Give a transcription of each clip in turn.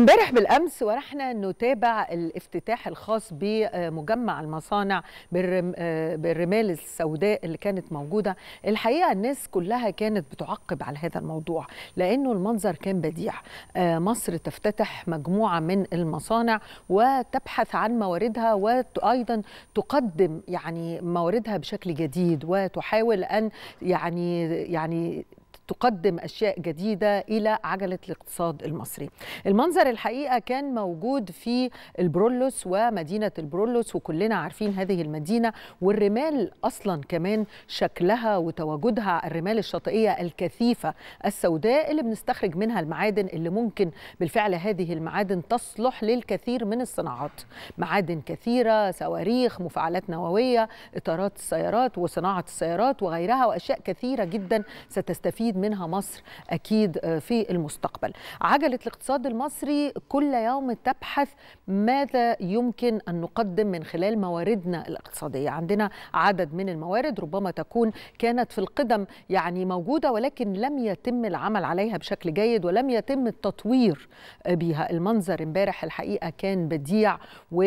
امبارح بالامس ورحنا نتابع الافتتاح الخاص بمجمع المصانع بالرم- آه، بالرمال السوداء اللي كانت موجوده الحقيقه الناس كلها كانت بتعقب على هذا الموضوع لانه المنظر كان بديع آه، مصر تفتتح مجموعه من المصانع وتبحث عن مواردها وايضا تقدم يعني مواردها بشكل جديد وتحاول ان يعني يعني تقدم اشياء جديده الى عجله الاقتصاد المصري. المنظر الحقيقه كان موجود في البرولوس ومدينه البرولوس وكلنا عارفين هذه المدينه والرمال اصلا كمان شكلها وتواجدها الرمال الشاطئيه الكثيفه السوداء اللي بنستخرج منها المعادن اللي ممكن بالفعل هذه المعادن تصلح للكثير من الصناعات. معادن كثيره، صواريخ، مفاعلات نوويه، اطارات السيارات وصناعه السيارات وغيرها واشياء كثيره جدا ستستفيد منها مصر اكيد في المستقبل. عجله الاقتصاد المصري كل يوم تبحث ماذا يمكن ان نقدم من خلال مواردنا الاقتصاديه، عندنا عدد من الموارد ربما تكون كانت في القدم يعني موجوده ولكن لم يتم العمل عليها بشكل جيد ولم يتم التطوير بها، المنظر امبارح الحقيقه كان بديع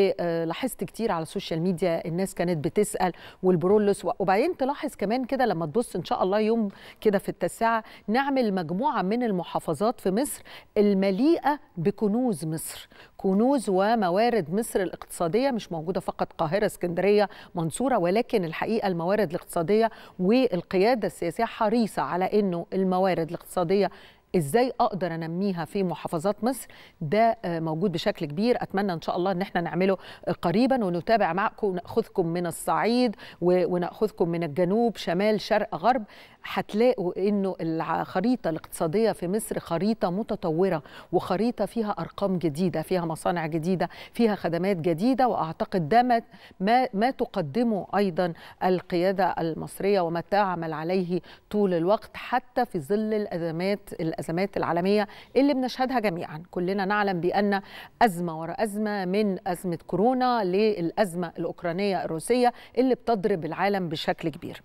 ولاحظت كتير على السوشيال ميديا الناس كانت بتسال والبرولوس وبعدين تلاحظ كمان كده لما تبص ان شاء الله يوم كده في التاسعه نعمل مجموعه من المحافظات في مصر المليئه بكنوز مصر كنوز وموارد مصر الاقتصاديه مش موجوده فقط قاهره اسكندريه منصوره ولكن الحقيقه الموارد الاقتصاديه والقياده السياسيه حريصه على انه الموارد الاقتصاديه ازاي اقدر انميها في محافظات مصر ده موجود بشكل كبير اتمنى ان شاء الله ان احنا نعمله قريبا ونتابع معكم وناخذكم من الصعيد وناخذكم من الجنوب شمال شرق غرب هتلاقوا انه الخريطه الاقتصاديه في مصر خريطه متطوره وخريطه فيها ارقام جديده فيها مصانع جديده فيها خدمات جديده واعتقد ده ما ما, ما تقدمه ايضا القياده المصريه وما تعمل عليه طول الوقت حتى في ظل الازمات الازمات العالميه اللي بنشهدها جميعا كلنا نعلم بان ازمه وراء ازمه من ازمه كورونا للازمه الاوكرانيه الروسيه اللي بتضرب العالم بشكل كبير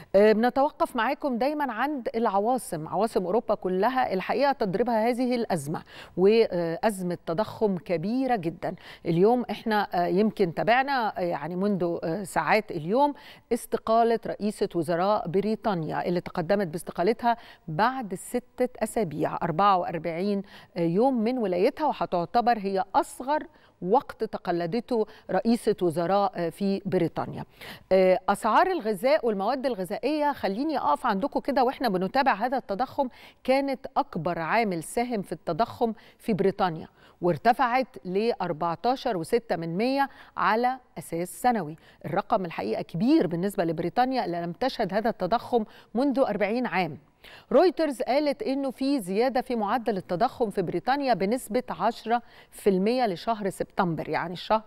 بنتوقف معاكم دايما عند العواصم عواصم اوروبا كلها الحقيقه تضربها هذه الازمه وازمه تضخم كبيره جدا اليوم احنا يمكن تابعنا يعني منذ ساعات اليوم استقاله رئيسه وزراء بريطانيا اللي تقدمت باستقالتها بعد سته اسابيع 44 يوم من ولايتها وهتعتبر هي اصغر وقت تقلدته رئيسة وزراء في بريطانيا أسعار الغذاء والمواد الغذائية خليني أقف عندكم كده وإحنا بنتابع هذا التضخم كانت أكبر عامل ساهم في التضخم في بريطانيا وارتفعت ل 14.6 من 100 على أساس سنوي الرقم الحقيقة كبير بالنسبة لبريطانيا اللي لم تشهد هذا التضخم منذ 40 عام رويترز قالت انه في زياده في معدل التضخم في بريطانيا بنسبه 10% لشهر سبتمبر يعني الشهر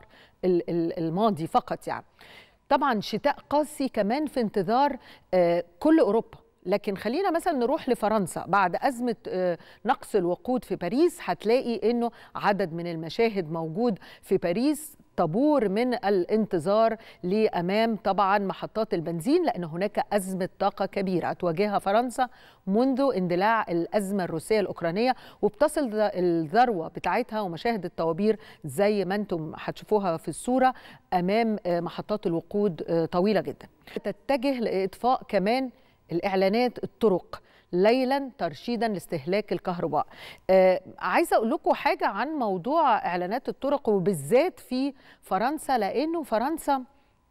الماضي فقط يعني طبعا شتاء قاسي كمان في انتظار كل اوروبا لكن خلينا مثلا نروح لفرنسا بعد أزمة نقص الوقود في باريس هتلاقي أنه عدد من المشاهد موجود في باريس طابور من الانتظار لامام طبعا محطات البنزين لان هناك ازمه طاقه كبيره تواجهها فرنسا منذ اندلاع الازمه الروسيه الاوكرانيه وبتصل الذروه بتاعتها ومشاهد الطوابير زي ما انتم هتشوفوها في الصوره امام محطات الوقود طويله جدا تتجه لاطفاء كمان الاعلانات الطرق ليلا ترشيدا لاستهلاك الكهرباء آه عايزه اقول لكم حاجه عن موضوع اعلانات الطرق وبالذات في فرنسا لانه فرنسا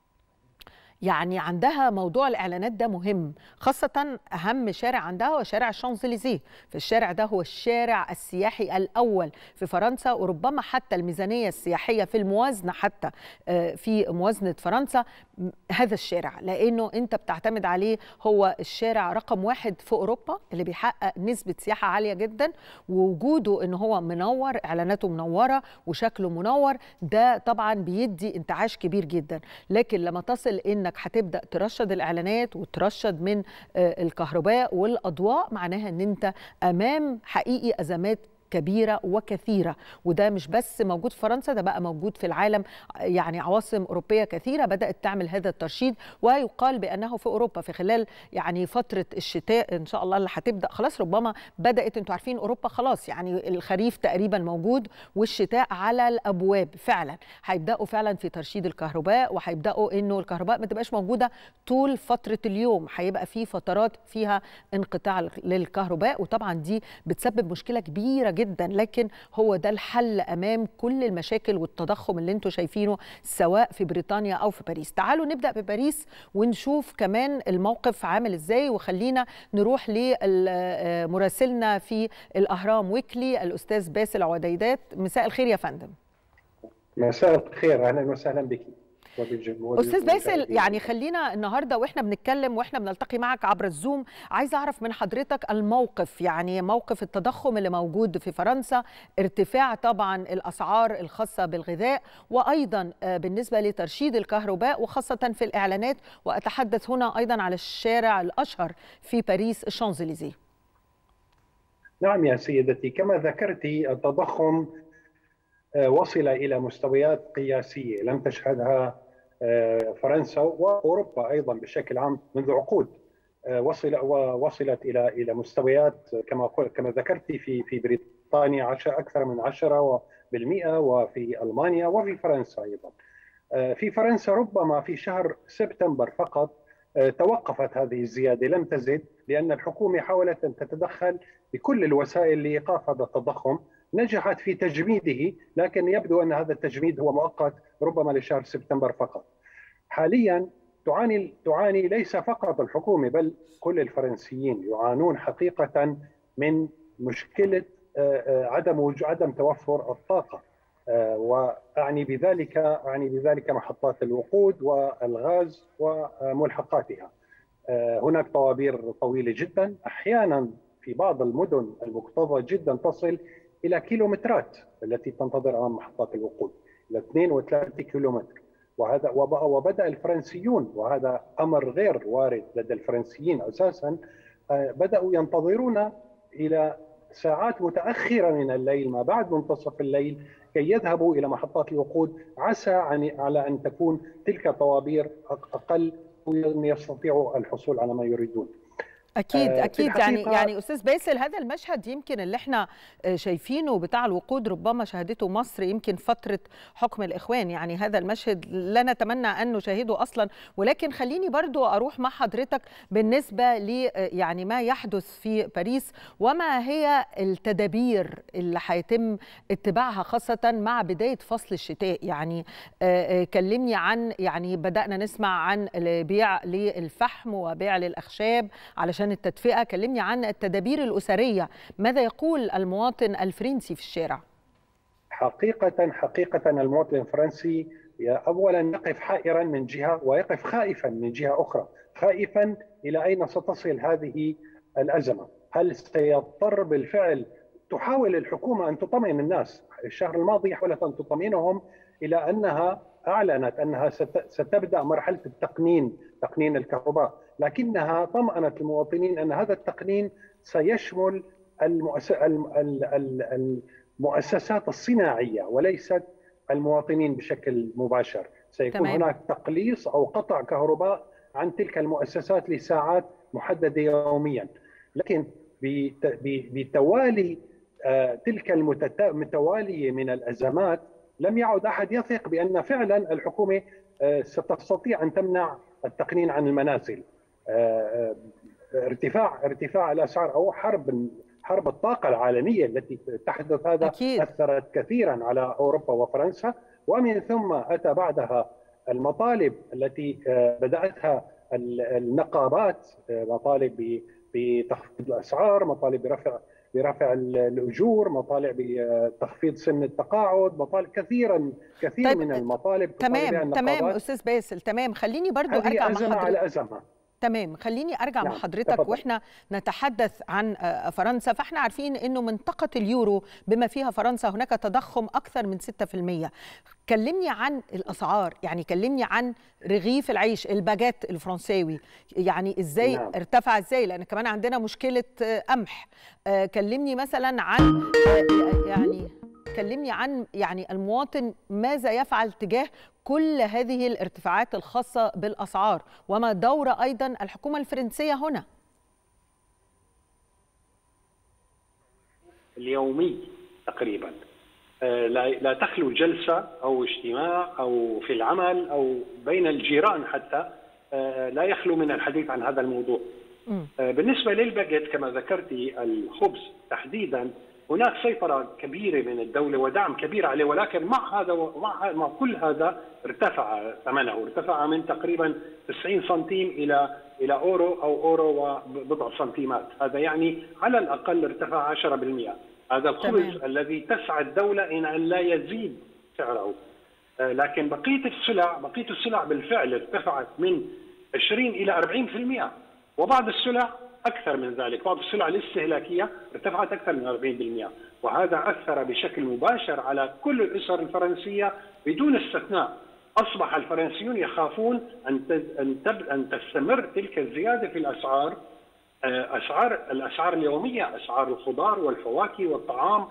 يعني عندها موضوع الاعلانات ده مهم خاصه اهم شارع عندها هو شارع الشانزليزيه في الشارع ده هو الشارع السياحي الاول في فرنسا وربما حتى الميزانيه السياحيه في الموازنه حتى في موازنه فرنسا هذا الشارع لانه انت بتعتمد عليه هو الشارع رقم واحد في اوروبا اللي بيحقق نسبه سياحه عاليه جدا ووجوده ان هو منور اعلاناته منوره وشكله منور ده طبعا بيدي انتعاش كبير جدا لكن لما تصل انك هتبدا ترشد الاعلانات وترشد من الكهرباء والاضواء معناها ان انت امام حقيقي ازمات كبيره وكثيره وده مش بس موجود في فرنسا ده بقى موجود في العالم يعني عواصم اوروبيه كثيره بدات تعمل هذا الترشيد ويقال بانه في اوروبا في خلال يعني فتره الشتاء ان شاء الله اللي هتبدا خلاص ربما بدات انتوا عارفين اوروبا خلاص يعني الخريف تقريبا موجود والشتاء على الابواب فعلا هيبداوا فعلا في ترشيد الكهرباء وهيبداوا انه الكهرباء ما تبقاش موجوده طول فتره اليوم هيبقى في فترات فيها انقطاع للكهرباء وطبعا دي بتسبب مشكله كبيره جدا لكن هو ده الحل امام كل المشاكل والتضخم اللي انتم شايفينه سواء في بريطانيا او في باريس تعالوا نبدا بباريس ونشوف كمان الموقف عامل ازاي وخلينا نروح لمراسلنا في الاهرام ويكلي الاستاذ باسل عديدات مساء الخير يا فندم مساء الخير اهلا وسهلا بك استاذ باسل يعني خلينا النهارده واحنا بنتكلم واحنا بنلتقي معك عبر الزوم عايز اعرف من حضرتك الموقف يعني موقف التضخم اللي موجود في فرنسا ارتفاع طبعا الاسعار الخاصه بالغذاء وايضا بالنسبه لترشيد الكهرباء وخاصه في الاعلانات واتحدث هنا ايضا على الشارع الاشهر في باريس الشانزليزيه نعم يا سيدتي كما ذكرت التضخم وصل الى مستويات قياسيه لم تشهدها فرنسا واوروبا ايضا بشكل عام منذ عقود وصل ووصلت الى الى مستويات كما كما ذكرت في في بريطانيا عشر اكثر من 10 بالمئة وفي المانيا وفي فرنسا ايضا. في فرنسا ربما في شهر سبتمبر فقط توقفت هذه الزياده لم تزد لان الحكومه حاولت ان تتدخل بكل الوسائل لايقاف هذا التضخم نجحت في تجميده لكن يبدو ان هذا التجميد هو مؤقت ربما لشهر سبتمبر فقط. حاليا تعاني تعاني ليس فقط الحكومه بل كل الفرنسيين يعانون حقيقه من مشكله عدم عدم توفر الطاقه واعني بذلك اعني بذلك محطات الوقود والغاز وملحقاتها. هناك طوابير طويله جدا احيانا في بعض المدن المكتظه جدا تصل الى كيلومترات التي تنتظر امام محطات الوقود الى 2 و3 كيلومتر وهذا وبدا الفرنسيون وهذا امر غير وارد لدى الفرنسيين اساسا بداوا ينتظرون الى ساعات متاخره من الليل ما بعد منتصف الليل كي يذهبوا الى محطات الوقود عسى على ان تكون تلك الطوابير اقل ويستطيعوا الحصول على ما يريدون. اكيد اكيد يعني يعني استاذ باسل هذا المشهد يمكن اللي احنا شايفينه بتاع الوقود ربما شهدته مصر يمكن فتره حكم الاخوان يعني هذا المشهد لا نتمنى ان نشاهده اصلا ولكن خليني برضو اروح مع حضرتك بالنسبه ل يعني ما يحدث في باريس وما هي التدابير اللي هيتم اتباعها خاصه مع بدايه فصل الشتاء يعني كلمني عن يعني بدانا نسمع عن بيع للفحم وبيع للاخشاب علشان عشان التدفئة كلمني عن التدابير الأسرية ماذا يقول المواطن الفرنسي في الشارع حقيقة حقيقة المواطن الفرنسي أولا يقف حائرا من جهة ويقف خائفا من جهة أخرى خائفا إلى أين ستصل هذه الأزمة هل سيضطر بالفعل تحاول الحكومة أن تطمئن الناس الشهر الماضي حاولت أن تطمئنهم إلى أنها أعلنت أنها ستبدأ مرحلة التقنين تقنين الكهرباء لكنها طمأنت المواطنين أن هذا التقنين سيشمل المؤسسات الصناعية وليست المواطنين بشكل مباشر سيكون تمام. هناك تقليص أو قطع كهرباء عن تلك المؤسسات لساعات محددة يوميا لكن بتوالي تلك المتوالية من الأزمات لم يعد أحد يثق بأن فعلا الحكومة ستستطيع أن تمنع التقنين عن المنازل ارتفاع ارتفاع الاسعار او حرب حرب الطاقه العالميه التي تحدث هذا أكيد. اثرت كثيرا على اوروبا وفرنسا ومن ثم اتى بعدها المطالب التي بداتها النقابات مطالب بتخفيض الاسعار مطالب برفع برفع الاجور مطالب بتخفيض سن التقاعد مطالب كثيرا كثير طيب من المطالب تمام تمام استاذ باسل تمام خليني برضو ارجع مع حضرتك على ازمه تمام خليني ارجع نعم. مع حضرتك تفضل. واحنا نتحدث عن فرنسا فاحنا عارفين انه منطقه اليورو بما فيها فرنسا هناك تضخم اكثر من 6% كلمني عن الاسعار يعني كلمني عن رغيف العيش الباجيت الفرنساوي يعني ازاي نعم. ارتفع ازاي لان كمان عندنا مشكله قمح كلمني مثلا عن يعني كلمني عن يعني المواطن ماذا يفعل تجاه كل هذه الارتفاعات الخاصة بالأسعار وما دور أيضا الحكومة الفرنسية هنا اليومي تقريبا لا تخلو جلسة أو اجتماع أو في العمل أو بين الجيران حتى لا يخلو من الحديث عن هذا الموضوع م. بالنسبة للباجيت كما ذكرتي الخبز تحديدا هناك سيطرة كبيرة من الدولة ودعم كبير عليه ولكن مع هذا ومع مع كل هذا ارتفع ثمنه ارتفع من تقريبا 90 سنتيم إلى إلى أورو أو أورو وبضع سنتيمات هذا يعني على الأقل ارتفع 10% هذا الخبز تمام. الذي تسعى الدولة إن أن لا يزيد سعره لكن بقية السلع بقية السلع بالفعل ارتفعت من 20 إلى 40% وبعض السلع اكثر من ذلك، بعض السلع الاستهلاكيه ارتفعت اكثر من 40% وهذا اثر بشكل مباشر على كل الاسر الفرنسيه بدون استثناء. اصبح الفرنسيون يخافون ان ان ان تستمر تلك الزياده في الاسعار اسعار الاسعار اليوميه، اسعار الخضار والفواكه والطعام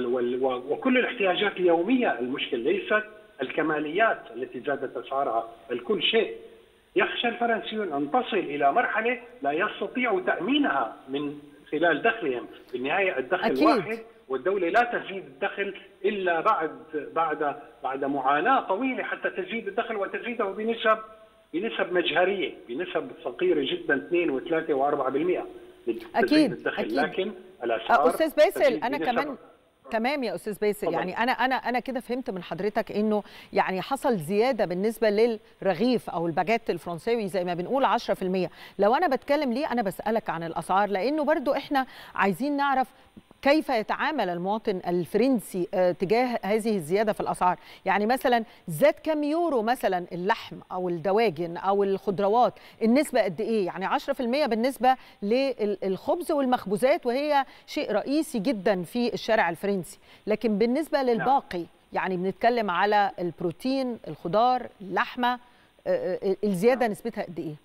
وكل الاحتياجات اليوميه، المشكل ليست الكماليات التي زادت اسعارها، بل كل شيء يخشى الفرنسيون ان تصل الى مرحله لا يستطيعوا تامينها من خلال دخلهم، بالنهايه الدخل أكيد. واحد والدوله لا تزيد الدخل الا بعد بعد بعد معاناه طويله حتى تزيد الدخل وتزيده بنسب بنسب مجهريه، بنسب صغيره جدا 2 و3 و4% اكيد الدخل أكيد. لكن الاسعار استاذ باسل انا كمان تمام يا استاذ باسل طبعا. يعني انا انا انا كده فهمت من حضرتك انه يعني حصل زياده بالنسبه للرغيف او الباجيت الفرنساوي زي ما بنقول 10% لو انا بتكلم ليه انا بسالك عن الاسعار لانه برضو احنا عايزين نعرف كيف يتعامل المواطن الفرنسي تجاه هذه الزيادة في الأسعار يعني مثلا زاد كم يورو مثلا اللحم أو الدواجن أو الخضروات النسبة قد إيه يعني 10% بالنسبة للخبز والمخبوزات وهي شيء رئيسي جدا في الشارع الفرنسي لكن بالنسبة للباقي يعني بنتكلم على البروتين الخضار اللحمة الزيادة نسبتها قد إيه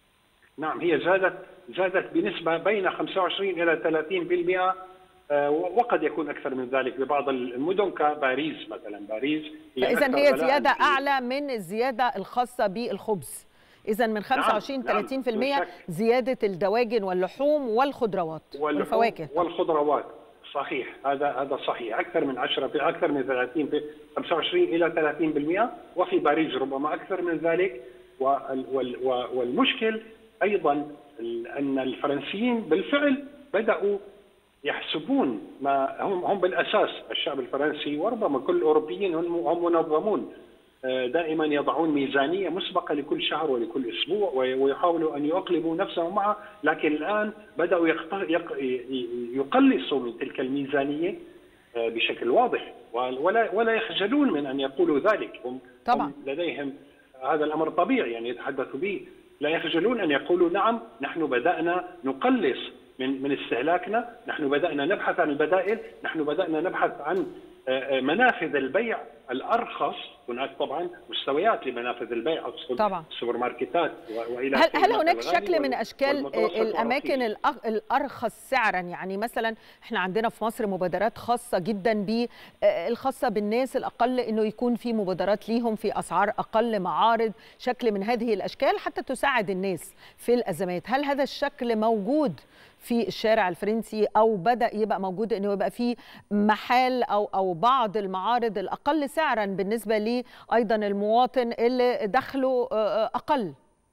نعم هي زادت زادت بنسبة بين 25 إلى 30% وقد يكون اكثر من ذلك ببعض المدن كباريس مثلا باريس فاذا هي زياده اعلى من الزياده الخاصه بالخبز اذا من 25 نعم 30% نعم زياده الدواجن واللحوم والخضروات والفواكه والخضروات صحيح هذا هذا صحيح اكثر من 10 اكثر من 30 25 الى 30% وفي باريس ربما اكثر من ذلك والمشكل ايضا ان الفرنسيين بالفعل بداوا يحسبون ما هم هم بالاساس الشعب الفرنسي وربما كل الاوروبيين هم منظمون دائما يضعون ميزانيه مسبقه لكل شهر ولكل اسبوع ويحاولوا ان يقلبوا نفسهم معها لكن الان بداوا يقلصوا من تلك الميزانيه بشكل واضح ولا ولا يخجلون من ان يقولوا ذلك هم طبعا لديهم هذا الامر طبيعي يعني يتحدثوا به لا يخجلون ان يقولوا نعم نحن بدانا نقلص من من استهلاكنا، نحن بدانا نبحث عن البدائل، نحن بدانا نبحث عن منافذ البيع الارخص، هناك طبعا مستويات لمنافذ البيع اقصد طبعا السوبر ماركتات والى هل, هل هناك شكل من اشكال الاماكن الارخص سعرا يعني مثلا احنا عندنا في مصر مبادرات خاصه جدا بالخاصه بالناس الاقل انه يكون في مبادرات ليهم في اسعار اقل معارض شكل من هذه الاشكال حتى تساعد الناس في الازمات هل هذا الشكل موجود في الشارع الفرنسي او بدا يبقى موجود انه يبقى في محل او او بعض المعارض الاقل سعرا بالنسبه لي ايضا المواطن اللي دخله اقل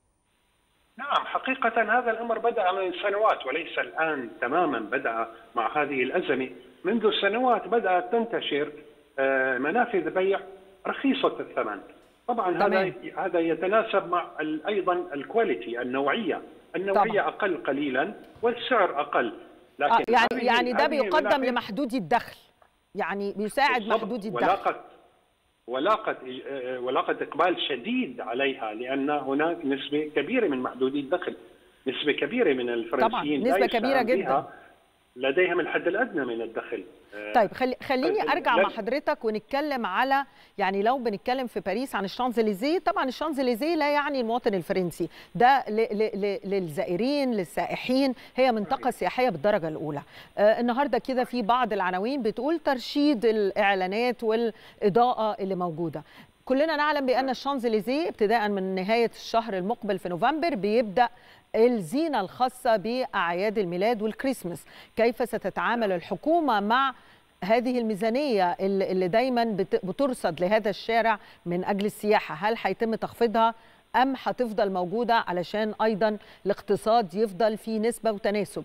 نعم حقيقة هذا الأمر بدأ من سنوات وليس الآن تماما بدأ مع هذه الأزمة منذ سنوات بدأت تنتشر منافذ بيع رخيصة الثمن طبعا هذا هذا يتناسب مع ايضا الكواليتي النوعيه النوعيه طبعا. اقل قليلا والسعر اقل لكن آه يعني يعني ده بيقدم لمحدود الدخل يعني بيساعد محدود الدخل ولاقت ولاقت ولاقت اقبال شديد عليها لان هناك نسبه كبيره من محدودي الدخل نسبه كبيره من الفرنسيين طبعا نسبه كبيره جدا لديهم الحد الادنى من الدخل طيب خلي خليني ارجع مع حضرتك ونتكلم على يعني لو بنتكلم في باريس عن الشانزليزيه طبعا الشانزليزيه لا يعني المواطن الفرنسي ده للزائرين للسائحين هي منطقه سياحيه بالدرجه الاولى آه النهارده كده في بعض العناوين بتقول ترشيد الاعلانات والاضاءه اللي موجوده كلنا نعلم بان الشانزليزيه ابتداء من نهايه الشهر المقبل في نوفمبر بيبدا الزينة الخاصة بأعياد الميلاد والكريسماس كيف ستتعامل الحكومة مع هذه الميزانية اللي دايما بترصد لهذا الشارع من أجل السياحة هل هيتم تخفيضها أم هتفضل موجودة علشان أيضا الاقتصاد يفضل في نسبة وتناسب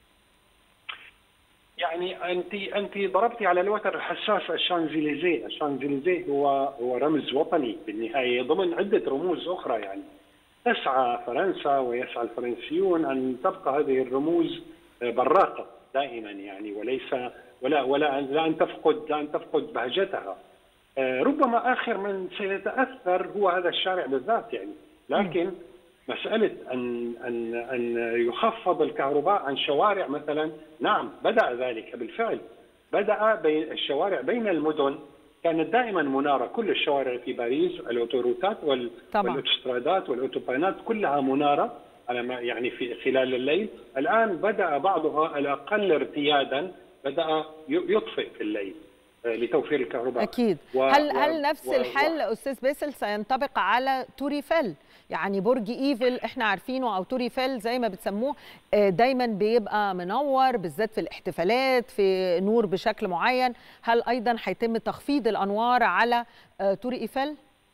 يعني انت انت ضربتي على الوتر الحساس الشانزليزيه، الشانزليزيه هو هو رمز وطني بالنهايه ضمن عده رموز اخرى يعني تسعى فرنسا ويسعى الفرنسيون ان تبقى هذه الرموز براقه دائما يعني وليس ولا ولا لا ان تفقد لا ان تفقد بهجتها. ربما اخر من سيتاثر هو هذا الشارع بالذات يعني لكن مساله ان ان ان يخفض الكهرباء عن شوارع مثلا نعم بدا ذلك بالفعل بدا بين الشوارع بين المدن كانت دائما مناره كل الشوارع في باريس الاوتوروتات وال... والاوتوسترادات والاوتوبانات كلها مناره على ما يعني في خلال الليل الان بدا بعضها الاقل ارتيادا بدا يطفئ في الليل لتوفير الكهرباء اكيد و... هل هل نفس و... الحل و... استاذ باسل سينطبق على توريفيل يعني برج ايفل احنا عارفينه او توريفيل زي ما بتسموه دايما بيبقى منور بالذات في الاحتفالات في نور بشكل معين هل ايضا هيتم تخفيض الانوار على تور ايفل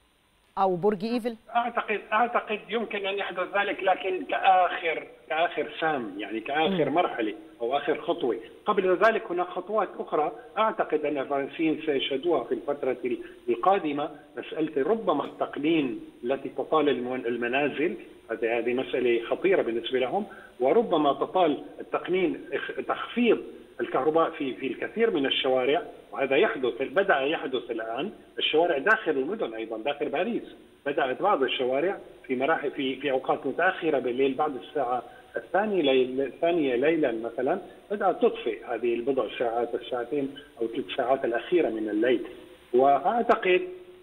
او برج ايفل اعتقد اعتقد يمكن ان يحدث ذلك لكن كاخر كاخر سام يعني كاخر م. مرحله او اخر خطوه قبل ذلك هناك خطوات اخرى اعتقد ان الفرنسيين سيشهدوها في الفتره القادمه مساله ربما التقنين التي تطال المنازل هذه هذه مساله خطيره بالنسبه لهم وربما تطال التقنين تخفيض الكهرباء في في الكثير من الشوارع وهذا يحدث بدا يحدث الان الشوارع داخل المدن ايضا داخل باريس بدات بعض الشوارع في مراحل في في اوقات متاخره بالليل بعد الساعه الثانيه ليل الثانيه ليلا مثلا بدات تطفئ هذه البضع ساعات الساعتين او ثلاث ساعات الاخيره من الليل واعتقد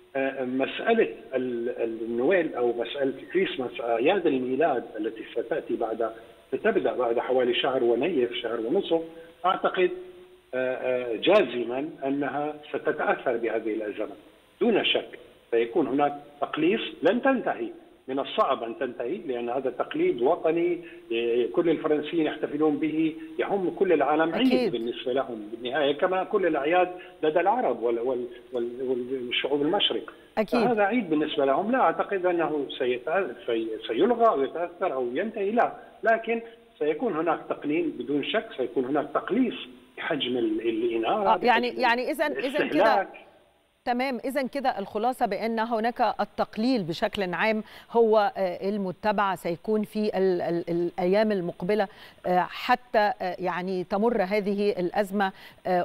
مساله النويل او مساله كريسماس اعياد الميلاد التي ستاتي بعد ستبدا بعد حوالي شهر ونيف شهر ونصف اعتقد جازما انها ستتاثر بهذه الازمه دون شك سيكون هناك تقليص لن تنتهي من الصعب ان تنتهي لان هذا تقليد وطني كل الفرنسيين يحتفلون به يهم كل العالم عيد بالنسبه لهم بالنهايه كما كل الاعياد لدى العرب والشعوب المشرق أكيد. فهذا عيد بالنسبه لهم لا اعتقد انه سيلغى او يتاثر او ينتهي لا لكن سيكون هناك تقنين بدون شك سيكون هناك تقليص حجم الاناره آه يعني يعني اذا اذا كده تمام اذا كده الخلاصه بان هناك التقليل بشكل عام هو المتبع سيكون في ال ال الايام المقبله حتى يعني تمر هذه الازمه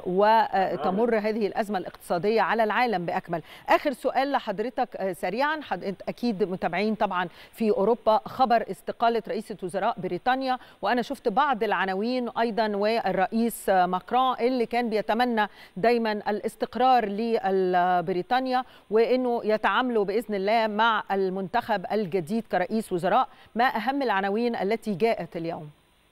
وتمر هذه الازمه الاقتصاديه على العالم باكمل اخر سؤال لحضرتك سريعا اكيد متابعين طبعا في اوروبا خبر استقاله رئيسه وزراء بريطانيا وانا شفت بعض العناوين ايضا والرئيس ماكرون اللي كان بيتمنى دايما الاستقرار لل بريطانيا وانه يتعاملوا باذن الله مع المنتخب الجديد كرئيس وزراء ما اهم العناوين التي جاءت اليوم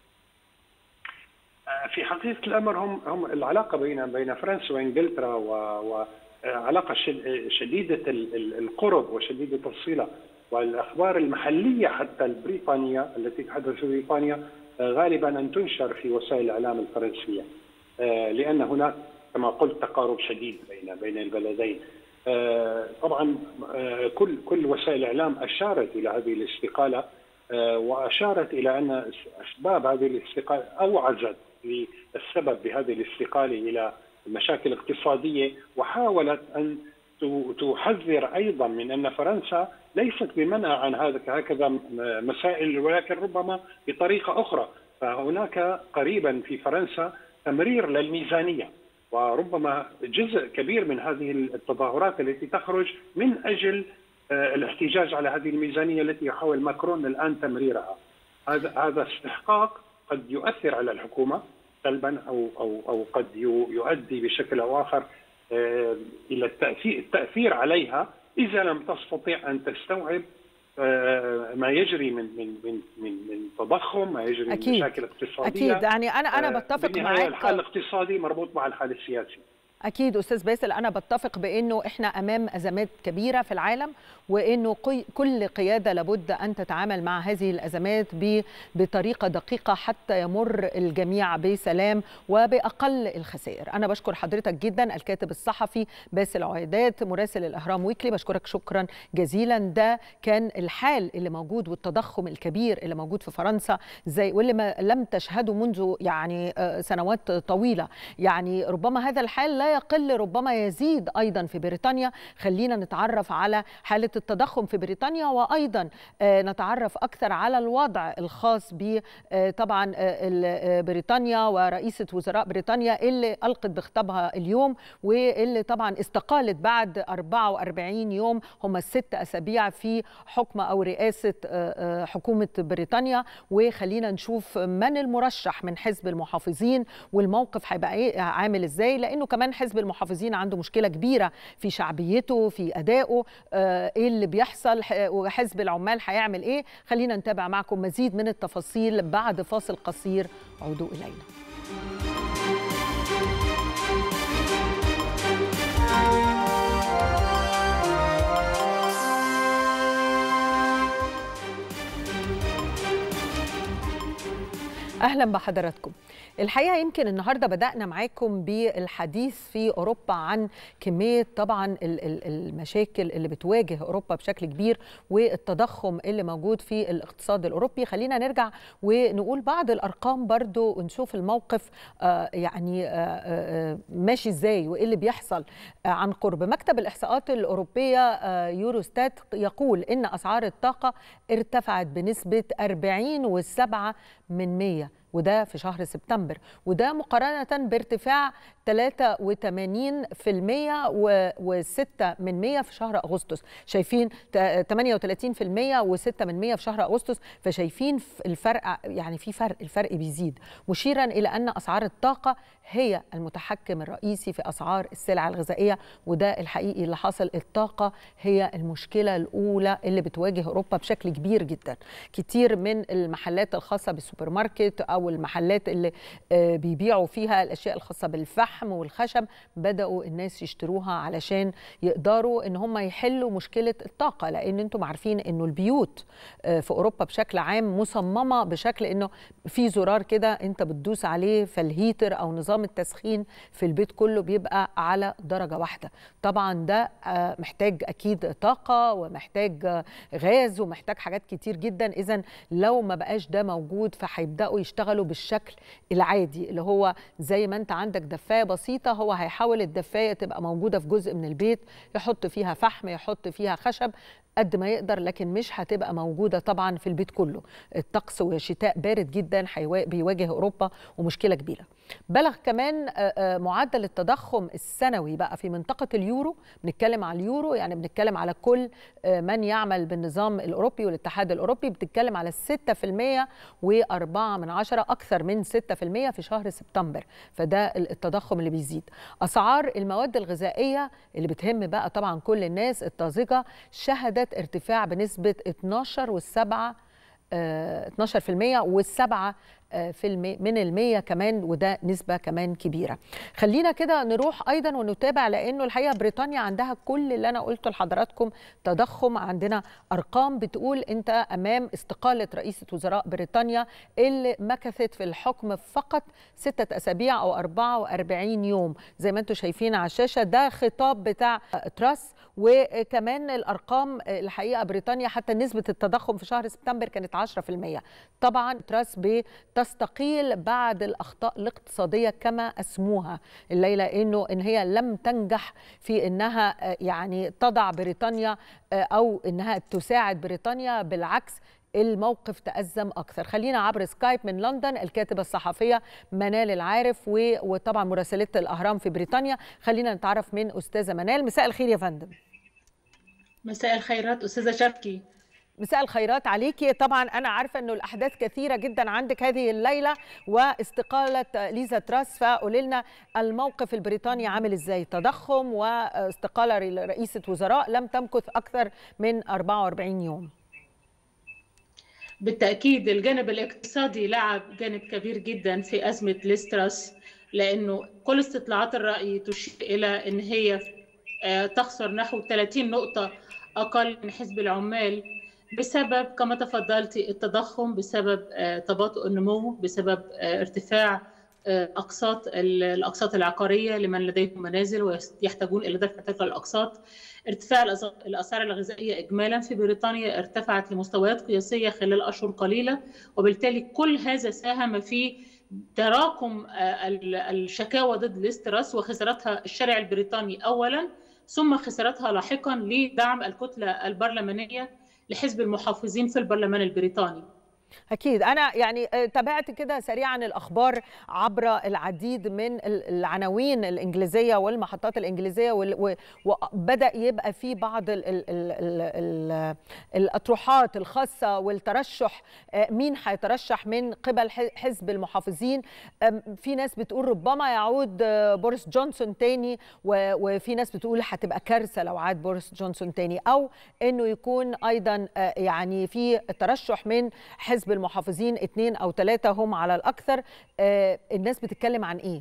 في حقيقه الامر هم هم العلاقه بين بين فرنسا وانجلترا وعلاقه شديده القرب وشديده الصله والاخبار المحليه حتى البريطانيه التي تحدث في بريطانيا غالبا ان تنشر في وسائل الاعلام الفرنسيه لان هناك كما قلت تقارب شديد بين بين البلدين. طبعا كل كل وسائل الاعلام اشارت الى هذه الاستقاله واشارت الى ان اسباب هذه الاستقاله اوعزت للسبب بهذه الاستقاله الى مشاكل اقتصاديه وحاولت ان تحذر ايضا من ان فرنسا ليست بمنع عن هذا هكذا مسائل ولكن ربما بطريقه اخرى فهناك قريبا في فرنسا تمرير للميزانيه وربما جزء كبير من هذه التظاهرات التي تخرج من اجل الاحتجاج على هذه الميزانيه التي يحاول ماكرون الان تمريرها. هذا هذا استحقاق قد يؤثر على الحكومه سلبا او او او قد يؤدي بشكل او اخر الى التاثير التاثير عليها اذا لم تستطيع ان تستوعب ما يجري من من من من من تضخم ما يجري أكيد. من مشاكل اقتصاديه اكيد يعني انا انا بتفق معاك الحال الاقتصادي مربوط مع الحال السياسي اكيد استاذ باسل انا بتفق بانه احنا امام ازمات كبيره في العالم وانه كل قياده لابد ان تتعامل مع هذه الازمات بطريقه دقيقه حتى يمر الجميع بسلام وباقل الخسائر انا بشكر حضرتك جدا الكاتب الصحفي باسل عويدات مراسل الاهرام ويكلي بشكرك شكرا جزيلا ده كان الحال اللي موجود والتضخم الكبير اللي موجود في فرنسا زي واللي ما لم تشهده منذ يعني سنوات طويله يعني ربما هذا الحال لا يقل ربما يزيد ايضا في بريطانيا خلينا نتعرف على حاله التضخم في بريطانيا وايضا نتعرف اكثر على الوضع الخاص ب طبعا بريطانيا ورئيسه وزراء بريطانيا اللي القت بخطابها اليوم واللي طبعا استقالت بعد 44 يوم هم الست اسابيع في حكم او رئاسه حكومه بريطانيا وخلينا نشوف من المرشح من حزب المحافظين والموقف هيبقى ايه عامل ازاي لانه كمان حزب المحافظين عنده مشكله كبيره في شعبيته في ادائه ايه اللي بيحصل وحزب العمال هيعمل ايه خلينا نتابع معكم مزيد من التفاصيل بعد فاصل قصير عودوا الينا اهلا بحضراتكم الحقيقه يمكن النهارده بدانا معاكم بالحديث في اوروبا عن كميه طبعا المشاكل اللي بتواجه اوروبا بشكل كبير والتضخم اللي موجود في الاقتصاد الاوروبي خلينا نرجع ونقول بعض الارقام برضو ونشوف الموقف يعني ماشي ازاي وايه اللي بيحصل عن قرب مكتب الاحصاءات الاوروبيه يوروستات يقول ان اسعار الطاقه ارتفعت بنسبه 40 و7 من 100 وده في شهر سبتمبر وده مقارنة بارتفاع 83% و6 من 100 في شهر أغسطس شايفين 38% و6 من 100 في شهر أغسطس فشايفين الفرق يعني في فرق الفرق بيزيد مشيرا إلى أن أسعار الطاقة هي المتحكم الرئيسي في أسعار السلع الغذائية وده الحقيقي اللي حصل الطاقة هي المشكلة الأولى اللي بتواجه أوروبا بشكل كبير جدا كتير من المحلات الخاصة بالسوبر ماركت أو المحلات اللي بيبيعوا فيها الأشياء الخاصة بالفحم والخشب بدأوا الناس يشتروها علشان يقدروا إن هم يحلوا مشكلة الطاقة لأن أنتم عارفين إنه البيوت في أوروبا بشكل عام مصممة بشكل إنه في زرار كده أنت بتدوس عليه فالهيتر أو نظام التسخين في البيت كله بيبقى على درجة واحدة طبعا ده محتاج أكيد طاقة ومحتاج غاز ومحتاج حاجات كتير جدا إذا لو ما بقاش ده موجود فهيبدأوا يشتغلوا بالشكل العادي اللي هو زي ما انت عندك دفايه بسيطه هو هيحاول الدفايه تبقى موجوده في جزء من البيت يحط فيها فحم يحط فيها خشب قد ما يقدر لكن مش هتبقى موجودة طبعا في البيت كله الطقس وشتاء بارد جدا بيواجه أوروبا ومشكلة كبيرة بلغ كمان معدل التضخم السنوي بقى في منطقة اليورو بنتكلم على اليورو يعني بنتكلم على كل من يعمل بالنظام الأوروبي والاتحاد الأوروبي بتتكلم على 6% و4 من عشرة أكثر من 6% في شهر سبتمبر فده التضخم اللي بيزيد أسعار المواد الغذائية اللي بتهم بقى طبعا كل الناس الطازجة شهدت ارتفاع بنسبة 12 والسبعة 12% والسبعة في المي من المية كمان وده نسبة كمان كبيرة خلينا كده نروح أيضا ونتابع لأنه الحقيقة بريطانيا عندها كل اللي أنا قلته لحضراتكم تضخم عندنا أرقام بتقول أنت أمام استقالة رئيسة وزراء بريطانيا اللي مكثت في الحكم فقط ستة أسابيع أو 44 يوم زي ما أنتم شايفين على الشاشة ده خطاب بتاع تراس وكمان الارقام الحقيقه بريطانيا حتى نسبه التضخم في شهر سبتمبر كانت 10% طبعا تراس بتستقيل بعد الاخطاء الاقتصاديه كما اسموها الليله انه ان هي لم تنجح في انها يعني تضع بريطانيا او انها تساعد بريطانيا بالعكس الموقف تأزم أكثر خلينا عبر سكايب من لندن الكاتبة الصحفية منال العارف وطبعا مراسلة الأهرام في بريطانيا خلينا نتعرف من أستاذة منال مساء الخير يا فندم مساء الخيرات أستاذة شبكي مساء الخيرات عليكي طبعا انا عارفه انه الاحداث كثيره جدا عندك هذه الليله واستقاله ليزا تراس فقولي لنا الموقف البريطاني عامل ازاي تضخم واستقاله رئيسه وزراء لم تمكث اكثر من 44 يوم بالتاكيد الجانب الاقتصادي لعب جانب كبير جدا في ازمه ليستراس لانه كل استطلاعات الراي تشير الى ان هي تخسر نحو 30 نقطه اقل من حزب العمال بسبب كما تفضلتي التضخم بسبب تباطؤ النمو بسبب ارتفاع اقساط الاقساط العقاريه لمن لديهم منازل ويحتاجون الى دفع تلك الاقساط ارتفاع الاسعار الغذائيه اجمالا في بريطانيا ارتفعت لمستويات قياسيه خلال اشهر قليله وبالتالي كل هذا ساهم في تراكم الشكاوى ضد الاستراس وخسارتها الشارع البريطاني اولا ثم خسارتها لاحقا لدعم الكتله البرلمانيه لحزب المحافظين في البرلمان البريطاني أكيد أنا يعني تابعت كده سريعا الأخبار عبر العديد من العناوين الإنجليزية والمحطات الإنجليزية وبدأ يبقى في بعض ال ال ال ال الأطروحات الخاصة والترشح مين هيترشح من قبل حزب المحافظين في ناس بتقول ربما يعود بوريس جونسون تاني وفي ناس بتقول هتبقى كارثة لو عاد بوريس جونسون تاني أو إنه يكون أيضا يعني في ترشح من حزب حزب المحافظين اثنين او ثلاثه هم على الاكثر آه الناس بتتكلم عن ايه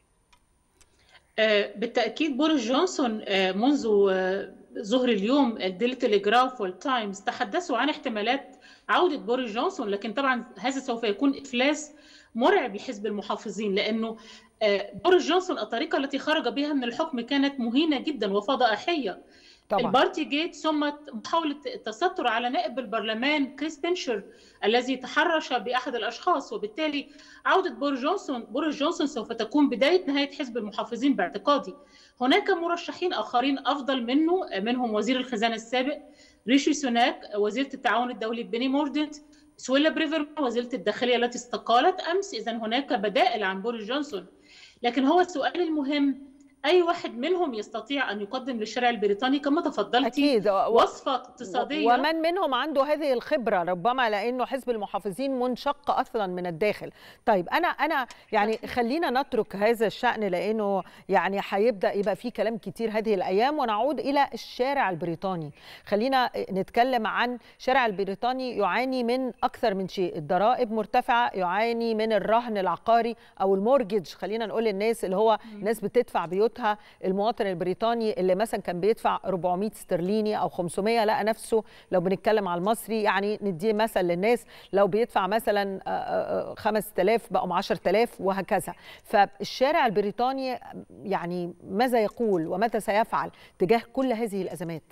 آه بالتاكيد بوريس جونسون آه منذ ظهر اليوم الديلي تليجراف والتايمز تحدثوا عن احتمالات عوده بوريس جونسون لكن طبعا هذا سوف يكون افلاس مرعب لحزب المحافظين لانه بوريس جونسون الطريقه التي خرج بها من الحكم كانت مهينه جدا وفضائحيه طبعا. البارتي جيت ثم محاولة التستر على نائب البرلمان كريس بنشر الذي تحرش بأحد الأشخاص وبالتالي عودة بوريس جونسون بوريس جونسون سوف تكون بداية نهاية حزب المحافظين باعتقادي هناك مرشحين آخرين أفضل منه منهم وزير الخزانة السابق ريشي سوناك وزيرة التعاون الدولي بيني موردنت سويلا بريفرمان وزيرة الداخلية التي استقالت أمس إذا هناك بدائل عن بوريس جونسون لكن هو السؤال المهم اي واحد منهم يستطيع ان يقدم للشارع البريطاني كما تفضلتي أكيد. وصفه اقتصاديه ومن منهم عنده هذه الخبره ربما لانه حزب المحافظين منشق اصلا من الداخل طيب انا انا يعني خلينا نترك هذا الشان لانه يعني هيبدا يبقى في كلام كتير هذه الايام ونعود الى الشارع البريطاني خلينا نتكلم عن الشارع البريطاني يعاني من اكثر من شيء الضرائب مرتفعه يعاني من الرهن العقاري او المورجج خلينا نقول للناس اللي هو الناس بتدفع بيوت بيوتها المواطن البريطاني اللي مثلا كان بيدفع 400 استرليني او 500 لقى نفسه لو بنتكلم على المصري يعني نديه مثل للناس لو بيدفع مثلا 5000 بقوا 10000 وهكذا فالشارع البريطاني يعني ماذا يقول ومتى سيفعل تجاه كل هذه الازمات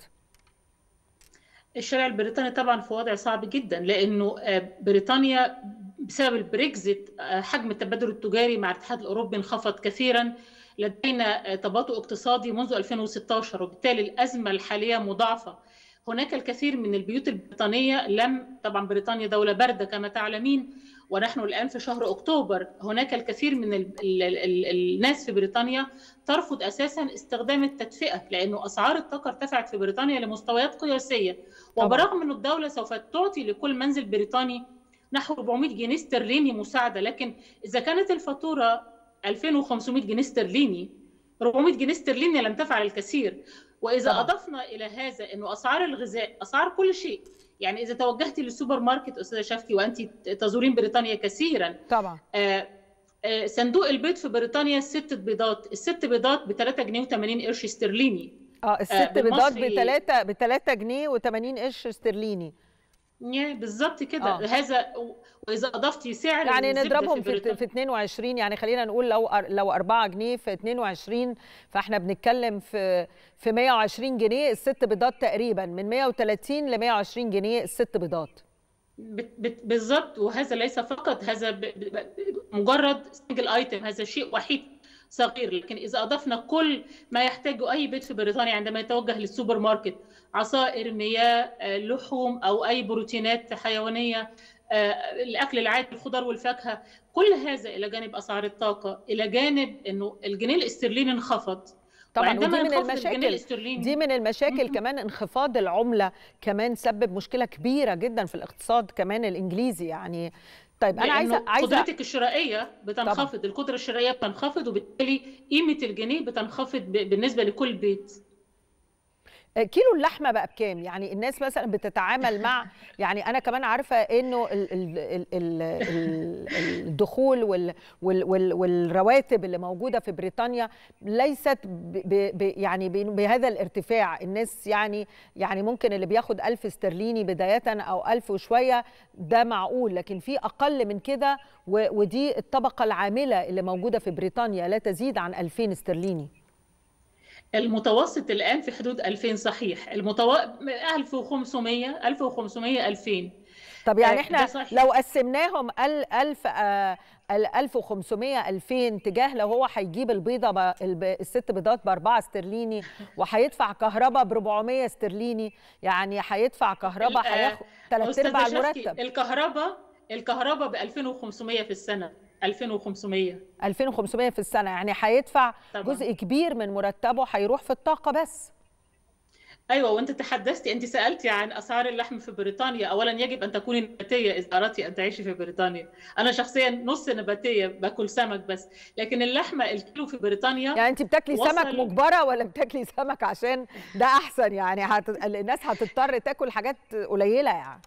الشارع البريطاني طبعا في وضع صعب جدا لانه بريطانيا بسبب البريكزيت حجم التبادل التجاري مع الاتحاد الاوروبي انخفض كثيرا لدينا تباطؤ اقتصادي منذ 2016 وبالتالي الازمه الحاليه مضاعفه هناك الكثير من البيوت البريطانيه لم طبعا بريطانيا دوله بارده كما تعلمين ونحن الان في شهر اكتوبر هناك الكثير من ال ال ال الناس في بريطانيا ترفض اساسا استخدام التدفئه لانه اسعار الطاقه ارتفعت في بريطانيا لمستويات قياسيه وبرغم انه الدوله سوف تعطي لكل منزل بريطاني نحو 400 جنيه استرليني مساعده لكن اذا كانت الفاتوره 2500 جنيه استرليني 400 جنيه استرليني لم تفعل الكثير واذا طبعا. اضفنا الى هذا انه اسعار الغذاء اسعار كل شيء يعني اذا توجهتي للسوبر ماركت استاذه شفتي وانت تزورين بريطانيا كثيرا طبعا آآ آآ صندوق البيض في بريطانيا ست بيضات الست بيضات ب 3 جنيه و80 قرش استرليني اه الست بيضات ب 3 ب 3 جنيه و80 قرش استرليني بالظبط كده آه. هذا واذا اضفتي سعر يعني نضربهم في, في 22 يعني خلينا نقول لو لو 4 جنيه في 22 فاحنا بنتكلم في في 120 جنيه الست بيضات تقريبا من 130 ل 120 جنيه الست بيضات بالظبط وهذا ليس فقط هذا مجرد سنجل ايتم هذا شيء وحيد صغير لكن اذا اضفنا كل ما يحتاجه اي بيت في بريطانيا عندما يتوجه للسوبر ماركت عصائر مياه لحوم او اي بروتينات حيوانيه الاكل العادي الخضار والفاكهه كل هذا الى جانب اسعار الطاقه الى جانب انه الجنيه الاسترليني انخفض طبعا ودي وعندما من ينخفض الجنيه المشاكل الاسترليني دي من المشاكل مهم. كمان انخفاض العمله كمان سبب مشكله كبيره جدا في الاقتصاد كمان الانجليزي يعني طيب انا عايزه لأنه عايزه قدرتك الشرائيه بتنخفض القدره الشرائيه بتنخفض وبالتالي قيمه الجنيه بتنخفض ب- بالنسبه لكل بيت كيلو اللحمه بقى بكام يعني الناس مثلا بتتعامل مع يعني انا كمان عارفه انه ال ال ال ال ال الدخول وال وال وال والرواتب اللي موجوده في بريطانيا ليست ب ب ب يعني ب- بهذا الارتفاع الناس يعني يعني ممكن اللي بياخد ألف استرليني بدايه او ألف وشويه ده معقول لكن في اقل من كده و- ودي الطبقه العامله اللي موجوده في بريطانيا لا تزيد عن 2000 استرليني المتوسط الان في حدود 2000 صحيح المتو... 1500 1500 2000 طب يعني آه، احنا ده صحيح. لو قسمناهم ال 1000 آه، ال 1500 2000 تجاه لو هو هيجيب البيضه ب... الب... الست بيضات ب 4 استرليني وهيدفع كهرباء ب 400 استرليني يعني هيدفع كهرباء ال- آه، هياخد ثلاث أستاذ ارباع شفقي، المرتب الكهرباء الكهرباء ب 2500 في السنه 2500 2500 في السنه يعني هيدفع طبعاً. جزء كبير من مرتبه هيروح في الطاقه بس ايوه وانت تحدثتي انت سالتي عن اسعار اللحم في بريطانيا اولا يجب ان تكوني نباتيه اذا اردت ان تعيشي في بريطانيا انا شخصيا نص نباتيه باكل سمك بس لكن اللحمه الكيلو في بريطانيا يعني انت بتاكلي وصل- سمك مجبره ولا بتاكلي سمك عشان ده احسن يعني هت... الناس هتضطر تاكل حاجات قليله يعني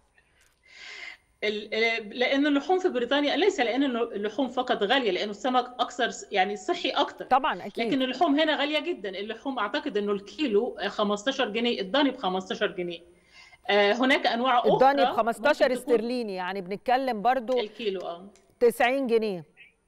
ال- ال- لان اللحوم في بريطانيا ليس لان اللحوم فقط غاليه لانه السمك اكثر يعني صحي اكثر طبعا اكيد لكن اللحوم هنا غاليه جدا اللحوم اعتقد انه الكيلو 15 جنيه الضاني ب 15 جنيه آه، هناك انواع اخرى الضاني ب ممكن 15 تكون استرليني يعني بنتكلم برضو الكيلو اه 90 جنيه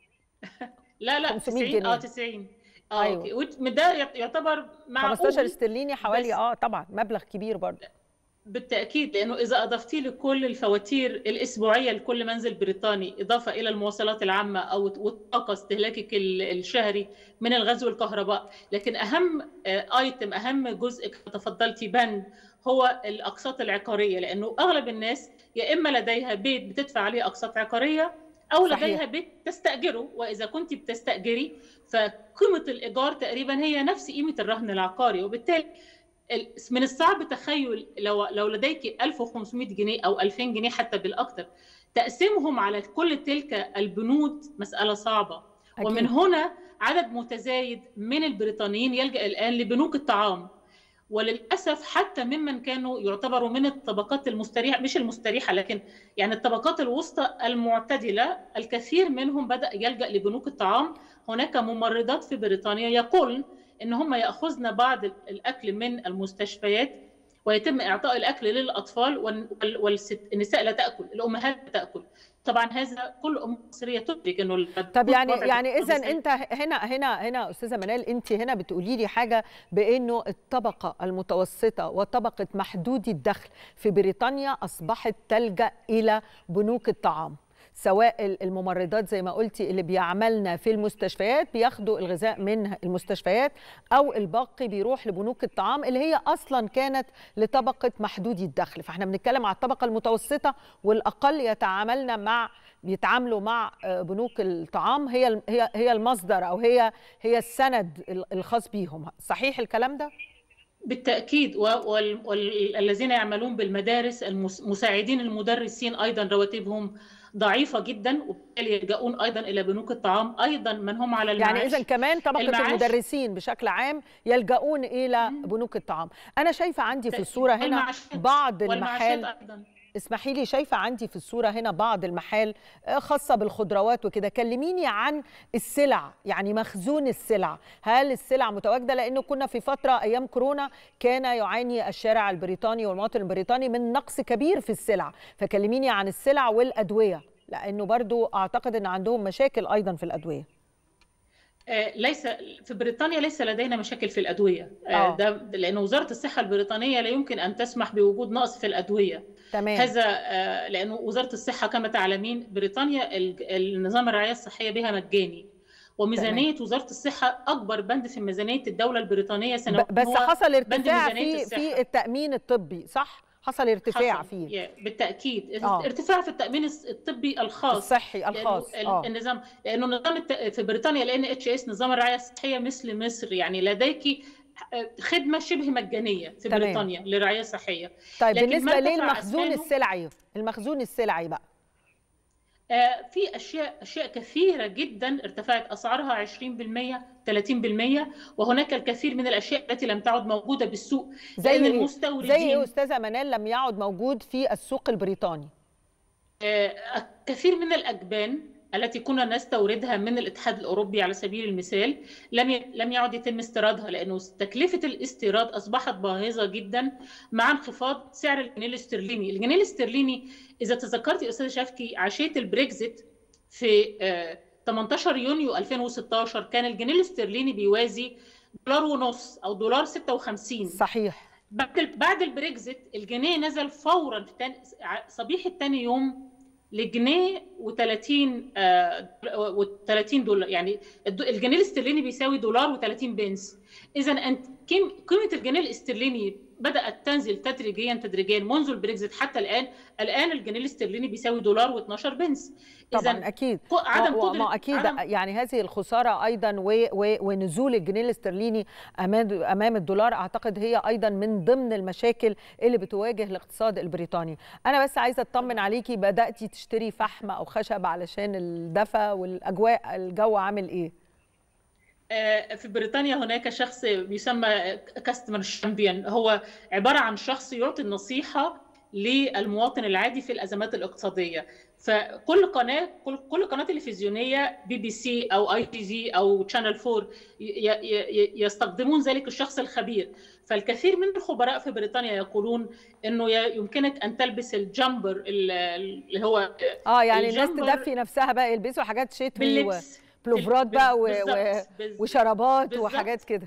لا لا 500 90 اه جنيه. 90 اه أيوة. اوكي وت- ده يعت- يعتبر معقول 15 استرليني حوالي بس- اه طبعا مبلغ كبير برضو بالتاكيد لانه اذا اضفتي لكل الفواتير الاسبوعيه لكل منزل بريطاني اضافه الى المواصلات العامه او والطاقه استهلاكك ال- الشهري من الغاز والكهرباء لكن اهم آه، ايتم اهم جزء كما تفضلتي بند هو الاقساط العقاريه لانه اغلب الناس يا اما لديها بيت بتدفع عليه اقساط عقاريه او صحيح. لديها بيت تستاجره واذا كنت بتستاجري فقيمه الايجار تقريبا هي نفس قيمه الرهن العقاري وبالتالي ال- من الصعب تخيل لو لو لديك 1500 جنيه او 2000 جنيه حتى بالاكثر تقسيمهم على كل تلك البنود مساله صعبه أكيد. ومن هنا عدد متزايد من البريطانيين يلجا الان لبنوك الطعام وللاسف حتى ممن كانوا يعتبروا من الطبقات المستريحه مش المستريحه لكن يعني الطبقات الوسطى المعتدله الكثير منهم بدا يلجا لبنوك الطعام هناك ممرضات في بريطانيا يقولن ان هم ياخذن بعض الاكل من المستشفيات ويتم اعطاء الاكل للاطفال والنساء لا تاكل الامهات لا تاكل طبعا هذا كل ام مصريه تدرك انه طب يعني يعني اذا انت هنا هنا هنا استاذه منال انت هنا بتقولي لي حاجه بانه الطبقه المتوسطه وطبقه محدودي الدخل في بريطانيا اصبحت تلجا الى بنوك الطعام سواء الممرضات زي ما قلتي اللي بيعملنا في المستشفيات بياخدوا الغذاء من المستشفيات او الباقي بيروح لبنوك الطعام اللي هي اصلا كانت لطبقه محدودي الدخل فاحنا بنتكلم على الطبقه المتوسطه والاقل يتعاملنا مع بيتعاملوا مع بنوك الطعام هي هي هي المصدر او هي هي السند الخاص بيهم صحيح الكلام ده بالتاكيد والذين يعملون بالمدارس المساعدين المدرسين ايضا رواتبهم ضعيفه جدا وبالتالي يلجؤون ايضا الى بنوك الطعام ايضا من هم على المعاش يعني اذا كمان طبقه المعاش المدرسين بشكل عام يلجؤون الى بنوك الطعام انا شايفه عندي في الصوره هنا بعض المحال أيضاً. اسمحي لي شايفه عندي في الصوره هنا بعض المحال خاصه بالخضروات وكده كلميني عن السلع يعني مخزون السلع هل السلع متواجده لانه كنا في فتره ايام كورونا كان يعاني الشارع البريطاني والمواطن البريطاني من نقص كبير في السلع فكلميني عن السلع والادويه لانه برضو اعتقد ان عندهم مشاكل ايضا في الادويه ليس في بريطانيا ليس لدينا مشاكل في الادويه أوه. ده لان وزاره الصحه البريطانيه لا يمكن ان تسمح بوجود نقص في الادويه تمام هذا لانه وزاره الصحه كما تعلمين بريطانيا النظام الرعايه الصحيه بها مجاني وميزانيه تمام. وزاره الصحه اكبر بند في ميزانيه الدوله البريطانيه سنويا بس حصل ارتفاع في في التامين الطبي صح حصل ارتفاع حصل. فيه Yeah, بالتاكيد آه. ارتفاع في التامين الص- الطبي الخاص الصحي لأنه الخاص ال- اه النظام لانه نظام الت... في بريطانيا لان اتش اس نظام الرعايه الصحيه مثل مصر يعني لديك خدمه شبه مجانيه في تمام. بريطانيا للرعايه الصحيه طيب لكن بالنسبه ما ارتفع للمخزون أثمانه- السلعي المخزون السلعي بقى آه، في اشياء اشياء كثيره جدا ارتفعت اسعارها 20% 30% وهناك الكثير من الاشياء التي لم تعد موجوده بالسوق زي لان ايه زي المستوردين ايه استاذه منال لم يعد موجود في السوق البريطاني آه، كثير من الأجبان التي كنا نستوردها من الاتحاد الأوروبي على سبيل المثال لم ي- لم يعد يتم استيرادها لأنه تكلفة الاستيراد أصبحت باهظة جدا مع انخفاض سعر الجنيه الاسترليني الجنيه الاسترليني إذا تذكرت يا أستاذ شافكي عشية البريكزيت في آه، 18 يونيو 2016 كان الجنيه الاسترليني بيوازي دولار ونص أو دولار 56 صحيح بعد ال- بعد البريكزيت الجنيه نزل فورا في تاني ع- صبيحه تاني يوم لجنيه و30 و30 دولار يعني الد- الجنيه الاسترليني بيساوي دولار و30 بنس اذا انت كم- قيمه الجنيه الاسترليني بدات تنزل تدريجيا تدريجيا منذ البريكزيت حتى الان الان الجنيه الاسترليني بيساوي دولار و12 بنس طبعا اكيد ق- عدم و- قدره ما اكيد عدم يعني هذه الخساره ايضا و و ونزول الجنيه الاسترليني امام امام الدولار اعتقد هي ايضا من ضمن المشاكل اللي بتواجه الاقتصاد البريطاني انا بس عايزه اطمن عليكي بداتي تشتري فحم او خشب علشان الدفا والاجواء الجو عامل ايه آه، في بريطانيا هناك شخص يسمى كاستمر شامبيون هو عبارة عن شخص يعطي النصيحة للمواطن العادي في الأزمات الاقتصادية فكل قناة كل كل قناة تلفزيونية بي بي سي أو اي تي في أو شانل 4 ي- ي- ي- يستخدمون ذلك الشخص الخبير فالكثير من الخبراء في بريطانيا يقولون انه ي- يمكنك ان تلبس الجمبر ال- اللي هو اه يعني الناس الجمبر تدفي نفسها بقى يلبسوا حاجات شتوي باللبس وبلوفرات بقى و... و... بالظبط بالظبط. وشرابات بالظبط. وحاجات كده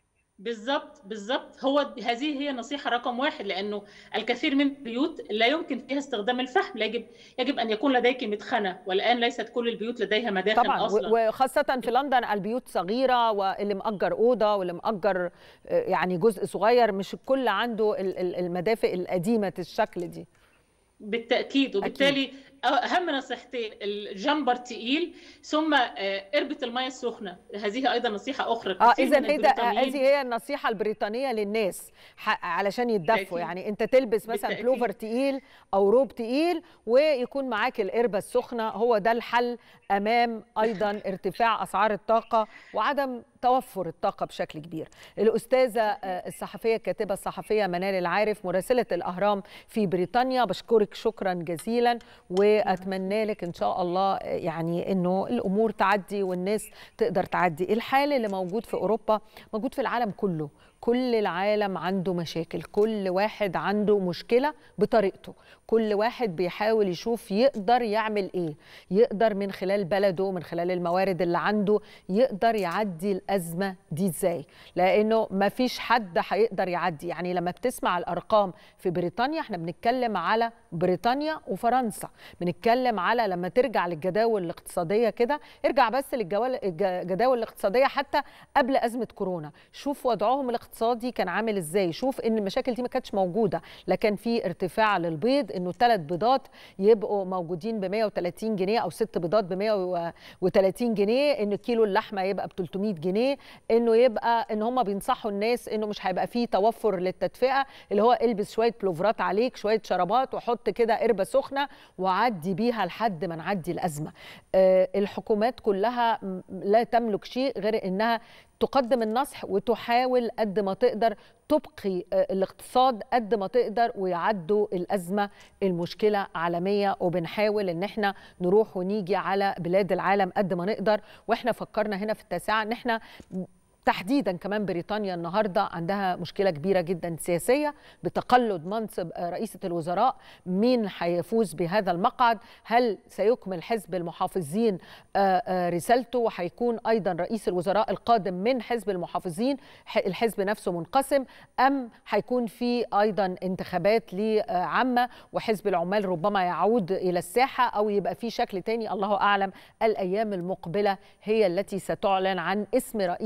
بالظبط بالظبط هو هذه هي نصيحة رقم واحد لأنه الكثير من البيوت لا يمكن فيها استخدام الفحم يجب يجب أن يكون لديك مدخنة والآن ليست كل البيوت لديها مداخن طبعا أصلا و- وخاصة في لندن البيوت صغيرة واللي مأجر أوضة واللي مأجر آه، يعني جزء صغير مش الكل عنده ال- ال- المدافئ القديمة الشكل دي بالتأكيد وبالتالي أهم نصيحتين الجمبر تقيل ثم آه، قربة المياه السخنة هذه أيضا نصيحة أخرى اه كثير اذا من هي ده- البريطانيين- هذه هي النصيحه البريطانيه للناس ح- علشان يتدفوا بالتأكيد. يعني انت تلبس مثلا بالتأكيد. بلوفر تقيل او روب تقيل ويكون معاك القربه السخنه هو ده الحل امام ايضا ارتفاع اسعار الطاقه وعدم توفر الطاقه بشكل كبير الاستاذه آه، الصحفيه الكاتبه الصحفيه منال العارف مراسله الاهرام في بريطانيا بشكرك شكرا جزيلا واتمنى لك ان شاء الله آه، يعني انه الامور تعدي والناس تقدر تعدي الحال اللي موجود في اوروبا موجود في العالم كله كل العالم عنده مشاكل كل واحد عنده مشكله بطريقته كل واحد بيحاول يشوف يقدر يعمل ايه يقدر من خلال بلده من خلال الموارد اللي عنده يقدر يعدي الازمه دي ازاي لانه ما فيش حد هيقدر يعدي يعني لما بتسمع الارقام في بريطانيا احنا بنتكلم على بريطانيا وفرنسا بنتكلم على لما ترجع للجداول الاقتصاديه كده ارجع بس للجداول الاقتصاديه حتى قبل ازمه كورونا شوف وضعهم الاقتصادي كان عامل ازاي شوف ان المشاكل دي ما كانتش موجوده لا كان في ارتفاع للبيض انه ثلاث بيضات يبقوا موجودين ب 130 جنيه او ست بيضات ب 130 جنيه ان كيلو اللحمه يبقى ب 300 جنيه انه يبقى ان هم بينصحوا الناس انه مش هيبقى فيه توفر للتدفئه اللي هو البس شويه بلوفرات عليك شويه شرابات وحط كده قربه سخنه وعدي بيها لحد ما نعدي الازمه آه، الحكومات كلها م- لا تملك شيء غير انها تقدم النصح وتحاول قد ما تقدر تبقي آه، الاقتصاد قد ما تقدر ويعدوا الازمه المشكله عالميه وبنحاول ان احنا نروح ونيجي على بلاد العالم قد ما نقدر واحنا فكرنا هنا في التاسعه ان احنا تحديدا كمان بريطانيا النهارده عندها مشكله كبيره جدا سياسيه بتقلد منصب آه، رئيسه الوزراء مين هيفوز بهذا المقعد هل سيكمل حزب المحافظين آه، آه، رسالته وهيكون ايضا رئيس الوزراء القادم من حزب المحافظين ح- الحزب نفسه منقسم ام هيكون في ايضا انتخابات لعامه وحزب العمال ربما يعود الى الساحه او يبقى في شكل تاني الله اعلم الايام المقبله هي التي ستعلن عن اسم رئيس الوزراء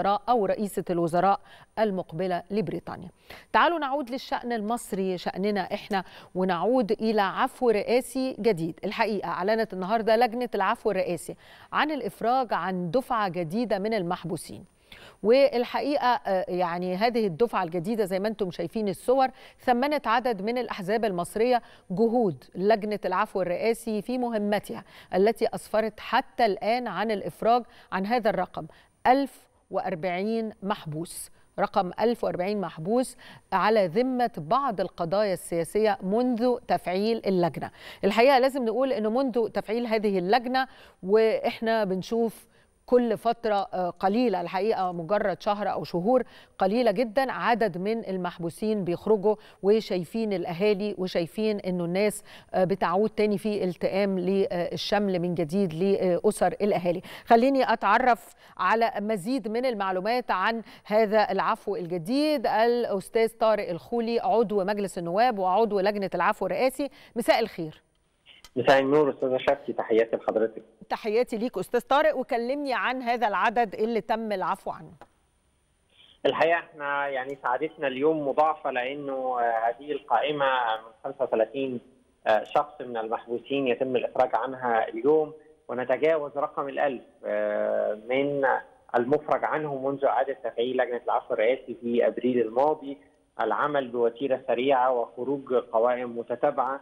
الوزراء أو رئيسة الوزراء المقبلة لبريطانيا تعالوا نعود للشأن المصري شأننا إحنا ونعود إلى عفو رئاسي جديد الحقيقة أعلنت النهاردة لجنة العفو الرئاسي عن الإفراج عن دفعة جديدة من المحبوسين والحقيقه يعني هذه الدفعه الجديده زي ما انتم شايفين الصور ثمنت عدد من الاحزاب المصريه جهود لجنه العفو الرئاسي في مهمتها التي اسفرت حتى الان عن الافراج عن هذا الرقم 1040 محبوس رقم 1040 محبوس على ذمة بعض القضايا السياسية منذ تفعيل اللجنة الحقيقة لازم نقول أنه منذ تفعيل هذه اللجنة وإحنا بنشوف كل فترة قليلة الحقيقة مجرد شهر أو شهور قليلة جدا عدد من المحبوسين بيخرجوا وشايفين الأهالي وشايفين أنه الناس بتعود تاني في التئام للشمل من جديد لأسر الأهالي خليني أتعرف على مزيد من المعلومات عن هذا العفو الجديد الأستاذ طارق الخولي عضو مجلس النواب وعضو لجنة العفو الرئاسي مساء الخير مساء النور استاذه شفتي تحياتي لحضرتك تحياتي ليك استاذ طارق وكلمني عن هذا العدد اللي تم العفو عنه الحقيقه احنا يعني سعادتنا اليوم مضاعفه لانه هذه القائمه من 35 شخص من المحبوسين يتم الافراج عنها اليوم ونتجاوز رقم الألف من المفرج عنهم منذ اعاده تفعيل لجنه العفو الرئاسي في ابريل الماضي العمل بوتيره سريعه وخروج قوائم متتابعه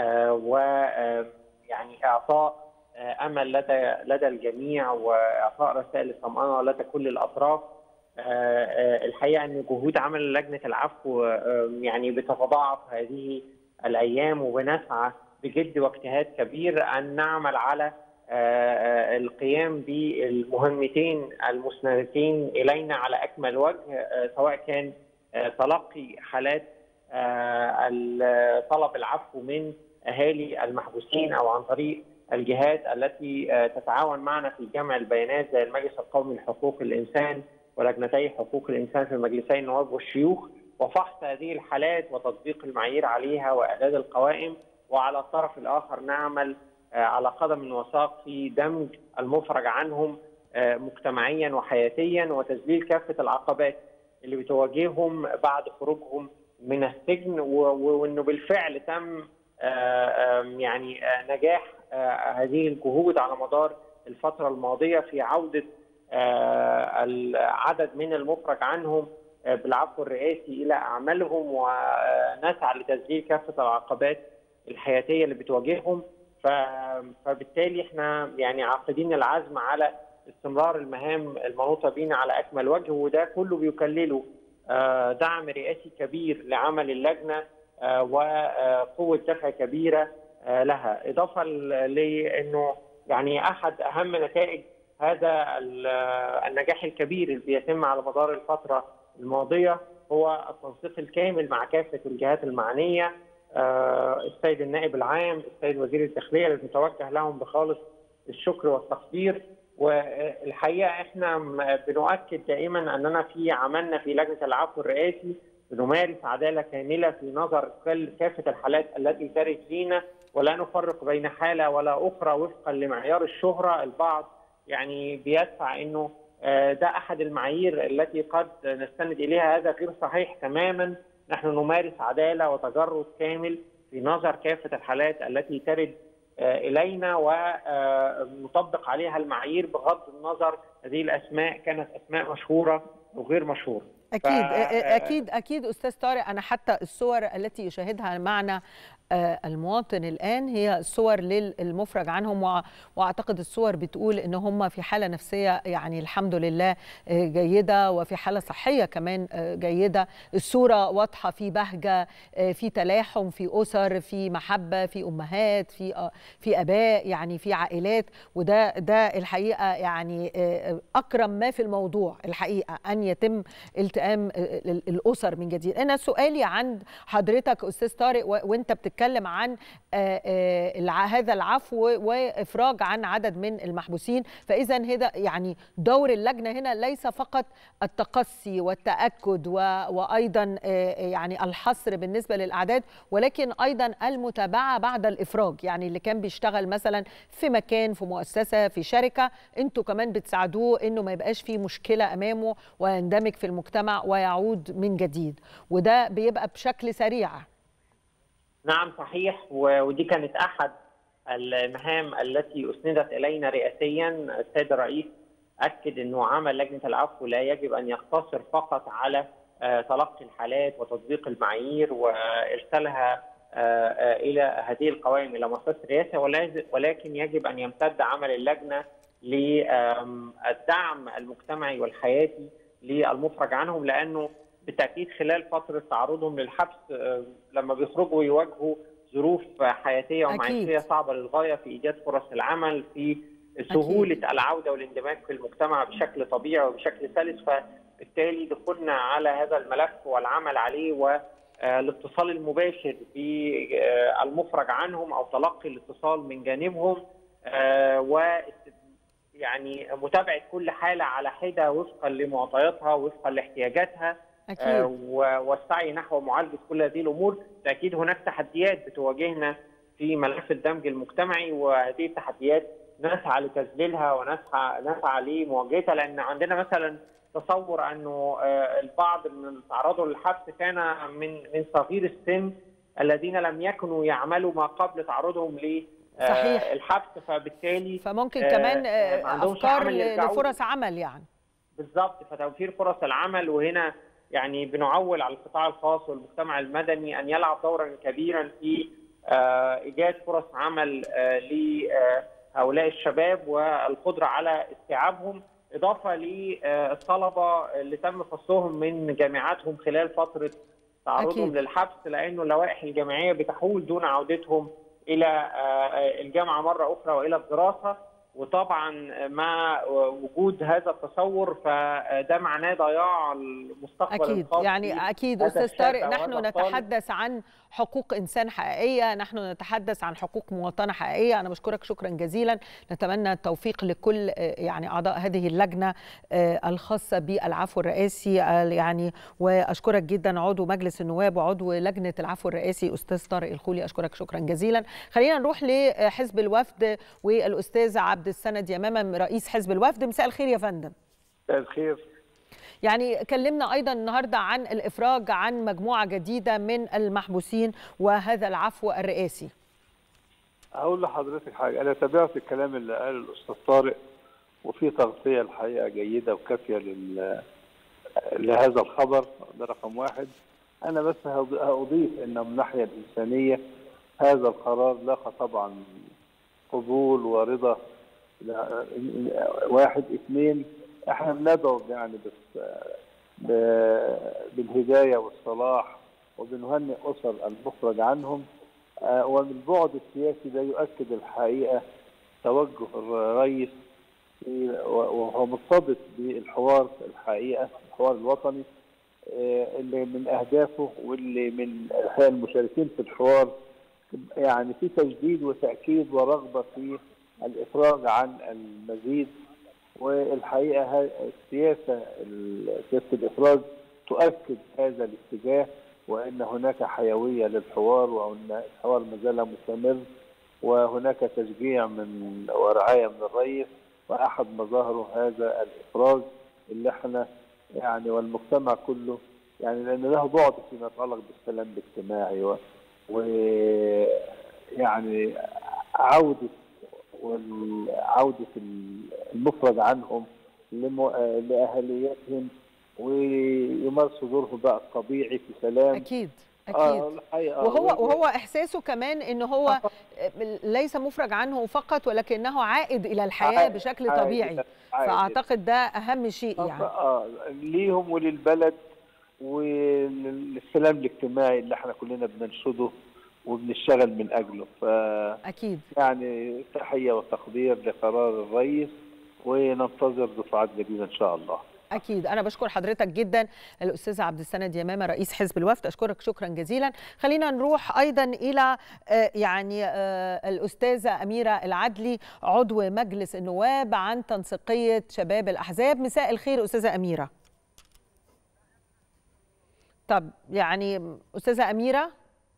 ويعني اعطاء امل لدى لدى الجميع واعطاء رسائل الطمانه لدى كل الاطراف الحقيقه ان جهود عمل لجنه العفو يعني بتتضاعف هذه الايام وبنسعى بجد واجتهاد كبير ان نعمل على القيام بالمهمتين المسندتين الينا على اكمل وجه سواء كان تلقي حالات طلب العفو من اهالي المحبوسين او عن طريق الجهات التي تتعاون معنا في جمع البيانات زي المجلس القومي لحقوق الانسان ولجنتي حقوق الانسان في مجلسي النواب والشيوخ وفحص هذه الحالات وتطبيق المعايير عليها واعداد القوائم وعلى الطرف الاخر نعمل على قدم وساق في دمج المفرج عنهم مجتمعيا وحياتيا وتذليل كافه العقبات اللي بتواجههم بعد خروجهم من السجن وانه بالفعل تم يعني نجاح هذه الجهود على مدار الفتره الماضيه في عوده العدد من المفرج عنهم بالعفو الرئاسي الى اعمالهم ونسعى لتسجيل كافه العقبات الحياتيه اللي بتواجههم فبالتالي احنا يعني عاقدين العزم على استمرار المهام المنوطه بينا على اكمل وجه وده كله بيكلله دعم رئاسي كبير لعمل اللجنه وقوه دفع كبيره لها اضافه لانه يعني احد اهم نتائج هذا النجاح الكبير اللي بيتم على مدار الفتره الماضيه هو التنسيق الكامل مع كافه الجهات المعنيه السيد النائب العام السيد وزير الداخليه اللي نتوجه لهم بخالص الشكر والتقدير والحقيقه احنا بنؤكد دائما اننا في عملنا في لجنه العفو الرئاسي بنمارس عداله كامله في نظر كافه الحالات التي ترد لينا ولا نفرق بين حاله ولا اخرى وفقا لمعيار الشهره البعض يعني بيدفع انه ده احد المعايير التي قد نستند اليها هذا غير صحيح تماما نحن نمارس عداله وتجرد كامل في نظر كافه الحالات التي ترد الينا ونطبق عليها المعايير بغض النظر هذه الاسماء كانت اسماء مشهوره وغير مشهوره اكيد ف... اكيد اكيد استاذ طارق انا حتى الصور التي يشاهدها معنا المواطن الان هي صور للمفرج عنهم واعتقد الصور بتقول ان هم في حاله نفسيه يعني الحمد لله جيده وفي حاله صحيه كمان جيده الصوره واضحه في بهجه في تلاحم في اسر في محبه في امهات في في اباء يعني في عائلات وده ده الحقيقه يعني اكرم ما في الموضوع الحقيقه ان يتم التئام الاسر من جديد انا سؤالي عند حضرتك استاذ طارق وانت بتتكلم بنتكلم عن آه، آه، الع- هذا العفو وافراج عن عدد من المحبوسين فاذا هذا يعني دور اللجنه هنا ليس فقط التقصي والتاكد و- وايضا آه، يعني الحصر بالنسبه للاعداد ولكن ايضا المتابعه بعد الافراج يعني اللي كان بيشتغل مثلا في مكان في مؤسسه في شركه انتوا كمان بتساعدوه انه ما يبقاش في مشكله امامه ويندمج في المجتمع ويعود من جديد وده بيبقى بشكل سريع نعم صحيح و- ودي كانت احد المهام التي اسندت الينا رئاسيا السيد الرئيس اكد انه عمل لجنه العفو لا يجب ان يقتصر فقط على آه، تلقي الحالات وتطبيق المعايير وارسالها آه، آه، الى هذه القوائم الى مؤسسه الرئاسه ولاز- ولكن يجب ان يمتد عمل اللجنه للدعم المجتمعي والحياتي للمفرج عنهم لانه بالتاكيد خلال فتره تعرضهم للحبس آه، لما بيخرجوا يواجهوا ظروف حياتيه ومعيشيه أكيد. صعبه للغايه في ايجاد فرص العمل في سهوله العوده والاندماج في المجتمع بشكل طبيعي وبشكل سلس فبالتالي دخولنا على هذا الملف والعمل عليه والاتصال المباشر بالمفرج عنهم او تلقي الاتصال من جانبهم آه، و يعني متابعه كل حاله على حده وفقا لمعطياتها وفقا لاحتياجاتها آه، اكيد و- والسعي نحو معالجه كل هذه الامور، بالتاكيد هناك تحديات بتواجهنا في ملف الدمج المجتمعي وهذه التحديات نسعى لتذليلها ونسعى نسعى لمواجهتها لان عندنا مثلا تصور انه آه، البعض من اللي تعرضوا للحبس كان من من صغير السن الذين لم يكونوا يعملوا ما قبل تعرضهم ل آه، صحيح. الحبس فبالتالي فمش آه، كمان آه، آه، ما عندهمش افكار عمل ل- يرجعوا لفرص عمل يعني بالظبط فتوفير فرص العمل وهنا يعني بنعول على القطاع الخاص والمجتمع المدني ان يلعب دورا كبيرا في آه، ايجاد فرص عمل آه، لهؤلاء الشباب والقدره على استيعابهم اضافه للطلبه اللي تم فصلهم من جامعاتهم خلال فتره تعرضهم أكيد. للحبس لانه اللوائح الجامعيه بتحول دون عودتهم الى آه، الجامعه مره اخرى والى الدراسه وطبعا مع وجود هذا التصور فده معناه ضياع المستقبل اكيد الخاص يعني اكيد هذا استاذ الشاب طارق أو نحن هذا الطالب. نتحدث عن حقوق انسان حقيقيه نحن نتحدث عن حقوق مواطنه حقيقيه انا بشكرك شكرا جزيلا نتمنى التوفيق لكل آه، يعني اعضاء هذه اللجنه آه، الخاصه بالعفو الرئاسي آه، يعني واشكرك جدا عضو مجلس النواب وعضو لجنه العفو الرئاسي استاذ طارق الخولي اشكرك شكرا جزيلا خلينا نروح لحزب الوفد والاستاذ عبد السند يمامه رئيس حزب الوفد مساء الخير يا فندم مساء الخير يعني كلمنا ايضا النهارده عن الافراج عن مجموعه جديده من المحبوسين وهذا العفو الرئاسي هقول لحضرتك حاجه انا تابعت الكلام اللي قاله الاستاذ طارق وفي تغطيه الحقيقه جيده وكافيه لل لهذا الخبر ده رقم واحد انا بس هض- هاضيف ان من الناحيه الانسانيه هذا القرار لاقى طبعا قبول ورضا لا- واحد اثنين احنا بندعو يعني بس ب- بالهدايه والصلاح وبنهنئ اسر المخرج عنهم آه، ومن البعد السياسي ده يؤكد الحقيقه توجه الرئيس في- وهو مرتبط بالحوار الحقيقه الحوار الوطني آه، اللي من اهدافه واللي من الحقيقه المشاركين في الحوار يعني في تجديد وتاكيد ورغبه في الافراج عن المزيد والحقيقه ها- السياسه ال- سياسه الافراج تؤكد هذا الاتجاه وان هناك حيويه للحوار وان الحوار ما زال مستمر وهناك تشجيع من ورعايه من الرئيس واحد مظاهره هذا الافراج اللي احنا يعني والمجتمع كله يعني لان له بعد فيما يتعلق بالسلام الاجتماعي و, و يعني عوده وعوده المفرج عنهم لم- لاهليتهم ويمارسوا دورهم بقى الطبيعي في سلام اكيد آه اكيد الحقيقة وهو و- وهو احساسه كمان ان هو ليس مفرج عنه فقط ولكنه عائد الى الحياه عائد- بشكل عائد طبيعي إلى- عائد فاعتقد ده اهم شيء آه، يعني اه ليهم وللبلد وللسلام الاجتماعي اللي احنا كلنا بننشده وبنشتغل من اجله ف اكيد يعني تحيه وتقدير لقرار الرئيس وننتظر دفعات جديده ان شاء الله اكيد انا بشكر حضرتك جدا الاستاذ عبد السند يمامه رئيس حزب الوفد اشكرك شكرا جزيلا خلينا نروح ايضا الى يعني الاستاذه اميره العدلي عضو مجلس النواب عن تنسيقيه شباب الاحزاب مساء الخير استاذه اميره طب يعني استاذه اميره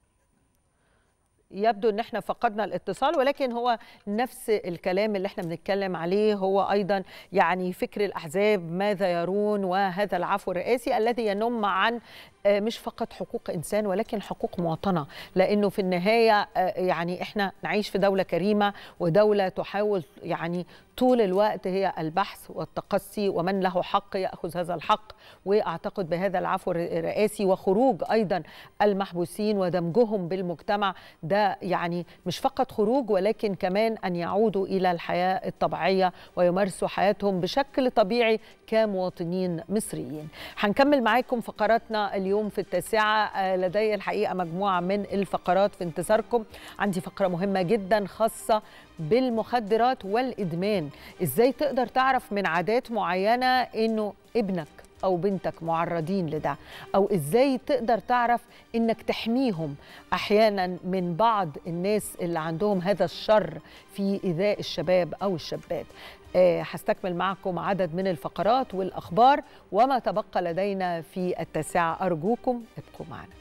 يبدو ان احنا فقدنا الاتصال ولكن هو نفس الكلام اللي احنا بنتكلم عليه هو ايضا يعني فكر الاحزاب ماذا يرون وهذا العفو الرئاسي الذي ينم عن مش فقط حقوق انسان ولكن حقوق مواطنه لانه في النهايه يعني احنا نعيش في دوله كريمه ودوله تحاول يعني طول الوقت هي البحث والتقصي ومن له حق ياخذ هذا الحق واعتقد بهذا العفو الرئاسي وخروج ايضا المحبوسين ودمجهم بالمجتمع ده يعني مش فقط خروج ولكن كمان ان يعودوا الى الحياه الطبيعيه ويمارسوا حياتهم بشكل طبيعي كمواطنين مصريين. هنكمل معاكم فقراتنا اليوم في التاسعه لدي الحقيقه مجموعه من الفقرات في انتظاركم عندي فقره مهمه جدا خاصه بالمخدرات والادمان ازاي تقدر تعرف من عادات معينه انه ابنك او بنتك معرضين لده او ازاي تقدر تعرف انك تحميهم احيانا من بعض الناس اللي عندهم هذا الشر في ايذاء الشباب او الشابات هستكمل معكم عدد من الفقرات والاخبار وما تبقى لدينا في التاسعه ارجوكم ابقوا معنا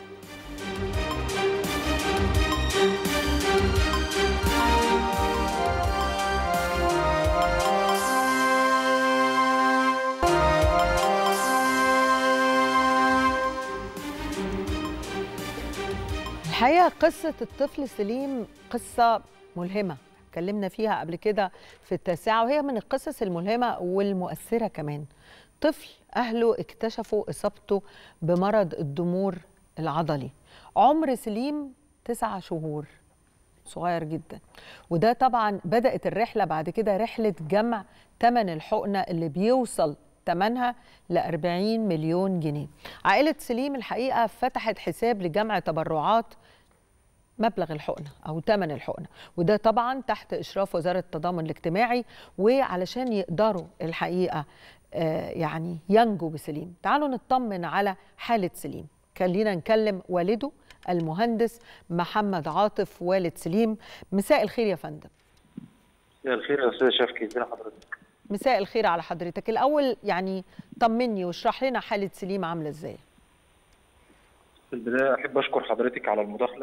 الحقيقه قصه الطفل سليم قصه ملهمه اتكلمنا فيها قبل كده في التاسعه وهي من القصص الملهمه والمؤثره كمان طفل اهله اكتشفوا اصابته بمرض الضمور العضلي عمر سليم تسعة شهور صغير جدا وده طبعا بدات الرحله بعد كده رحله جمع ثمن الحقنه اللي بيوصل ثمنها ل 40 مليون جنيه. عائله سليم الحقيقه فتحت حساب لجمع تبرعات مبلغ الحقنه او ثمن الحقنه وده طبعا تحت اشراف وزاره التضامن الاجتماعي وعلشان يقدروا الحقيقه آه يعني ينجوا بسليم. تعالوا نطمن على حاله سليم. خلينا نكلم والده المهندس محمد عاطف والد سليم مساء الخير يا فندم. مساء الخير يا استاذ شفكي ازي حضرتك؟ مساء الخير على حضرتك الاول يعني طمني واشرح لنا حاله سليم عامله ازاي في البدايه احب اشكر حضرتك على المداخله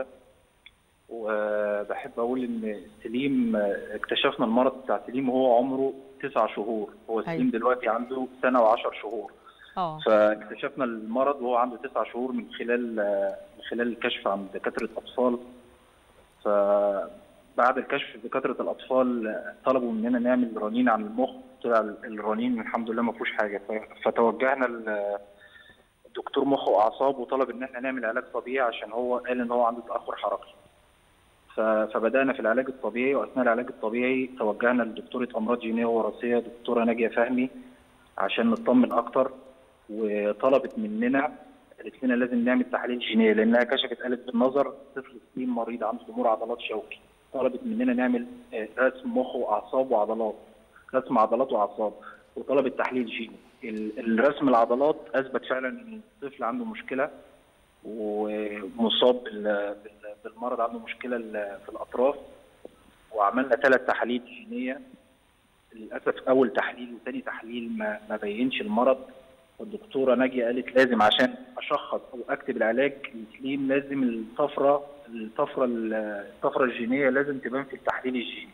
وبحب اقول ان سليم اكتشفنا المرض بتاع سليم وهو عمره تسع شهور هو سليم أيوة. دلوقتي عنده سنه وعشر شهور اه فاكتشفنا المرض وهو عنده تسع شهور من خلال من خلال الكشف عند دكاتره اطفال ف بعد الكشف دكاتره الاطفال طلبوا مننا نعمل رنين عن المخ طلع الرنين الحمد لله ما فيهوش حاجه فتوجهنا لدكتور مخ واعصاب وطلب ان احنا نعمل علاج طبيعي عشان هو قال ان هو عنده تاخر حركي فبدانا في العلاج الطبيعي واثناء العلاج الطبيعي توجهنا لدكتوره امراض جينيه وراثيه دكتوره ناجيه فهمي عشان نطمن اكتر وطلبت مننا قالت لنا لازم نعمل تحاليل جينيه لانها كشفت قالت بالنظر طفل سليم مريض عنده ضمور عضلات شوكي طلبت مننا نعمل رسم مخ واعصاب وعضلات رسم عضلات واعصاب وطلبت تحليل جيني الرسم العضلات اثبت فعلا ان الطفل عنده مشكله ومصاب بالمرض عنده مشكله في الاطراف وعملنا ثلاث تحاليل جينيه للاسف اول تحليل وثاني تحليل ما ما بينش المرض والدكتوره ناجيه قالت لازم عشان اشخص او اكتب العلاج لسليم لازم الطفره الطفره الطفره الجينيه لازم تبان في التحليل الجيني.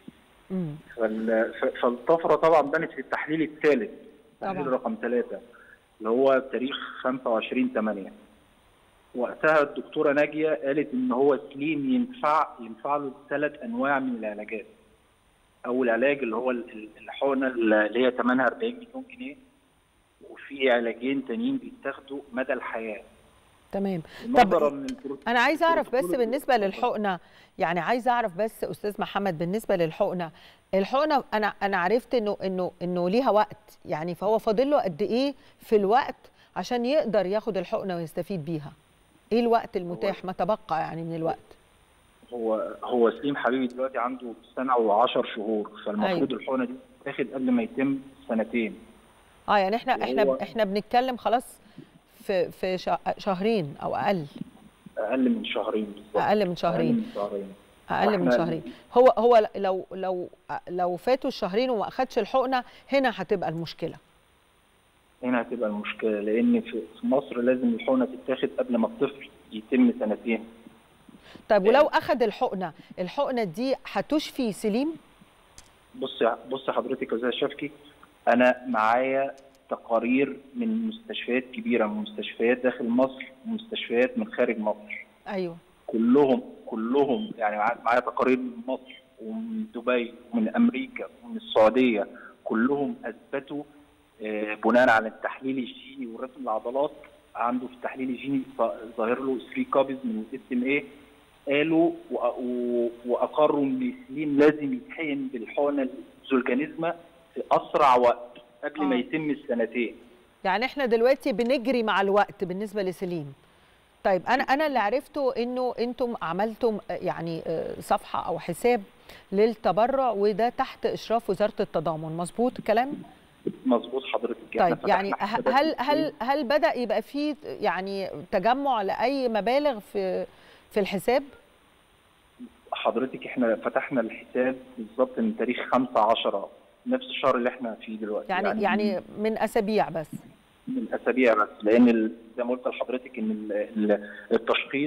فالطفره طبعا بانت في التحليل الثالث تحليل رقم ثلاثه اللي هو تاريخ 25 8 وقتها الدكتوره ناجيه قالت ان هو سليم ينفع ينفع له ثلاث انواع من العلاجات. اول علاج اللي هو الحقنه اللي هي ثمنها 40 مليون جنيه وفي علاجين تانيين بيتاخدوا مدى الحياه. تمام طب انا عايز اعرف بس بالنسبه للحقنه يعني عايز اعرف بس استاذ محمد بالنسبه للحقنه الحقنه انا انا عرفت انه انه انه ليها وقت يعني فهو فاضل له قد ايه في الوقت عشان يقدر ياخد الحقنه ويستفيد بيها ايه الوقت المتاح ما تبقى يعني من الوقت هو هو سليم حبيبي دلوقتي عنده سنه و10 شهور فالمفروض أيوة. الحقنه دي تاخد قبل ما يتم سنتين اه يعني احنا احنا وهو- احنا بنتكلم خلاص في في شه- شهرين او اقل اقل من شهرين بالظبط اقل من اقل شهرين من شهرين اقل من وإحنا- شهرين هو هو لو لو لو فاتوا الشهرين وما اخدش الحقنه هنا هتبقى المشكله هنا هتبقى المشكله لان في في مصر لازم الحقنه تتاخد قبل ما الطفل يتم سنتين طيب ولو اخد الحقنه الحقنه دي هتشفي سليم بص بص حضرتك يا استاذ شفكي انا معايا تقارير من مستشفيات كبيره من مستشفيات داخل مصر ومستشفيات من خارج مصر ايوه كلهم كلهم يعني معايا معايا تقارير من مصر ومن دبي ومن امريكا ومن السعوديه كلهم اثبتوا آه، بناء على التحليل الجيني ورسم العضلات عنده في التحليل الجيني ظ- ظاهر له 3 كابز من الاس ام اي قالوا وأ- و- واقروا ان سليم لازم يتحقن بالحقنه الزولجانيزما في اسرع وقت قبل ما آه. يتم السنتين يعني احنا دلوقتي بنجري مع الوقت بالنسبه لسليم طيب انا انا اللي عرفته انه انتم عملتم آه، يعني آه، صفحه او حساب للتبرع وده تحت اشراف وزاره التضامن مظبوط الكلام مظبوط حضرتك إحنا طيب يعني فتحنا ه- حسابات هل كتير. هل هل بدا يبقى في يعني تجمع لاي مبالغ في في الحساب حضرتك احنا فتحنا الحساب بالظبط من تاريخ 5 10 نفس الشهر اللي احنا فيه دلوقتي يعني يعني من اسابيع بس من اسابيع بس لان ال- زي ما قلت لحضرتك ان ال- ال- التشخيص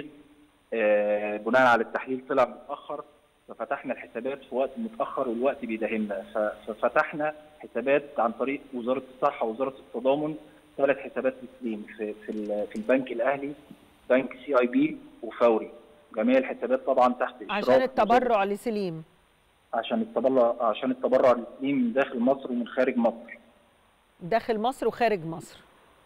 آه، بناء على التحليل طلع متاخر ففتحنا الحسابات في وقت متاخر والوقت بيداهمنا ف- ففتحنا حسابات عن طريق وزاره الصحه ووزاره التضامن ثلاث حسابات تسليم في في, ال- في البنك الاهلي بنك سي اي بي وفوري جميع الحسابات طبعا تحت اشراف عشان وزارة التبرع لسليم عشان التبرع عشان التبرع للسليم من داخل مصر ومن خارج مصر داخل مصر وخارج مصر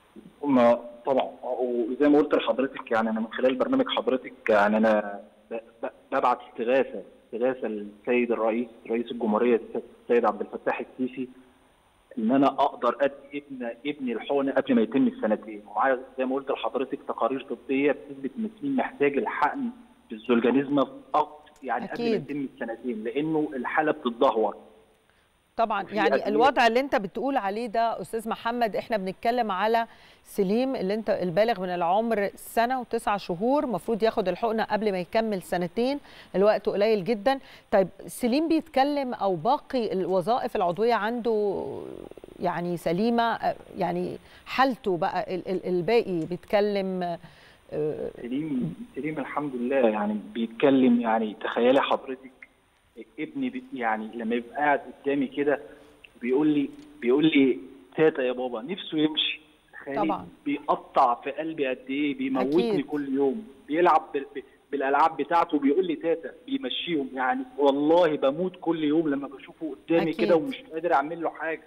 ما طبعا وزي ما قلت لحضرتك يعني انا من خلال برنامج حضرتك يعني انا ب- ب- ببعت استغاثه استغاثه للسيد الرئيس رئيس الجمهوريه السيد عبد الفتاح السيسي ان انا اقدر ادي ابن ابني الحقنه قبل ما يتم السنتين ومعايا زي ما قلت لحضرتك تقارير طبيه بتثبت ان سليم محتاج الحقن بالزولجانيزما في أق- يعني قبل ما أكيد. يتم السنتين لانه الحاله بتتدهور طبعا وفي يعني أدوية. الوضع اللي انت بتقول عليه ده استاذ محمد احنا بنتكلم على سليم اللي انت البالغ من العمر سنه وتسعة شهور المفروض ياخد الحقنه قبل ما يكمل سنتين الوقت قليل جدا طيب سليم بيتكلم او باقي الوظائف العضويه عنده يعني سليمه آه، يعني حالته بقى ال- ال- الباقي بيتكلم آه، سليم سليم الحمد لله يعني بيتكلم يعني تخيلي حضرتك ابني بي يعني لما يبقى قاعد قدامي كده بيقول لي بيقول لي تاتا يا بابا نفسه يمشي تخيلي طبعا. بيقطع في قلبي قد ايه بيموتني أكيد. كل يوم بيلعب بال- ب- بالالعاب بتاعته بيقول لي تاتا بيمشيهم يعني والله بموت كل يوم لما بشوفه قدامي أكيد. كده ومش قادر اعمل له حاجه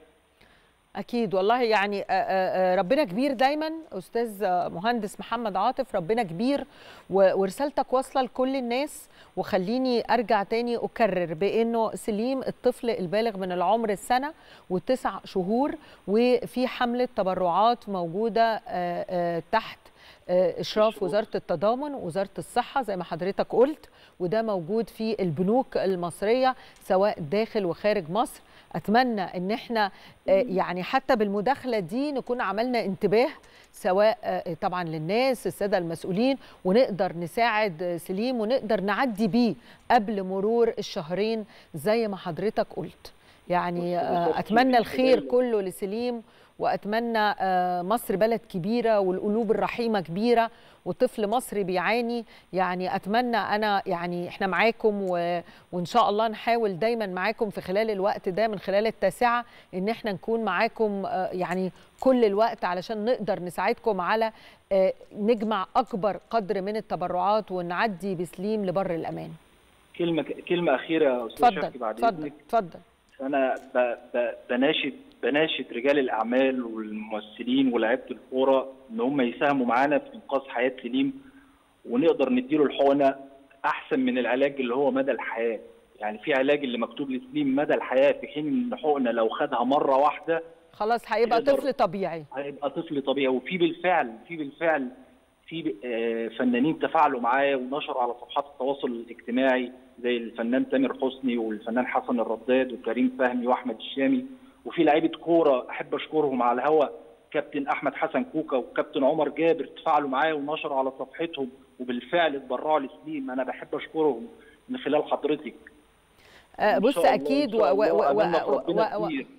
أكيد والله يعني آه، آه، آه، ربنا كبير دايما أستاذ آه، مهندس محمد عاطف ربنا كبير و- ورسالتك واصلة لكل الناس وخليني أرجع تاني أكرر بأنه سليم الطفل البالغ من العمر السنة وتسع شهور وفي حملة تبرعات موجودة آه، آه، تحت آه، إشراف الشروق. وزارة التضامن ووزارة الصحة زي ما حضرتك قلت وده موجود في البنوك المصرية سواء داخل وخارج مصر أتمنى إن احنا آه، يعني حتى بالمداخله دي نكون عملنا انتباه سواء آه، طبعا للناس الساده المسؤولين ونقدر نساعد آه، سليم ونقدر نعدي بيه قبل مرور الشهرين زي ما حضرتك قلت يعني آه، بالظبط. اتمنى الخير خلال- كله لسليم واتمنى آه، مصر بلد كبيره والقلوب الرحيمه كبيره وطفل مصري بيعاني يعني اتمنى انا يعني احنا معاكم و... وان شاء الله نحاول دايما معاكم في خلال الوقت ده من خلال التاسعه ان احنا نكون معاكم آه، يعني كل الوقت علشان نقدر نساعدكم على آه، نجمع اكبر قدر من التبرعات ونعدي بسليم لبر الامان كلمه كلمه اخيره يا استاذ اتفضل شفقي بعد اتفضل اذنك اتفضل انا ب... ب... بناشد بناشد رجال الاعمال والممثلين ولاعيبه الكوره ان هم يساهموا معانا في انقاذ حياه سليم ونقدر نديله الحقنه احسن من العلاج اللي هو مدى الحياه يعني في علاج اللي مكتوب لسليم مدى الحياه في حين ان حقنه لو خدها مره واحده خلاص هيبقى يقدر- طفل طبيعي هيبقى طفل طبيعي وفي بالفعل في بالفعل في آه، فنانين تفاعلوا معاه ونشروا على صفحات التواصل الاجتماعي زي الفنان تامر حسني والفنان حسن الرداد وكريم فهمي واحمد الشامي وفي لعيبه كوره احب اشكرهم على الهوا كابتن احمد حسن كوكا وكابتن عمر جابر تفاعلوا معايا ونشروا على صفحتهم وبالفعل اتبرعوا لسليم انا بحب اشكرهم من خلال حضرتك آه، إن بص شاء الله- اكيد إن شاء الله أملنا في و... ربنا و... و... كتير.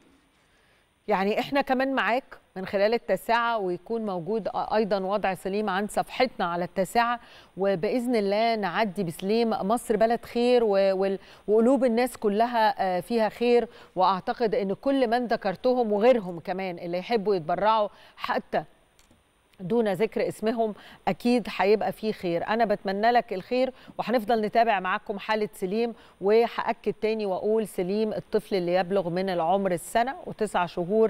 يعني احنا كمان معاك من خلال التاسعة ويكون موجود أيضا وضع سليم عن صفحتنا على التاسعة وبإذن الله نعدي بسليم مصر بلد خير و- وال- وقلوب الناس كلها آه، فيها خير وأعتقد أن كل من ذكرتهم وغيرهم كمان اللي يحبوا يتبرعوا حتى دون ذكر اسمهم اكيد هيبقى فيه خير انا بتمنى لك الخير وهنفضل نتابع معاكم حاله سليم وهاكد تاني واقول سليم الطفل اللي يبلغ من العمر السنه وتسع شهور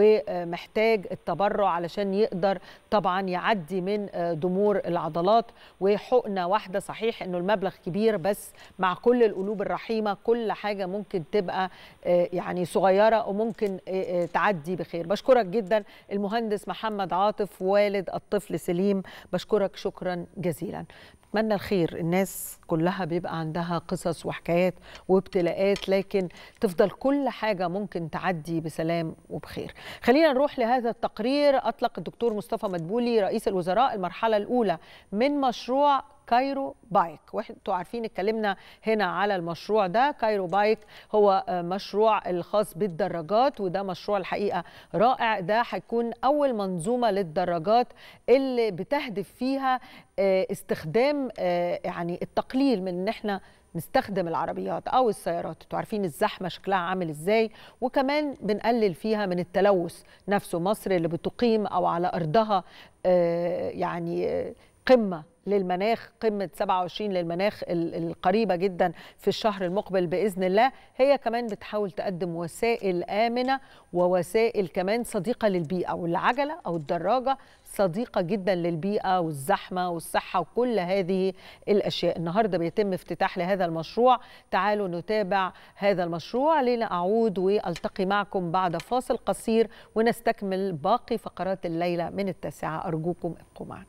ومحتاج التبرع علشان يقدر طبعا يعدي من ضمور العضلات وحقنه واحده صحيح انه المبلغ كبير بس مع كل القلوب الرحيمه كل حاجه ممكن تبقى آه، يعني صغيره وممكن آه، آه، تعدي بخير بشكرك جدا المهندس محمد عاطف والد الطفل سليم بشكرك شكرا جزيلا اتمنى الخير الناس كلها بيبقى عندها قصص وحكايات وابتلاءات لكن تفضل كل حاجه ممكن تعدي بسلام وبخير خلينا نروح لهذا التقرير اطلق الدكتور مصطفى مدبولي رئيس الوزراء المرحله الاولى من مشروع كايرو بايك وانتوا عارفين اتكلمنا هنا على المشروع ده كايرو بايك هو آه، مشروع الخاص بالدراجات وده مشروع الحقيقه رائع ده هيكون اول منظومه للدراجات اللي بتهدف فيها آه، استخدام آه، يعني التقليل من ان احنا نستخدم العربيات او السيارات انتوا عارفين الزحمه شكلها عامل ازاي وكمان بنقلل فيها من التلوث نفسه مصر اللي بتقيم او على ارضها آه، يعني آه، قمه للمناخ قمة 27 للمناخ ال- القريبة جدا في الشهر المقبل بإذن الله هي كمان بتحاول تقدم وسائل آمنة ووسائل كمان صديقة للبيئة والعجلة أو الدراجة صديقة جدا للبيئة والزحمة والصحة وكل هذه الأشياء النهاردة بيتم افتتاح لهذا المشروع تعالوا نتابع هذا المشروع لينا أعود وألتقي معكم بعد فاصل قصير ونستكمل باقي فقرات الليلة من التاسعة أرجوكم ابقوا معنا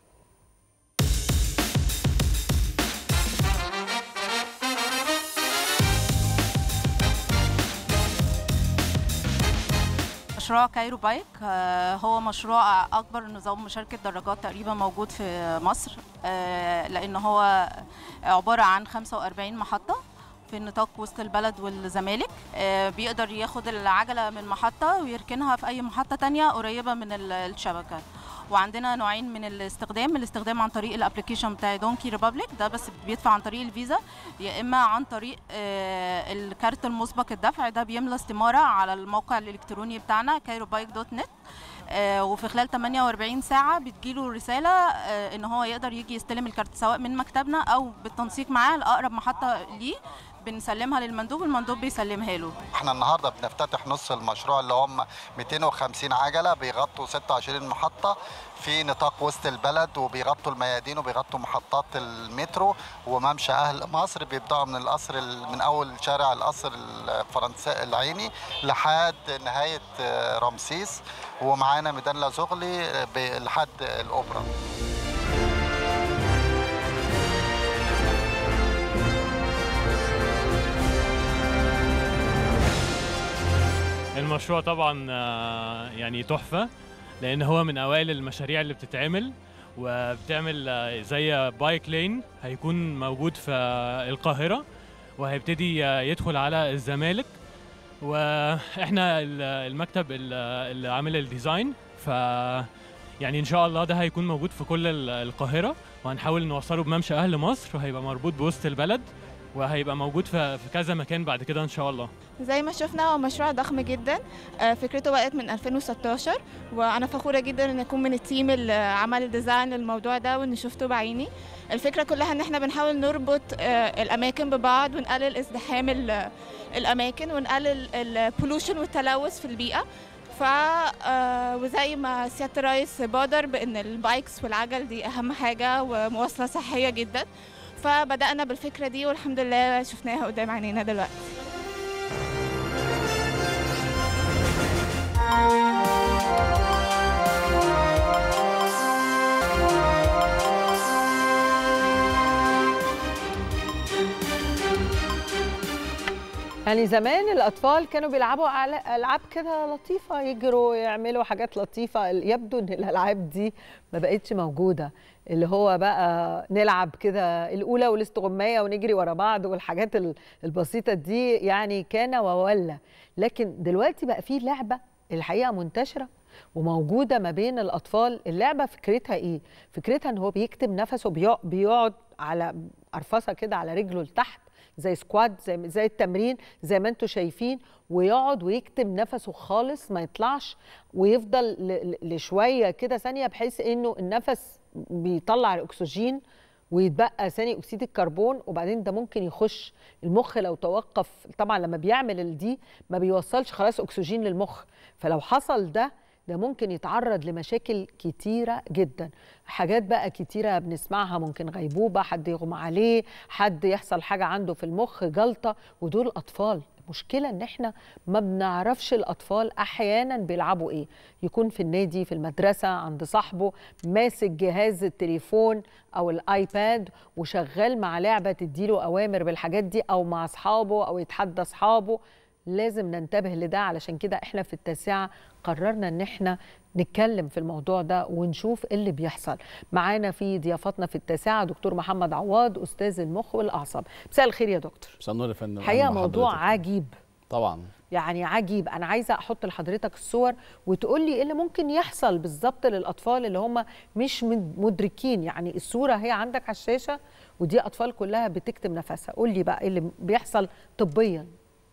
مشروع كايرو بايك آه، هو مشروع اكبر نظام مشاركه دراجات تقريبا موجود في مصر آه، لان هو عباره عن 45 محطه في نطاق وسط البلد والزمالك آه، بيقدر ياخد العجله من محطه ويركنها في اي محطه تانية قريبه من ال- الشبكه وعندنا نوعين من الاستخدام الاستخدام عن طريق الابلكيشن بتاع دونكي ريبابليك ده بس بيدفع عن طريق الفيزا يا اما عن طريق آه، الكارت المسبق الدفع ده بيملى استماره على الموقع الالكتروني بتاعنا كايروبايك دوت نت آه، وفي خلال 48 ساعة بتجيله رسالة آه، إن هو يقدر يجي يستلم الكارت سواء من مكتبنا أو بالتنسيق معاه لأقرب محطة ليه بنسلمها للمندوب المندوب بيسلمها له احنا النهارده بنفتتح نص المشروع اللي هم 250 عجله بيغطوا 26 محطه في نطاق وسط البلد وبيغطوا الميادين وبيغطوا محطات المترو وممشى اهل مصر بيبداوا من القصر ال- من اول شارع القصر الفرنسي العيني لحد نهايه آه، رمسيس ومعانا ميدان لازغلي آه، ب- لحد الاوبرا المشروع طبعا آه، يعني تحفة لأن هو من أوائل المشاريع اللي بتتعمل وبتعمل آه، زي بايك لين هيكون موجود في آه، القاهرة وهيبتدي آه، يدخل على الزمالك واحنا ال- المكتب ال- اللي عامل الديزاين ف يعني ان شاء الله ده هيكون موجود في كل ال- القاهرة وهنحاول نوصله بممشى أهل مصر وهيبقى مربوط بوسط البلد وهيبقى موجود في في كذا مكان بعد كده ان شاء الله زي ما شفنا هو مشروع ضخم جدا آه، فكرته بدأت من 2016 وأنا فخورة جدا إن أكون من التيم اللي عمل الديزاين للموضوع ده وإني شفته بعيني الفكرة كلها إن إحنا بنحاول نربط آه، الأماكن ببعض ونقلل ازدحام ال- الأماكن ونقلل البولوشن والتلوث في البيئة ف آه، وزي ما سيادة الرئيس بادر بإن البايكس والعجل دي أهم حاجة ومواصلة صحية جدا فبدأنا بالفكرة دي والحمد لله شفناها قدام عينينا دلوقتي يعني زمان الاطفال كانوا بيلعبوا على العاب كده لطيفه يجروا يعملوا حاجات لطيفه يبدو ان الالعاب دي ما بقتش موجوده اللي هو بقى نلعب كده الاولى والاستغمايه ونجري ورا بعض والحاجات ال- البسيطه دي يعني كان وولى لكن دلوقتي بقى في لعبه الحقيقه منتشره وموجوده ما بين الاطفال اللعبه فكرتها ايه فكرتها ان هو بيكتم نفسه بيقعد, بيقعد على قرفصه كده على رجله لتحت زي سكواد زي زي التمرين زي ما انتم شايفين ويقعد ويكتم نفسه خالص ما يطلعش ويفضل ل- ل- لشويه كده ثانيه بحيث انه النفس بيطلع الاكسجين ويتبقى ثاني اكسيد الكربون وبعدين ده ممكن يخش المخ لو توقف طبعا لما بيعمل دي ما بيوصلش خلاص اكسجين للمخ فلو حصل ده ده ممكن يتعرض لمشاكل كتيرة جدا حاجات بقى كتيرة بنسمعها ممكن غيبوبة حد يغمى عليه حد يحصل حاجة عنده في المخ جلطة ودول أطفال المشكلة ان احنا ما بنعرفش الاطفال احيانا بيلعبوا ايه يكون في النادي في المدرسة عند صاحبه ماسك جهاز التليفون او الايباد وشغال مع لعبة تديله اوامر بالحاجات دي او مع اصحابه او يتحدى اصحابه لازم ننتبه لده علشان كده احنا في التاسعة قررنا ان احنا نتكلم في الموضوع ده ونشوف إيه اللي بيحصل معانا في ضيافتنا في التاسعة دكتور محمد عواد أستاذ المخ والأعصاب مساء الخير يا دكتور مساء النور يا فندم حقيقة أهلا موضوع بحضرتك. عجيب طبعا يعني عجيب انا عايزه احط لحضرتك الصور وتقول لي ايه اللي ممكن يحصل بالظبط للاطفال اللي هم مش مد- مدركين يعني الصوره هي عندك على الشاشه ودي اطفال كلها بتكتم نفسها قول لي بقى ايه اللي بيحصل طبيا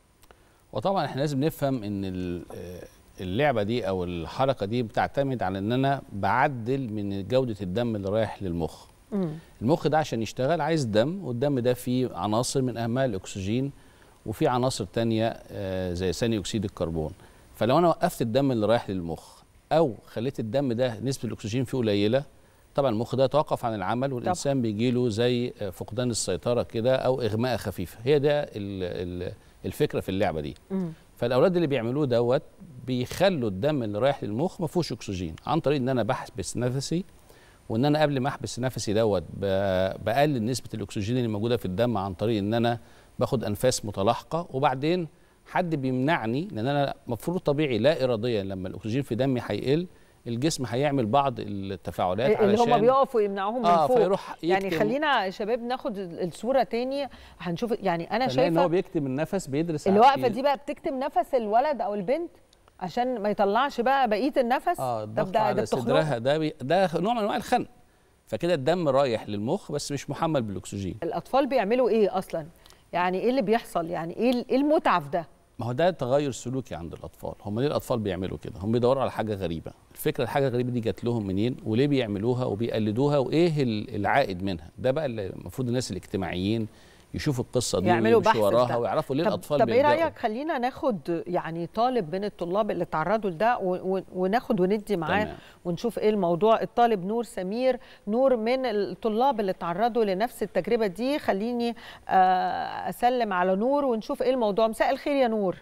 وطبعا احنا لازم نفهم ان ال- آه، اللعبه دي او الحركه دي بتعتمد على ان انا بعدل من جوده الدم اللي رايح للمخ المخ ده عشان يشتغل عايز دم والدم ده فيه عناصر من اهمها الاكسجين وفي عناصر تانية آه، زي ثاني اكسيد الكربون فلو انا وقفت الدم اللي رايح للمخ او خليت الدم ده نسبه الاكسجين فيه قليله طبعا المخ ده يتوقف عن العمل والانسان بيجيله زي آه، فقدان السيطره كده او اغماء خفيفه هي ده ال- ال- الفكره في اللعبه دي فالاولاد اللي بيعملوه دوت بيخلوا الدم اللي رايح للمخ ما فيهوش اكسجين عن طريق ان انا بحبس نفسي وان انا قبل ما احبس نفسي دوت ب- بقلل نسبه الاكسجين اللي موجوده في الدم عن طريق ان انا باخد انفاس متلاحقه وبعدين حد بيمنعني لان انا المفروض طبيعي لا اراديا لما الاكسجين في دمي هيقل الجسم هيعمل بعض التفاعلات اللي هم علشان بيقفوا يمنعوهم من آه، فوق فيروح يعني يكتم- خلينا يا شباب ناخد الصوره تاني هنشوف يعني انا فنلاقي ان هو شايفه بيكتم النفس بيدرس اللي ع- واقفه دي بقى بتكتم نفس الولد او البنت عشان ما يطلعش بقى بقيه النفس اه طب الضغط على صدرها ده بي... ده نوع من انواع الخنق فكده الدم رايح للمخ بس مش محمل بالاكسجين الاطفال بيعملوا ايه اصلا يعني ايه اللي بيحصل يعني ايه ايه المتعه في ده ما هو ده تغير سلوكي عند الاطفال هم ليه الاطفال بيعملوا كده هم بيدوروا على حاجه غريبه الفكره الحاجه الغريبه دي جات لهم منين وليه بيعملوها وبيقلدوها وايه ال- العائد منها ده بقى اللي المفروض الناس الاجتماعيين يشوفوا القصه دي يعملوا بحث ويمشوا في وراها ده. ويعرفوا ليه طب الاطفال طب ايه بيلجأوا. رايك خلينا ناخد يعني طالب من الطلاب اللي تعرضوا لده و- و- وناخد وندي معاه تمام. ونشوف ايه الموضوع الطالب نور سمير نور من الطلاب اللي تعرضوا لنفس التجربه دي خليني آه، اسلم على نور ونشوف ايه الموضوع مساء الخير يا نور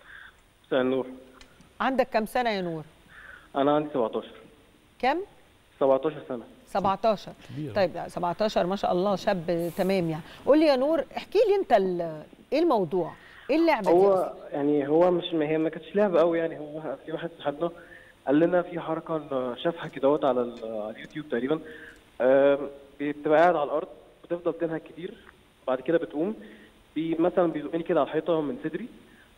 مساء النور عندك كام سنه يا نور انا عندي 17 كام 17 سنه 17 كبير. طيب 17 ما شاء الله شاب تمام يعني قول لي يا نور احكي لي انت ال- ايه الموضوع ايه اللعبه دي هو أصلاً؟ يعني هو مش ما هي ما كانتش لعبه قوي يعني هو في واحد صاحبنا قال لنا في حركه إن شافها كده على ال- على اليوتيوب تقريبا آم، بتبقى قاعد على الارض بتفضل تنهك كتير بعد كده بتقوم بي مثلا بيزقني كده على الحيطه من صدري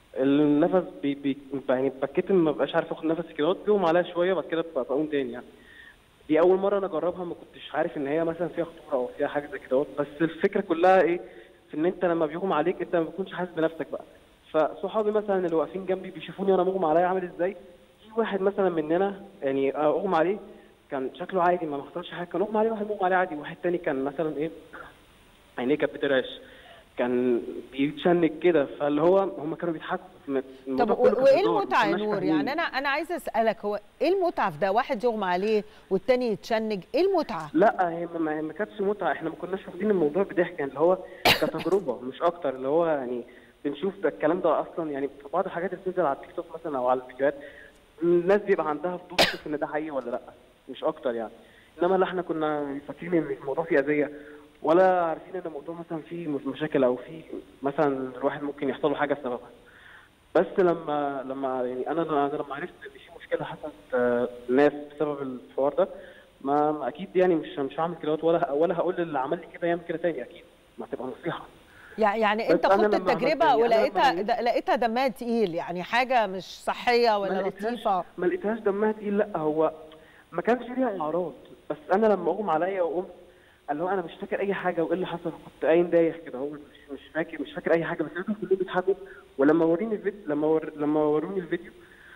النفس بي بي يعني بتكتم ما بقاش عارف اخد نفسي كده بيقوم عليا شويه بعد كده ببقى بقوم تاني يعني دي اول مره انا اجربها ما كنتش عارف ان هي مثلا فيها خطوره او فيها حاجه زي كده بس الفكره كلها ايه في ان انت لما بيغمى عليك انت ما بتكونش حاسس بنفسك بقى فصحابي مثلا اللي واقفين جنبي بيشوفوني وانا مغمى عليا عامل ازاي في واحد مثلا مننا يعني آه، اغمى عليه كان شكله عادي ما حصلش حاجه كان اغمى عليه واحد مغمى عليه عادي واحد تاني كان مثلا ايه عينيه كانت بترعش كان بيتشنج كده فاللي هو هم كانوا بيضحكوا الموضوع طب كله كان وايه هزار، ما المتعه يا كناش نور فاهمين. يعني انا انا عايزه اسالك هو ايه المتعه في ده واحد يغمى عليه والتاني يتشنج ايه المتعه لا هي ما- ما ما كانتش متعه احنا ما كناش واخدين الموضوع بضحك يعني اللي هو كتجربه مش اكتر اللي هو يعني بنشوف ده الكلام ده اصلا يعني في بعض الحاجات اللي بتنزل على التيك توك مثلا او على الفيديوهات الناس بيبقى عندها فضول تشوف ان ده حقيقي ولا لا مش اكتر يعني انما لا احنا كنا فاكرين ان الموضوع فيه اذيه ولا عارفين ان الموضوع مثلا فيه مشاكل او فيه مثلا الواحد ممكن يحصل له حاجه بسببها بس لما لما يعني انا انا لما عرفت ان في مشكله حصلت آه، ناس بسبب الحوار ده ما ما اكيد يعني مش مش هعمل كده ولا ولا هقول للي عمل لي كده يعمل كده تاني اكيد ما تبقى نصيحه يع- يعني بس انت أنا خدت لما عملت التجربه يعني أنا ولقيتها لما د- لقيتها دمها تقيل يعني حاجه مش صحيه ولا لقيتهاش- لطيفه ما لقيتهاش دمها تقيل لا هو ما كانش ليها اعراض بس انا لما اغمى عليا وقمت اللي هو انا مش فاكر اي حاجه وايه اللي حصل كنت قايم دايخ كده هو مش مش فاكر مش فاكر اي حاجه بس لقيتهم كلهم بيضحكوا ولما وريني الفيديو لما ور... لما وروني الفيديو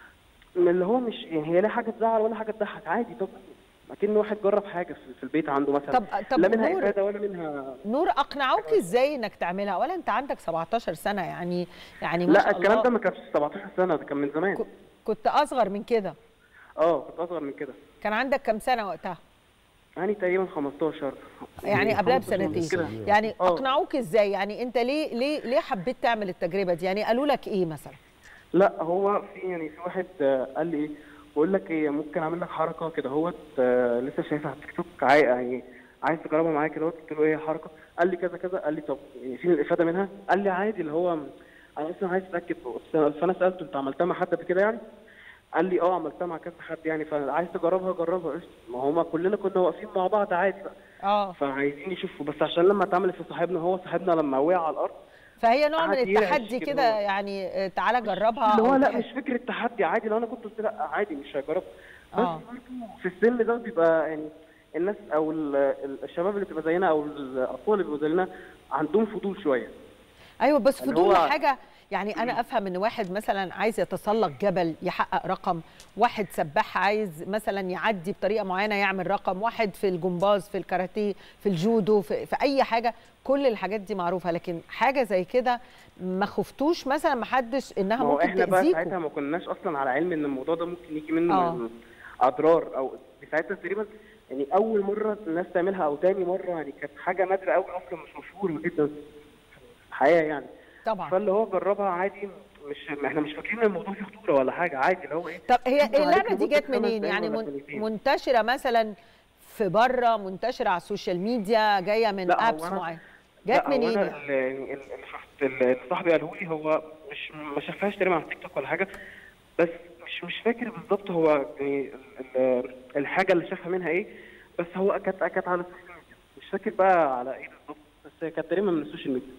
من اللي هو مش يعني هي لا حاجه تزعل ولا حاجه تضحك عادي طب اكن واحد جرب حاجه في, في البيت عنده مثلا طب طب لا منها نور افاده ولا منها نور اقنعوك ازاي انك تعملها ولا انت عندك 17 سنه يعني يعني ما لا شاء الكلام الله ده ما كانش 17 سنه ده كان من زمان كنت اصغر من كده اه كنت اصغر من كده كان عندك كام سنه وقتها يعني تقريبا 15 يعني قبلها 15 بسنتين كده. يعني آه. اقنعوك ازاي يعني انت ليه ليه ليه حبيت تعمل التجربه دي يعني قالوا لك ايه مثلا لا هو في يعني في واحد آه، قال لي ايه بقول لك ايه ممكن اعمل لك حركه كده هوت آه، لسه شايفها على التيك توك عاي- يعني عايز تجربها معايا كده قلت له ايه حركه قال لي كذا كذا قال لي طب يعني فين الافاده منها قال لي عادي اللي هو انا اصلا عايز اتاكد بس- فانا سالته انت عملتها مع حد قبل كده يعني قال لي اه عملتها مع كذا حد يعني فعايز تجربها جربها قشطه ما هما كلنا كنا واقفين مع بعض عادي بقى اه فعايزين يشوفوا بس عشان لما اتعملت في صاحبنا هو صاحبنا لما وقع على الارض فهي نوع من قعد يرعش التحدي كده كده هو. يعني آه، تعالى جربها اللي هو أو لا تحس- مش فكره تحدي عادي لو انا كنت قلت لا عادي مش هجرب بس آه. برضه في السن ده بيبقى يعني الناس او ال- ال- الشباب اللي بتبقى زينا او الاطفال اللي بيبقوا زينا عندهم فضول شويه ايوه بس اللي فضول هو- حاجه يعني انا افهم ان واحد مثلا عايز يتسلق جبل يحقق رقم واحد سباح عايز مثلا يعدي بطريقه معينه يعمل رقم واحد في الجمباز في الكاراتيه في الجودو في, في اي حاجه كل الحاجات دي معروفه لكن حاجه زي كده ما خفتوش مثلا ما حدش انها ما هو ممكن احنا بقى ساعتها تاذيكم ما كناش اصلا على علم ان الموضوع ده ممكن يجي منه آه. من اضرار او ساعتها تقريبا يعني اول مره الناس تعملها او تاني مره يعني كانت حاجه نادره قوي اصلا مش مشهوره جدا في الحياه يعني طبعا فاللي هو جربها عادي مش احنا مش فاكرين ان الموضوع فيه خطوره ولا حاجه عادي اللي هو ايه طب هي انتوا اللعبه عليكم دي مدة جت خمس منين دقايق يعني ولا من ثانيتين. منتشره مثلا في بره منتشره على السوشيال ميديا جايه من لا، هو ابس أنا- معين لا، جت هو منين انا يعني؟ اللي يعني اللي شفت اللي صاحبي قاله لي هو مش ما شافهاش تقريبا على تيك توك ولا حاجه بس مش مش فاكر بالظبط هو يعني ال- ال- الحاجه اللي شافها منها ايه بس هو كانت كانت على السوشيال ميديا مش فاكر بقى على ايه بالظبط بس هي كانت تقريبا من السوشيال ميديا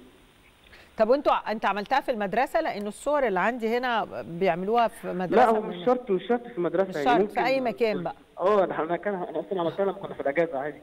طب وانتوا انت عملتها في المدرسه لانه الصور اللي عندي هنا بيعملوها في مدرسه لا هو من- مش شرط مش شرط في المدرسه مش يعني شرط في ممكن- اي مكان بقى اه ده انا كان انا اصلا عملتها لما كنا في الاجازه عادي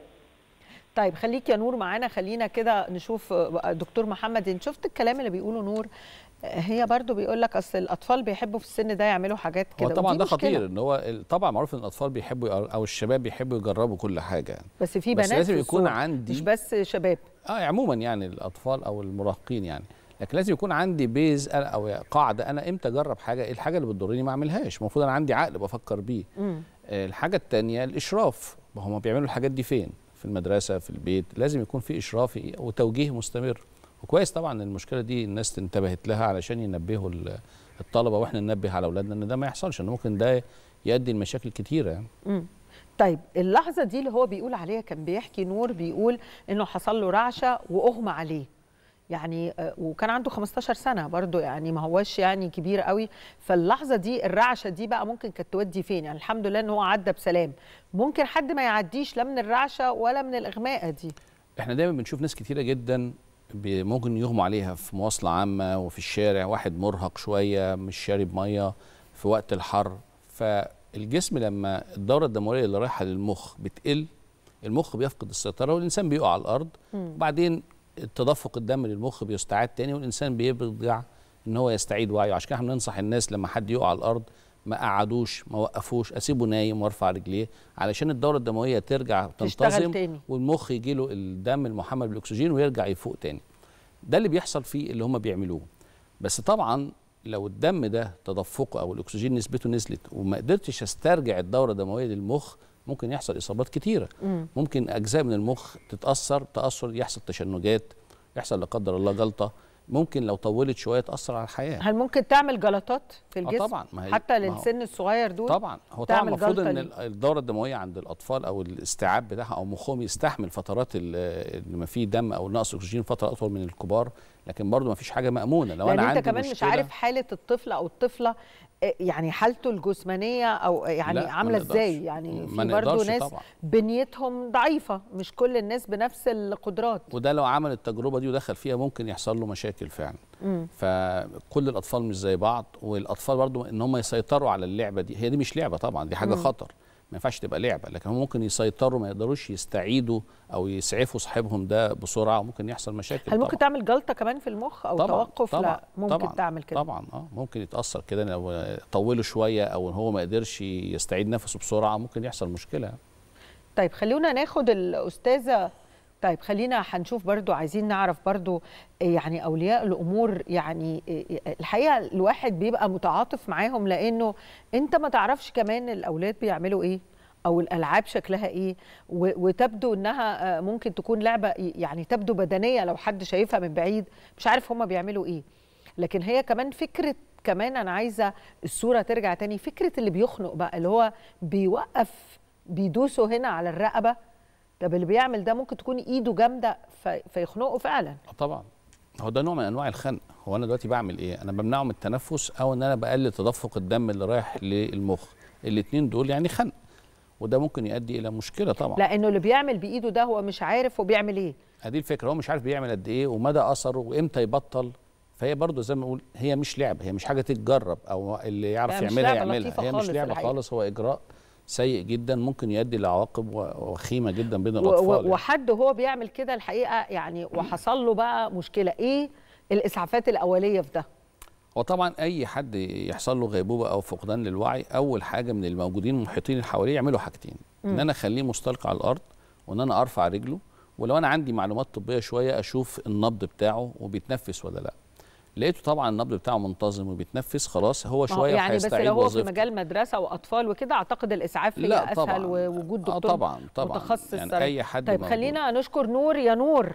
طيب خليك يا نور معانا خلينا كده نشوف آه، دكتور محمد انت شفت الكلام اللي بيقوله نور آه، هي برضو بيقول لك اصل الاطفال بيحبوا في السن ده يعملوا حاجات هو كده طبعا ودي ده مشكلة. خطير ان هو ال- طبعا معروف ان الاطفال بيحبوا يقر- او الشباب بيحبوا يجربوا كل حاجه بس في بس بنات لازم في يكون الصور، عندي مش بس شباب اه عموما يعني الاطفال او المراهقين يعني لكن لازم يكون عندي بيز أنا- او قاعده انا امتى اجرب حاجه ايه الحاجه اللي بتضرني ما اعملهاش المفروض انا عندي عقل بفكر بيه مم. آه، الحاجه الثانيه الاشراف ما هم بيعملوا الحاجات دي فين في المدرسه في البيت لازم يكون في اشراف وتوجيه مستمر وكويس طبعا المشكله دي الناس انتبهت لها علشان ينبهوا ال- الطلبه واحنا ننبه على اولادنا ان ده ما يحصلش ان ممكن ده يؤدي لمشاكل كتيره يعني. مم. طيب اللحظه دي اللي هو بيقول عليها كان بيحكي نور بيقول انه حصل له رعشه واغمى عليه يعني آه، وكان عنده 15 سنه برضو يعني ما هواش يعني كبير قوي فاللحظه دي الرعشه دي بقى ممكن كانت تودي فين يعني الحمد لله ان هو عدى بسلام ممكن حد ما يعديش لا من الرعشه ولا من الاغماء دي احنا دايما بنشوف ناس كتيره جدا بي- ممكن يغموا عليها في مواصله عامه وفي الشارع واحد مرهق شويه مش شارب ميه في وقت الحر فالجسم لما الدوره الدمويه اللي رايحه للمخ بتقل المخ بيفقد السيطره والانسان بيقع على الارض مم. وبعدين تدفق الدم للمخ بيستعاد تاني والانسان بيرجع ان هو يستعيد وعيه عشان كده احنا بننصح الناس لما حد يقع على الارض ما قعدوش ما وقفوش اسيبه نايم وارفع رجليه علشان الدوره الدمويه ترجع تشتغل تنتظم تاني. والمخ يجي له الدم المحمل بالاكسجين ويرجع يفوق تاني ده اللي بيحصل فيه اللي هم بيعملوه بس طبعا لو الدم ده تدفقه او الاكسجين نسبته نزلت وما قدرتش استرجع الدوره الدمويه للمخ ممكن يحصل اصابات كتيره مم. ممكن اجزاء من المخ تتاثر تاثر يحصل تشنجات يحصل لا قدر الله جلطه ممكن لو طولت شويه تاثر على الحياه هل ممكن تعمل جلطات في آه الجسم طبعا ما هي حتى ما هو- للسن الصغير دول طبعا هو طبعا تعمل المفروض جلطة ان دي. ال- الدوره الدمويه عند الاطفال او الاستيعاب بتاعها او مخهم يستحمل فترات ال- اللي ما فيه دم او نقص اكسجين فتره اطول من الكبار لكن برضو ما فيش حاجه مامونه لو لان انا انت عندي كمان مش مشكلة عارف حاله الطفل او الطفله آه، يعني حالته الجسمانيه او يعني لا، ما عامله نقدرش. ازاي يعني ما في برضه نقدرش ناس طبعا. بنيتهم ضعيفه مش كل الناس بنفس القدرات وده لو عمل التجربه دي ودخل فيها ممكن يحصل له مشاكل فعلا مم. فكل الاطفال مش زي بعض والاطفال برضو ان هم يسيطروا على اللعبه دي هي دي مش لعبه طبعا دي حاجه مم. خطر ما ينفعش تبقى لعبه لكن هم ممكن يسيطروا ما يقدروش يستعيدوا او يسعفوا صاحبهم ده بسرعه وممكن يحصل مشاكل هل ممكن طبعا. تعمل جلطه كمان في المخ او طبعا توقف طبعا لا ممكن طبعا تعمل كده طبعا اه ممكن يتاثر كده لو طوله شويه او هو ما قدرش يستعيد نفسه بسرعه ممكن يحصل مشكله طيب خلونا ناخد الاستاذه طيب خلينا هنشوف برضو عايزين نعرف برضو يعني اولياء الامور يعني الحقيقه الواحد بيبقى متعاطف معاهم لانه انت ما تعرفش كمان الاولاد بيعملوا ايه او الالعاب شكلها ايه و- وتبدو انها آه، ممكن تكون لعبه يعني تبدو بدنيه لو حد شايفها من بعيد مش عارف هم بيعملوا ايه لكن هي كمان فكره كمان انا عايزه الصوره ترجع تاني فكره اللي بيخنق بقى اللي هو بيوقف بيدوسوا هنا على الرقبه طب اللي بيعمل ده ممكن تكون ايده جامده في فيخنقه فعلا آه طبعا هو ده نوع من انواع الخنق هو انا دلوقتي بعمل ايه انا بمنعه من التنفس او ان انا بقلل تدفق الدم اللي رايح للمخ الاثنين دول يعني خنق وده ممكن يؤدي الى مشكله طبعا لانه اللي بيعمل بايده ده هو مش عارف هو بيعمل ايه هذه الفكره هو مش عارف بيعمل قد ايه ومدى اثره وامتى يبطل فهي برضه زي ما نقول هي مش لعبه هي مش حاجه تتجرب او اللي يعرف لا، مش يعملها لعبة يعملها لطيفة هي خالص مش لعبه الحقيقة. خالص هو اجراء سيء جدا ممكن يؤدي لعواقب و- وخيمه جدا بين و- الاطفال و- يعني. وحد وهو بيعمل كده الحقيقه يعني وحصل له بقى مشكله ايه الاسعافات الاوليه في ده هو طبعا اي حد يحصل له غيبوبه او فقدان للوعي اول حاجه من الموجودين المحيطين اللي حواليه يعملوا حاجتين ان مم. انا اخليه مستلقي على الارض وان انا ارفع رجله ولو انا عندي معلومات طبيه شويه اشوف النبض بتاعه وبيتنفس ولا لا لقيته طبعا النبض بتاعه منتظم وبيتنفس خلاص هو ما هو شويه يعني بس وهيستعيد لو هو في وظيفته. مجال مدرسه واطفال وكده اعتقد الاسعاف هي لا اسهل طبعاً. ووجود آه دكتور طبعاً، طبعاً. متخصص يعني صراحة. أي حد طيب موجود. خلينا نشكر نور يا نور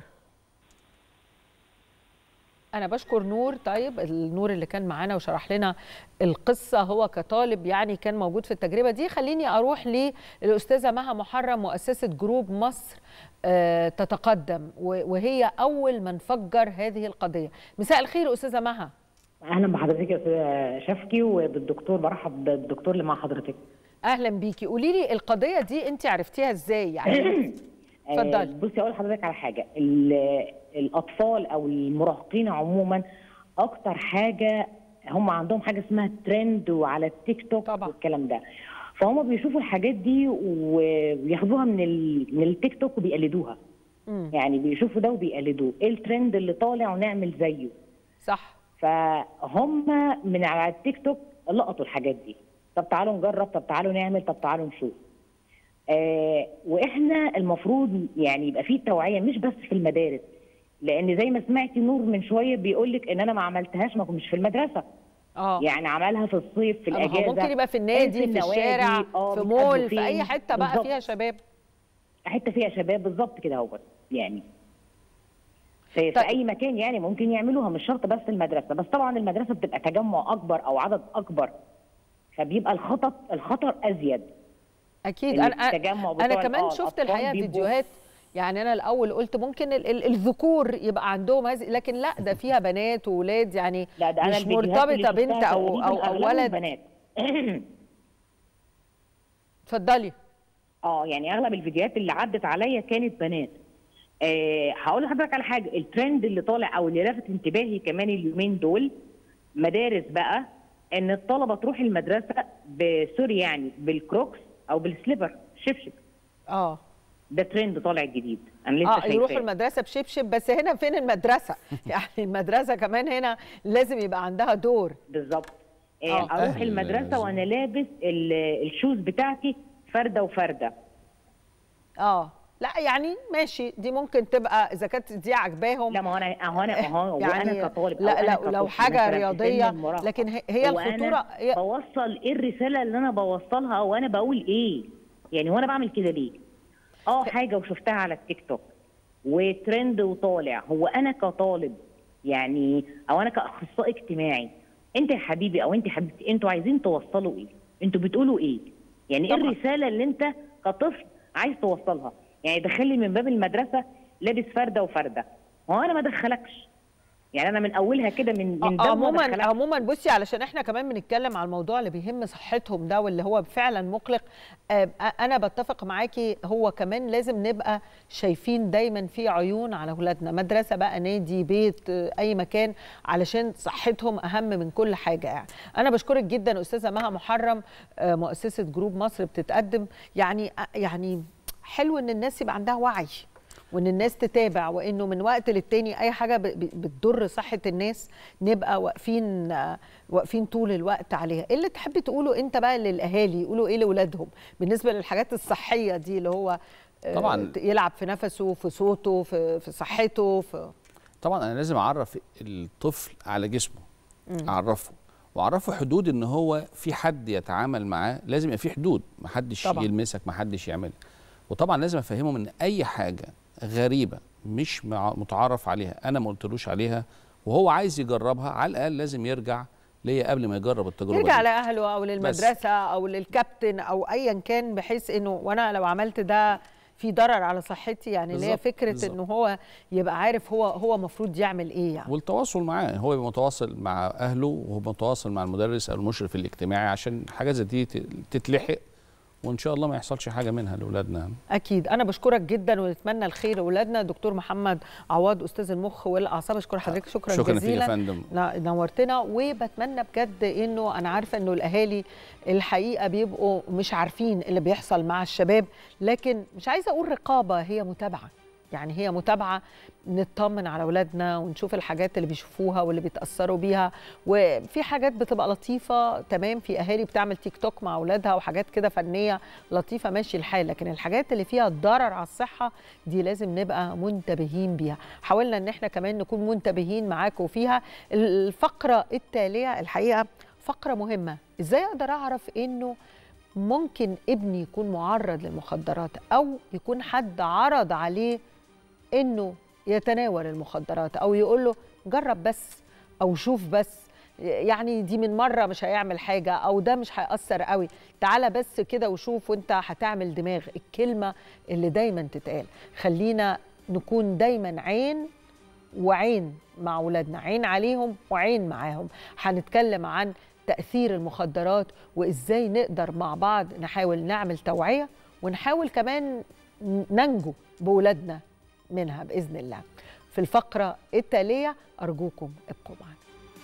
انا بشكر نور طيب النور اللي كان معانا وشرح لنا القصه هو كطالب يعني كان موجود في التجربه دي خليني اروح للاستاذه مها محرم مؤسسه جروب مصر آه، تتقدم و- وهي اول من فجر هذه القضيه مساء الخير استاذه مها اهلا بحضرتك يا استاذ شفكي وبالدكتور برحب بالدكتور اللي مع حضرتك اهلا بيكي قولي لي القضيه دي انت عرفتيها ازاي يعني اتفضلي. آه، بصي اقول لحضرتك على حاجه ال- الاطفال او المراهقين عموما اكتر حاجه هم عندهم حاجه اسمها ترند وعلى التيك توك طبعا. والكلام ده فهم بيشوفوا الحاجات دي و- وياخدوها من ال... من التيك توك وبيقلدوها يعني بيشوفوا ده وبيقلدوه ايه الترند اللي طالع ونعمل زيه صح فهم من على التيك توك لقطوا الحاجات دي طب تعالوا نجرب طب تعالوا نعمل طب تعالوا نشوف آه واحنا المفروض يعني يبقى في توعيه مش بس في المدارس لان زي ما سمعتي نور من شويه بيقول لك ان انا ما عملتهاش ما مش في المدرسه اه يعني عملها في الصيف في ما هو الاجازه ممكن يبقى في النادي في, النوادي، الشارع آه، في بيتقابلوا مول في فين. اي حته بقى بالظبط. فيها شباب حته فيها شباب بالظبط كده اهوت يعني في, في اي مكان يعني ممكن يعملوها مش شرط بس المدرسه بس طبعا المدرسه بتبقى تجمع اكبر او عدد اكبر فبيبقى الخطر الخطر ازيد اكيد انا التجمع انا بتوع كمان آه، شفت الأطفال الحقيقه بيبقوا- فيديوهات يعني انا الاول قلت ممكن ال- ال- الذكور يبقى عندهم هذه لكن لا ده فيها بنات وولاد يعني لا ده أنا مش الفيديوهات اللي مرتبطه بنت شفتها او تقريباً او, أو أغلبهم ولد بنات اتفضلي اه يعني اغلب الفيديوهات اللي عدت عليا كانت بنات آه هقول لحضرتك على حاجه الترند اللي طالع او اللي لفت انتباهي كمان اليومين دول مدارس بقى ان الطلبه تروح المدرسه بسوري يعني بالكروكس او بالسليبر شبشب اه ده ترند طالع جديد انا لسه اه يروحوا شايفاه المدرسه بشبشب بس هنا فين المدرسه يعني المدرسه كمان هنا لازم يبقى عندها دور بالظبط آه. آه اروح أهل المدرسه لازم. وانا لابس ال- الشوز بتاعتي فرده وفرده اه لا يعني ماشي دي ممكن تبقى اذا كانت دي عجباهم لا ما هو انا هو انا هو يعني انا كطالب أو لا أنا لا كطفل لو حاجه مثلاً في سن رياضيه المراهقة. لكن هي- هي هو أنا الخطوره هي بوصل ايه الرساله اللي انا بوصلها وانا بقول ايه يعني وانا بعمل كده ليه اه حاجه وشفتها على التيك توك وترند وطالع هو انا كطالب يعني او انا كاخصائي اجتماعي انت يا حبيبي او انت يا حبيبتي انتوا عايزين توصلوا ايه انتوا بتقولوا ايه يعني ايه الرساله اللي انت كطفل عايز توصلها يعني دخلي من باب المدرسه لابس فرده وفرده هو انا ما دخلكش يعني انا من اولها كده من من باب ما عموما أدخلكش. عموما بصي علشان احنا كمان بنتكلم على الموضوع اللي بيهم صحتهم ده واللي هو فعلا مقلق آه، انا بتفق معاكي هو كمان لازم نبقى شايفين دايما في عيون على اولادنا مدرسه بقى نادي بيت آه، اي مكان علشان صحتهم اهم من كل حاجه يعني انا بشكرك جدا استاذه مها محرم آه، مؤسسه جروب مصر بتتقدم يعني يعني حلو ان الناس يبقى عندها وعي وان الناس تتابع وانه من وقت للتاني اي حاجه ب- ب- بتضر صحه الناس نبقى واقفين آه، واقفين طول الوقت عليها ايه اللي تحبي تقوله انت بقى للاهالي يقولوا ايه لاولادهم بالنسبه للحاجات الصحيه دي اللي هو آه، طبعاً. يلعب في نفسه في صوته في في صحته في طبعا انا لازم اعرف الطفل على جسمه مم. اعرفه واعرفه حدود ان هو في حد يتعامل معاه لازم يبقى في حدود محدش طبعاً. يلمسك محدش يعمل وطبعا لازم افهمه ان اي حاجه غريبه مش مع- متعارف عليها انا ما قلتلوش عليها وهو عايز يجربها على الاقل لازم يرجع ليا قبل ما يجرب التجربه يرجع دي. لاهله او للمدرسه او للكابتن او ايا كان بحيث انه وانا لو عملت ده في ضرر على صحتي يعني اللي هي بالظبط، فكره بالظبط. انه هو يبقى عارف هو هو المفروض يعمل ايه يعني والتواصل معاه هو يبقى متواصل مع اهله وهو متواصل مع المدرس او المشرف الاجتماعي عشان حاجه زي دي ت- تتلحق وان شاء الله ما يحصلش حاجه منها لاولادنا اكيد انا بشكرك جدا ونتمنى الخير لاولادنا دكتور محمد عواد استاذ المخ والاعصاب اشكر حضرتك شكرا, شكراً فيك يا جزيلا فندم. ن- نورتنا وبتمنى بجد انه انا عارفه انه الاهالي الحقيقه بيبقوا مش عارفين اللي بيحصل مع الشباب لكن مش عايزه اقول رقابه هي متابعه يعني هي متابعه نطمن على اولادنا ونشوف الحاجات اللي بيشوفوها واللي بيتاثروا بيها وفي حاجات بتبقى لطيفه تمام في اهالي بتعمل تيك توك مع اولادها وحاجات كده فنيه لطيفه ماشي الحال لكن الحاجات اللي فيها ضرر على الصحه دي لازم نبقى منتبهين بيها حاولنا ان احنا كمان نكون منتبهين معاكم فيها الفقره التاليه الحقيقه فقره مهمه ازاي اقدر اعرف انه ممكن ابني يكون معرض للمخدرات او يكون حد عرض عليه انه يتناول المخدرات او يقول له جرب بس او شوف بس يعني دي من مره مش هيعمل حاجه او ده مش هيأثر قوي تعالى بس كده وشوف وانت هتعمل دماغ الكلمه اللي دايما تتقال خلينا نكون دايما عين وعين مع اولادنا عين عليهم وعين معاهم هنتكلم عن تأثير المخدرات وإزاي نقدر مع بعض نحاول نعمل توعية ونحاول كمان ننجو بولادنا منها بإذن الله في الفقرة التالية أرجوكم ابقوا معنا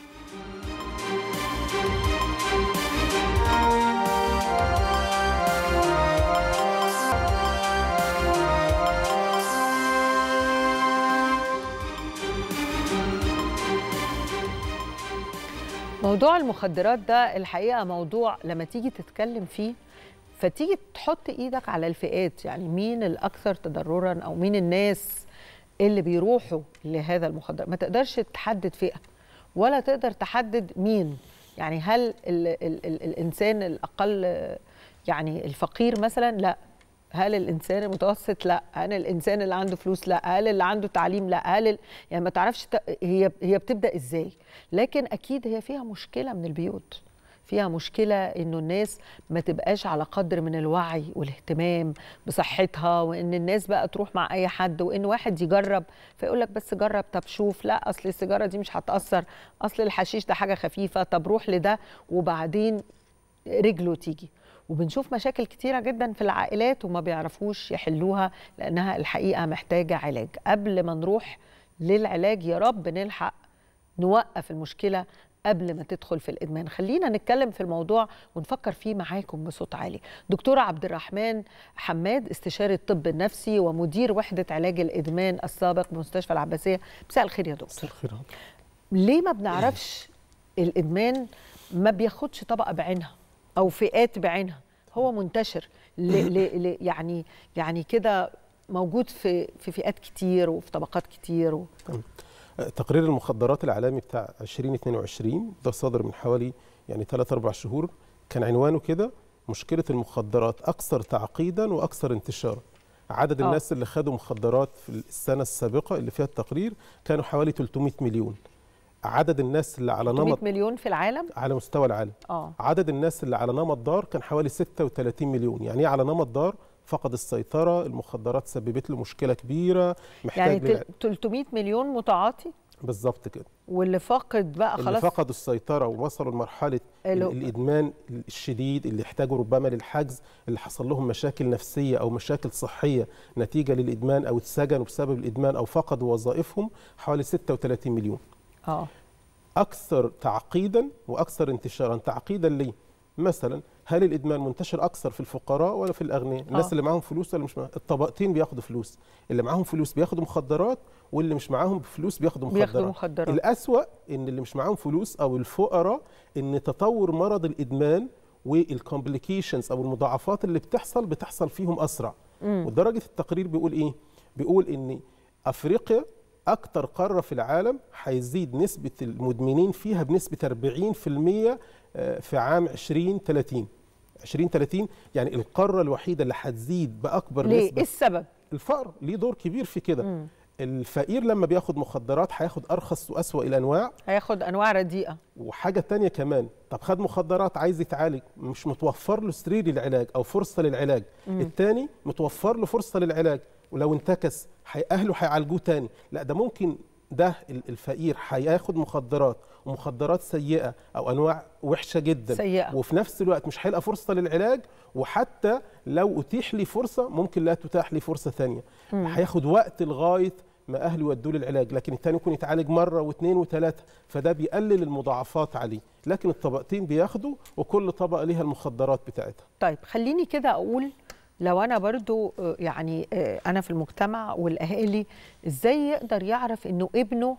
موضوع المخدرات ده الحقيقه موضوع لما تيجي تتكلم فيه فتيجي تحط ايدك على الفئات يعني مين الاكثر تضررا او مين الناس اللي بيروحوا لهذا المخدر ما تقدرش تحدد فئه ولا تقدر تحدد مين يعني هل ال ال ال الانسان الاقل يعني الفقير مثلا لا هل الانسان المتوسط لا هل الانسان اللي عنده فلوس لا هل اللي عنده تعليم لا هل ال... يعني ما تعرفش ت... هي هي بتبدا ازاي لكن اكيد هي فيها مشكله من البيوت فيها مشكلة إنه الناس ما تبقاش على قدر من الوعي والاهتمام بصحتها وإن الناس بقى تروح مع أي حد وإن واحد يجرب فيقول لك بس جرب طب شوف لا أصل السيجارة دي مش هتأثر أصل الحشيش ده حاجة خفيفة طب روح لده وبعدين رجله تيجي وبنشوف مشاكل كتيرة جدا في العائلات وما بيعرفوش يحلوها لأنها الحقيقة محتاجة علاج قبل ما نروح للعلاج يا رب نلحق نوقف المشكلة قبل ما تدخل في الادمان خلينا نتكلم في الموضوع ونفكر فيه معاكم بصوت عالي دكتور عبد الرحمن حماد استشاري الطب النفسي ومدير وحده علاج الادمان السابق بمستشفى العباسيه مساء الخير يا دكتور مساء الخير ليه ما بنعرفش الادمان ما بياخدش طبقه بعينها او فئات بعينها هو منتشر ل ل ل يعني يعني كده موجود في في فئات كتير وفي طبقات كتير و... تقرير المخدرات العالمي بتاع 2022 ده صادر من حوالي يعني 3 4 شهور كان عنوانه كده مشكله المخدرات اكثر تعقيدا واكثر انتشارا عدد آه. الناس اللي خدوا مخدرات في السنه السابقه اللي فيها التقرير كانوا حوالي 300 مليون عدد الناس اللي على 300 نمط مليون في العالم على مستوى العالم اه عدد الناس اللي على نمط دار كان حوالي 36 مليون يعني ايه على نمط دار فقد السيطرة المخدرات سببت له مشكلة كبيرة محتاج يعني للع- تل- 300 مليون متعاطي بالظبط كده واللي فاقد بقى اللي خلاص فقدوا السيطرة ووصلوا لمرحلة الو- ال- الإدمان الشديد اللي احتاجوا ربما للحجز اللي حصل لهم مشاكل نفسية أو مشاكل صحية نتيجة للإدمان أو اتسجنوا بسبب الإدمان أو فقدوا وظائفهم حوالي 36 مليون اه أكثر تعقيدا وأكثر انتشارا تعقيدا ليه؟ مثلا هل الإدمان منتشر أكثر في الفقراء ولا في الأغنياء؟ الناس آه. اللي معاهم فلوس ولا مش معاهم؟ الطبقتين بياخدوا فلوس اللي معاهم فلوس بياخدوا مخدرات واللي مش معاهم فلوس بياخدوا مخدرات بياخدوا مخدرات. الأسوأ إن اللي مش معاهم فلوس أو الفقراء إن تطور مرض الإدمان والكومبليكيشنز أو المضاعفات اللي بتحصل بتحصل فيهم أسرع مم. ودرجة التقرير بيقول إيه؟ بيقول إن أفريقيا أكتر قارة في العالم هيزيد نسبة المدمنين فيها بنسبة 40% آه، في عام 2030 2030 يعني القارة الوحيدة اللي هتزيد بأكبر ليه نسبة ايه السبب الفقر ليه دور كبير في كده مم. الفقير لما بياخد مخدرات هياخد أرخص وأسوأ الأنواع هياخد انواع رديئه وحاجة تانية كمان طب خد مخدرات عايز يتعالج مش متوفر له سرير للعلاج أو فرصة للعلاج مم. التاني متوفر له فرصة للعلاج ولو انتكس حي- أهله هيعالجوه تاني لا ده ممكن ده ال- الفقير هياخد مخدرات ومخدرات سيئة أو أنواع وحشة جدا سيئة. وفي نفس الوقت مش هيلقى فرصة للعلاج وحتى لو أتيح لي فرصة ممكن لا تتاح لي فرصة ثانية مم. هياخد وقت لغاية ما أهله يودوه للعلاج لكن التاني ممكن يتعالج مرة واثنين وثلاثة فده بيقلل المضاعفات عليه لكن الطبقتين بياخدوا وكل طبقة ليها المخدرات بتاعتها طيب خليني كده اقول لو انا برضو آه، يعني آه، انا في المجتمع والاهالي ازاي يقدر يعرف انه ابنه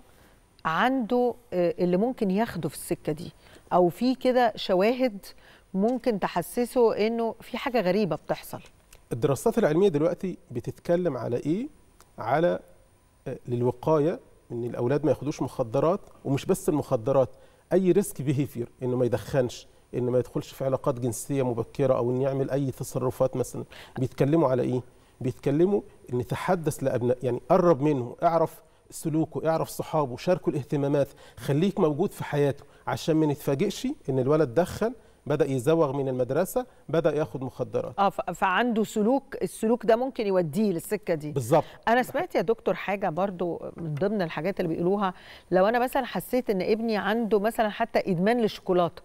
عنده آه، اللي ممكن ياخده في السكه دي او في كده شواهد ممكن تحسسه انه في حاجه غريبه بتحصل الدراسات العلمية دلوقتي بتتكلم على إيه؟ على آه، للوقاية إن الأولاد ما ياخدوش مخدرات ومش بس المخدرات أي ريسك بيهيفير إنه ما يدخنش إنه ما يدخلش في علاقات جنسية مبكرة أو إنه يعمل أي تصرفات مثلا بيتكلموا على إيه؟ بيتكلموا إن نتحدث لأبناء يعني قرب منه اعرف سلوكه اعرف صحابه شاركوا الاهتمامات خليك موجود في حياته عشان ما نتفاجئش ان الولد دخن بدا يزوغ من المدرسه بدا ياخد مخدرات اه ف- فعنده سلوك السلوك ده ممكن يوديه للسكه دي بالظبط انا سمعت يا دكتور حاجه برضو من ضمن الحاجات اللي بيقولوها لو انا مثلا حسيت ان ابني عنده مثلا حتى ادمان للشوكولاته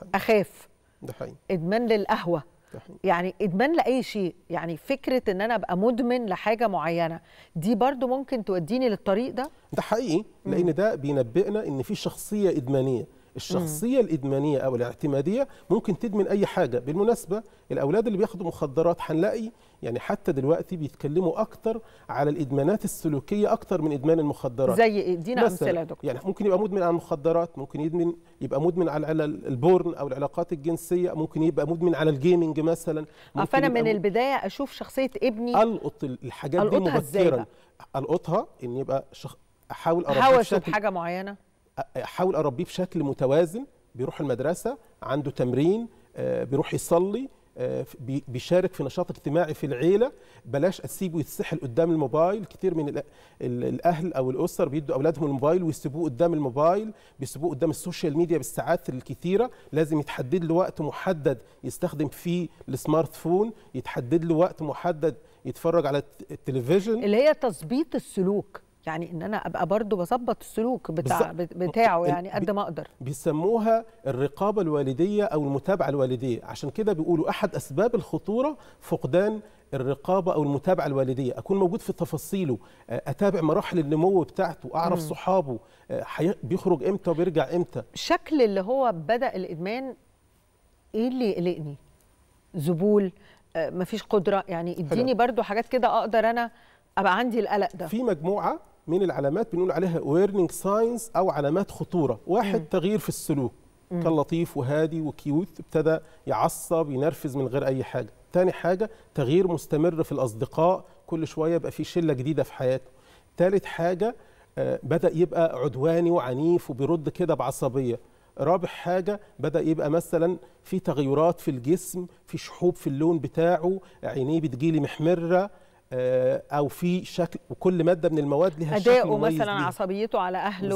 اخاف ده حقيقي ادمان للقهوه ده حقيقي. يعني ادمان لاي شيء يعني فكره ان انا ابقى مدمن لحاجه معينه دي برضو ممكن توديني للطريق ده ده حقيقي لان ده بينبئنا ان في شخصيه ادمانيه الشخصيه الادمانيه او الاعتماديه ممكن تدمن اي حاجه بالمناسبه الاولاد اللي بياخدوا مخدرات هنلاقي يعني حتى دلوقتي بيتكلموا اكتر على الادمانات السلوكيه اكتر من ادمان المخدرات زي إيه؟ ادينا مثلاً امثله يا دكتور يعني ممكن يبقى مدمن على المخدرات ممكن يدمن يبقى مدمن على على البورن او العلاقات الجنسيه ممكن يبقى مدمن على الجيمنج مثلا آه، ممكن فانا يبقى من مد- البدايه اشوف شخصيه ابني القط الحاجات دي ألقطها إزاي مبكرا بقى؟ القطها ان يبقى شخ... احاول اربيه هوسه بشكل بحاجه معينه احاول اربيه بشكل متوازن بيروح المدرسه عنده تمرين آه، بيروح يصلي آه، بي- بيشارك في نشاط اجتماعي في العيله بلاش اسيبه يتسحل قدام الموبايل كتير من الأ- ال- الاهل او الاسر بيدوا اولادهم الموبايل ويسيبوه قدام الموبايل بيسيبوه قدام السوشيال ميديا بالساعات الكثيره لازم يتحدد له وقت محدد يستخدم فيه السمارت فون يتحدد له وقت محدد يتفرج على الت- التلفزيون اللي هي تظبيط السلوك يعني ان انا ابقى برضو بظبط السلوك بتاع بالظبط. بتاعه ال- يعني قد ما اقدر بيسموها الرقابة الوالدية أو المتابعة الوالدية عشان كده بيقولوا أحد أسباب الخطورة فقدان الرقابة أو المتابعة الوالدية أكون موجود في تفاصيله آه، أتابع مراحل النمو بتاعته أعرف مم. صحابه آه، حي- بيخرج إمتى وبيرجع إمتى شكل اللي هو بدا الادمان ايه اللي يقلقني ذبول آه، مفيش قدره يعني اديني برضو حاجات كده اقدر انا ابقى عندي القلق ده في مجموعة من العلامات بنقول عليها warning signs أو علامات خطورة واحد مم. تغيير في السلوك مم. كان لطيف وهادي وكيوت ابتدى يعصب ينرفز من غير أي حاجة تاني حاجة تغيير مستمر في الأصدقاء كل شوية يبقى في شلة جديدة في حياته تالت حاجة آه، بدأ يبقى عدواني وعنيف وبيرد كده بعصبية رابع حاجة بدأ يبقى مثلا في تغيرات في الجسم في شحوب في اللون بتاعه عينيه بتجيلي محمرة آه، أو في شكل وكل مادة من المواد لها شكل اداؤه مميز مثلا ليها. عصبيته على اهله بالظبط.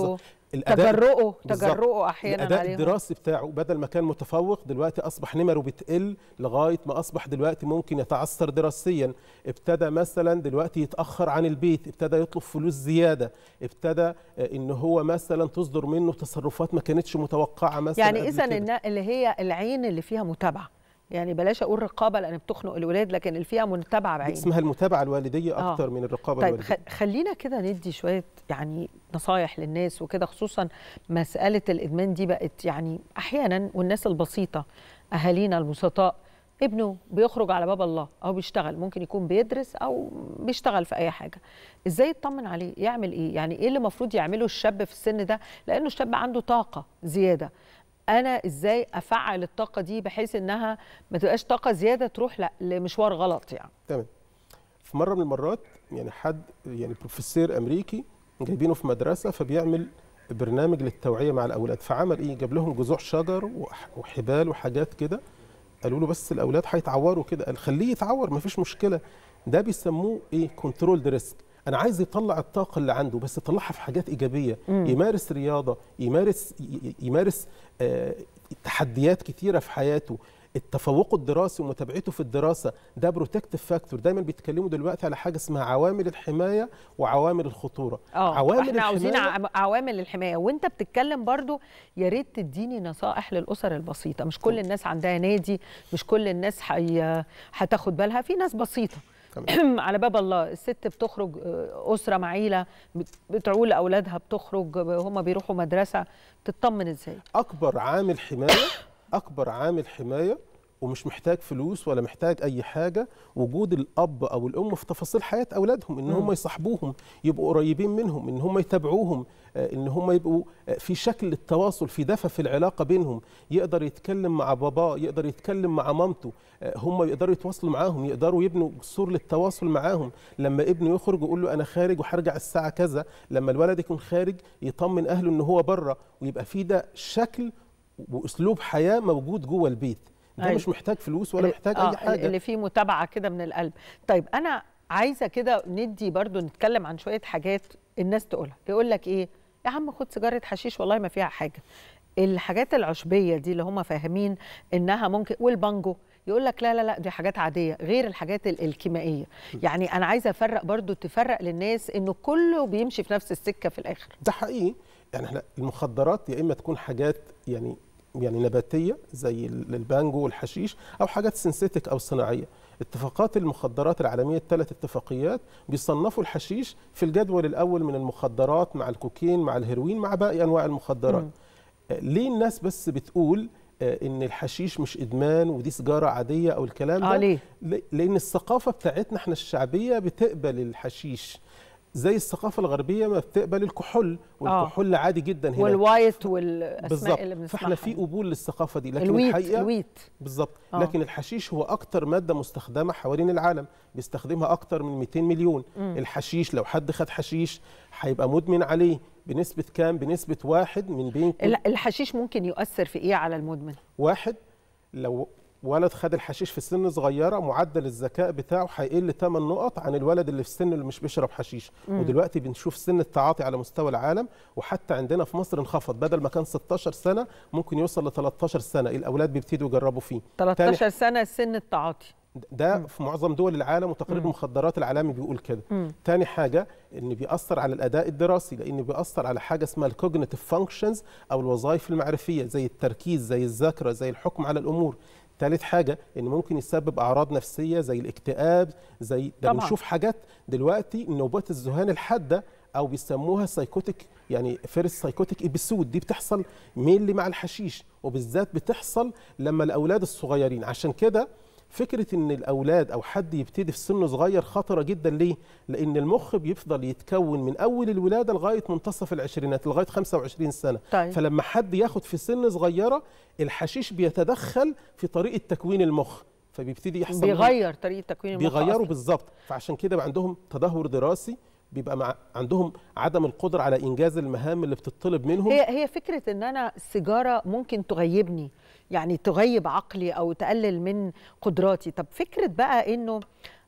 تجرؤه بالظبط. تجرؤه احيانا الاداء عليهم الدراسي بتاعه بدل ما كان متفوق دلوقتي اصبح نمره بتقل لغايه ما اصبح دلوقتي ممكن يتعثر دراسيا ابتدى مثلا دلوقتي يتاخر عن البيت ابتدى يطلب فلوس زياده ابتدى آه، ان هو مثلا تصدر منه تصرفات ما كانتش متوقعه مثلا يعني قبل اذا كده. إن اللي هي العين اللي فيها متابعه يعني بلاش اقول رقابه لان بتخنق الولاد لكن اللي فيها متابعه دي بعين اسمها المتابعه الوالديه آه. اكتر من الرقابه طيب الوالديه خ- خلينا كده ندي شويه يعني نصايح للناس وكده خصوصا مساله الادمان دي بقت يعني احيانا والناس البسيطه اهالينا البسطاء ابنه بيخرج على باب الله او بيشتغل ممكن يكون بيدرس او بيشتغل في اي حاجه ازاي يطمن عليه يعمل ايه يعني ايه اللي المفروض يعمله الشاب في السن ده لانه الشاب عنده طاقه زياده انا ازاي افعل الطاقه دي بحيث انها ما تبقاش طاقه زياده تروح لا لمشوار غلط يعني تمام في مره من المرات يعني حد يعني بروفيسور امريكي جايبينه في مدرسه فبيعمل برنامج للتوعيه مع الاولاد فعمل ايه جاب لهم جذوع شجر وح- وحبال وحاجات كده قالوا له بس الاولاد هيتعوروا كده قال خليه يتعور مفيش مشكله ده بيسموه ايه كنترول ريسك انا عايز يطلع الطاقه اللي عنده بس يطلعها في حاجات ايجابيه مم. يمارس رياضه يمارس ي- ي- يمارس آه تحديات كتيره في حياته التفوق الدراسي ومتابعته في الدراسه ده بروتكتيف فاكتور دايما بيتكلموا دلوقتي على حاجه اسمها عوامل الحمايه وعوامل الخطوره اه عوامل احنا عاوزين الحماية- ع- عوامل الحمايه وانت بتتكلم برضو يا ريت تديني نصائح للاسر البسيطه مش كل الناس عندها نادي مش كل الناس حي... هتاخد بالها في ناس بسيطه على باب الله الست بتخرج آه، اسره معيله بت- بتعول اولادها بتخرج هم بيروحوا مدرسه تطمن ازاي اكبر عامل حمايه اكبر عامل حمايه ومش محتاج فلوس ولا محتاج اي حاجه وجود الاب او الام في تفاصيل حياه اولادهم ان هم مم. يصاحبوهم يبقوا قريبين منهم ان هم يتابعوهم آه، ان هم يبقوا آه، في شكل التواصل في دفى في العلاقه بينهم يقدر يتكلم مع باباه يقدر يتكلم مع مامته آه، هم يقدروا يتواصلوا معاهم يقدروا يبنوا جسور للتواصل معاهم لما ابنه يخرج يقول له انا خارج وهرجع الساعه كذا لما الولد يكون خارج يطمن اهله ان هو بره ويبقى في ده شكل واسلوب حياه موجود جوه البيت ده أيوة. مش محتاج فلوس ولا اللي- محتاج آه، اي حاجه اللي فيه متابعه كده من القلب طيب انا عايزه كده ندي برضو نتكلم عن شويه حاجات الناس تقولها يقول لك ايه يا عم خد سيجاره حشيش والله ما فيها حاجه الحاجات العشبيه دي اللي هم فاهمين انها ممكن والبانجو يقول لك لا لا لا دي حاجات عاديه غير الحاجات ال- الكيميائيه يعني انا عايزه افرق برضو تفرق للناس انه كله بيمشي في نفس السكه في الاخر ده حقيقي يعني احنا المخدرات يا اما تكون حاجات يعني يعني نباتيه زي ال- البانجو والحشيش او حاجات سينثيتك او صناعيه اتفاقات المخدرات العالميه الثلاث اتفاقيات بيصنفوا الحشيش في الجدول الاول من المخدرات مع الكوكين مع الهيروين مع باقي انواع المخدرات مم. آه، ليه الناس بس بتقول آه، ان الحشيش مش ادمان ودي سيجاره عاديه او الكلام ده آه، ليه؟ ل- لان الثقافه بتاعتنا احنا الشعبيه بتقبل الحشيش زي الثقافه الغربيه ما بتقبل الكحول والكحول عادي جدا هنا والوايت والاسماء بالظبط اللي بنسمعها فاحنا في قبول للثقافه دي لكن الويت الحقيقه الويت بالظبط آه. لكن الحشيش هو اكتر ماده مستخدمه حوالين العالم بيستخدمها اكتر من 200 مليون مم. الحشيش لو حد خد حشيش هيبقى مدمن عليه بنسبه كام بنسبه واحد من بين كل ال- الحشيش ممكن يؤثر في ايه على المدمن واحد لو ولد خد الحشيش في سن صغيره معدل الذكاء بتاعه هيقل 8 نقط عن الولد اللي في السن اللي مش بيشرب حشيش مم. ودلوقتي بنشوف سن التعاطي على مستوى العالم وحتى عندنا في مصر انخفض بدل ما كان 16 سنه ممكن يوصل ل 13 سنه الاولاد بيبتدوا يجربوا فيه 13 سنه سن التعاطي ده في معظم دول العالم وتقرير مم. المخدرات العالمي بيقول كده مم. تاني حاجة ان بيأثر على الأداء الدراسي لأن بيأثر على حاجة اسمها الكوجنيتيف فانكشنز أو الوظائف المعرفية زي التركيز زي الذاكرة زي الحكم على الأمور تالت حاجة ان ممكن يسبب أعراض نفسية زي الاكتئاب زي ده طبعاً. بنشوف حاجات دلوقتي نوبات الذهان الحادة أو بيسموها سايكوتيك يعني فيرست سايكوتيك ابيسود دي بتحصل مينلي مع الحشيش وبالذات بتحصل لما الأولاد الصغيرين عشان كده فكره ان الاولاد او حد يبتدي في سن صغير خطره جدا ليه؟ لان المخ بيفضل يتكون من اول الولاده لغايه منتصف العشرينات لغايه 25 سنه طيب. فلما حد ياخد في سن صغيره الحشيش بيتدخل في طريقه تكوين المخ فبيبتدي يحصل بيغير طريقه تكوين المخ بيغيروا أصلاً. بالظبط فعشان كده بقى عندهم تدهور دراسي بيبقى مع عندهم عدم القدره على انجاز المهام اللي بتطلب منهم هي هي فكره ان انا السيجاره ممكن تغيبني يعني تغيب عقلي او تقلل من قدراتي طب فكره بقى انه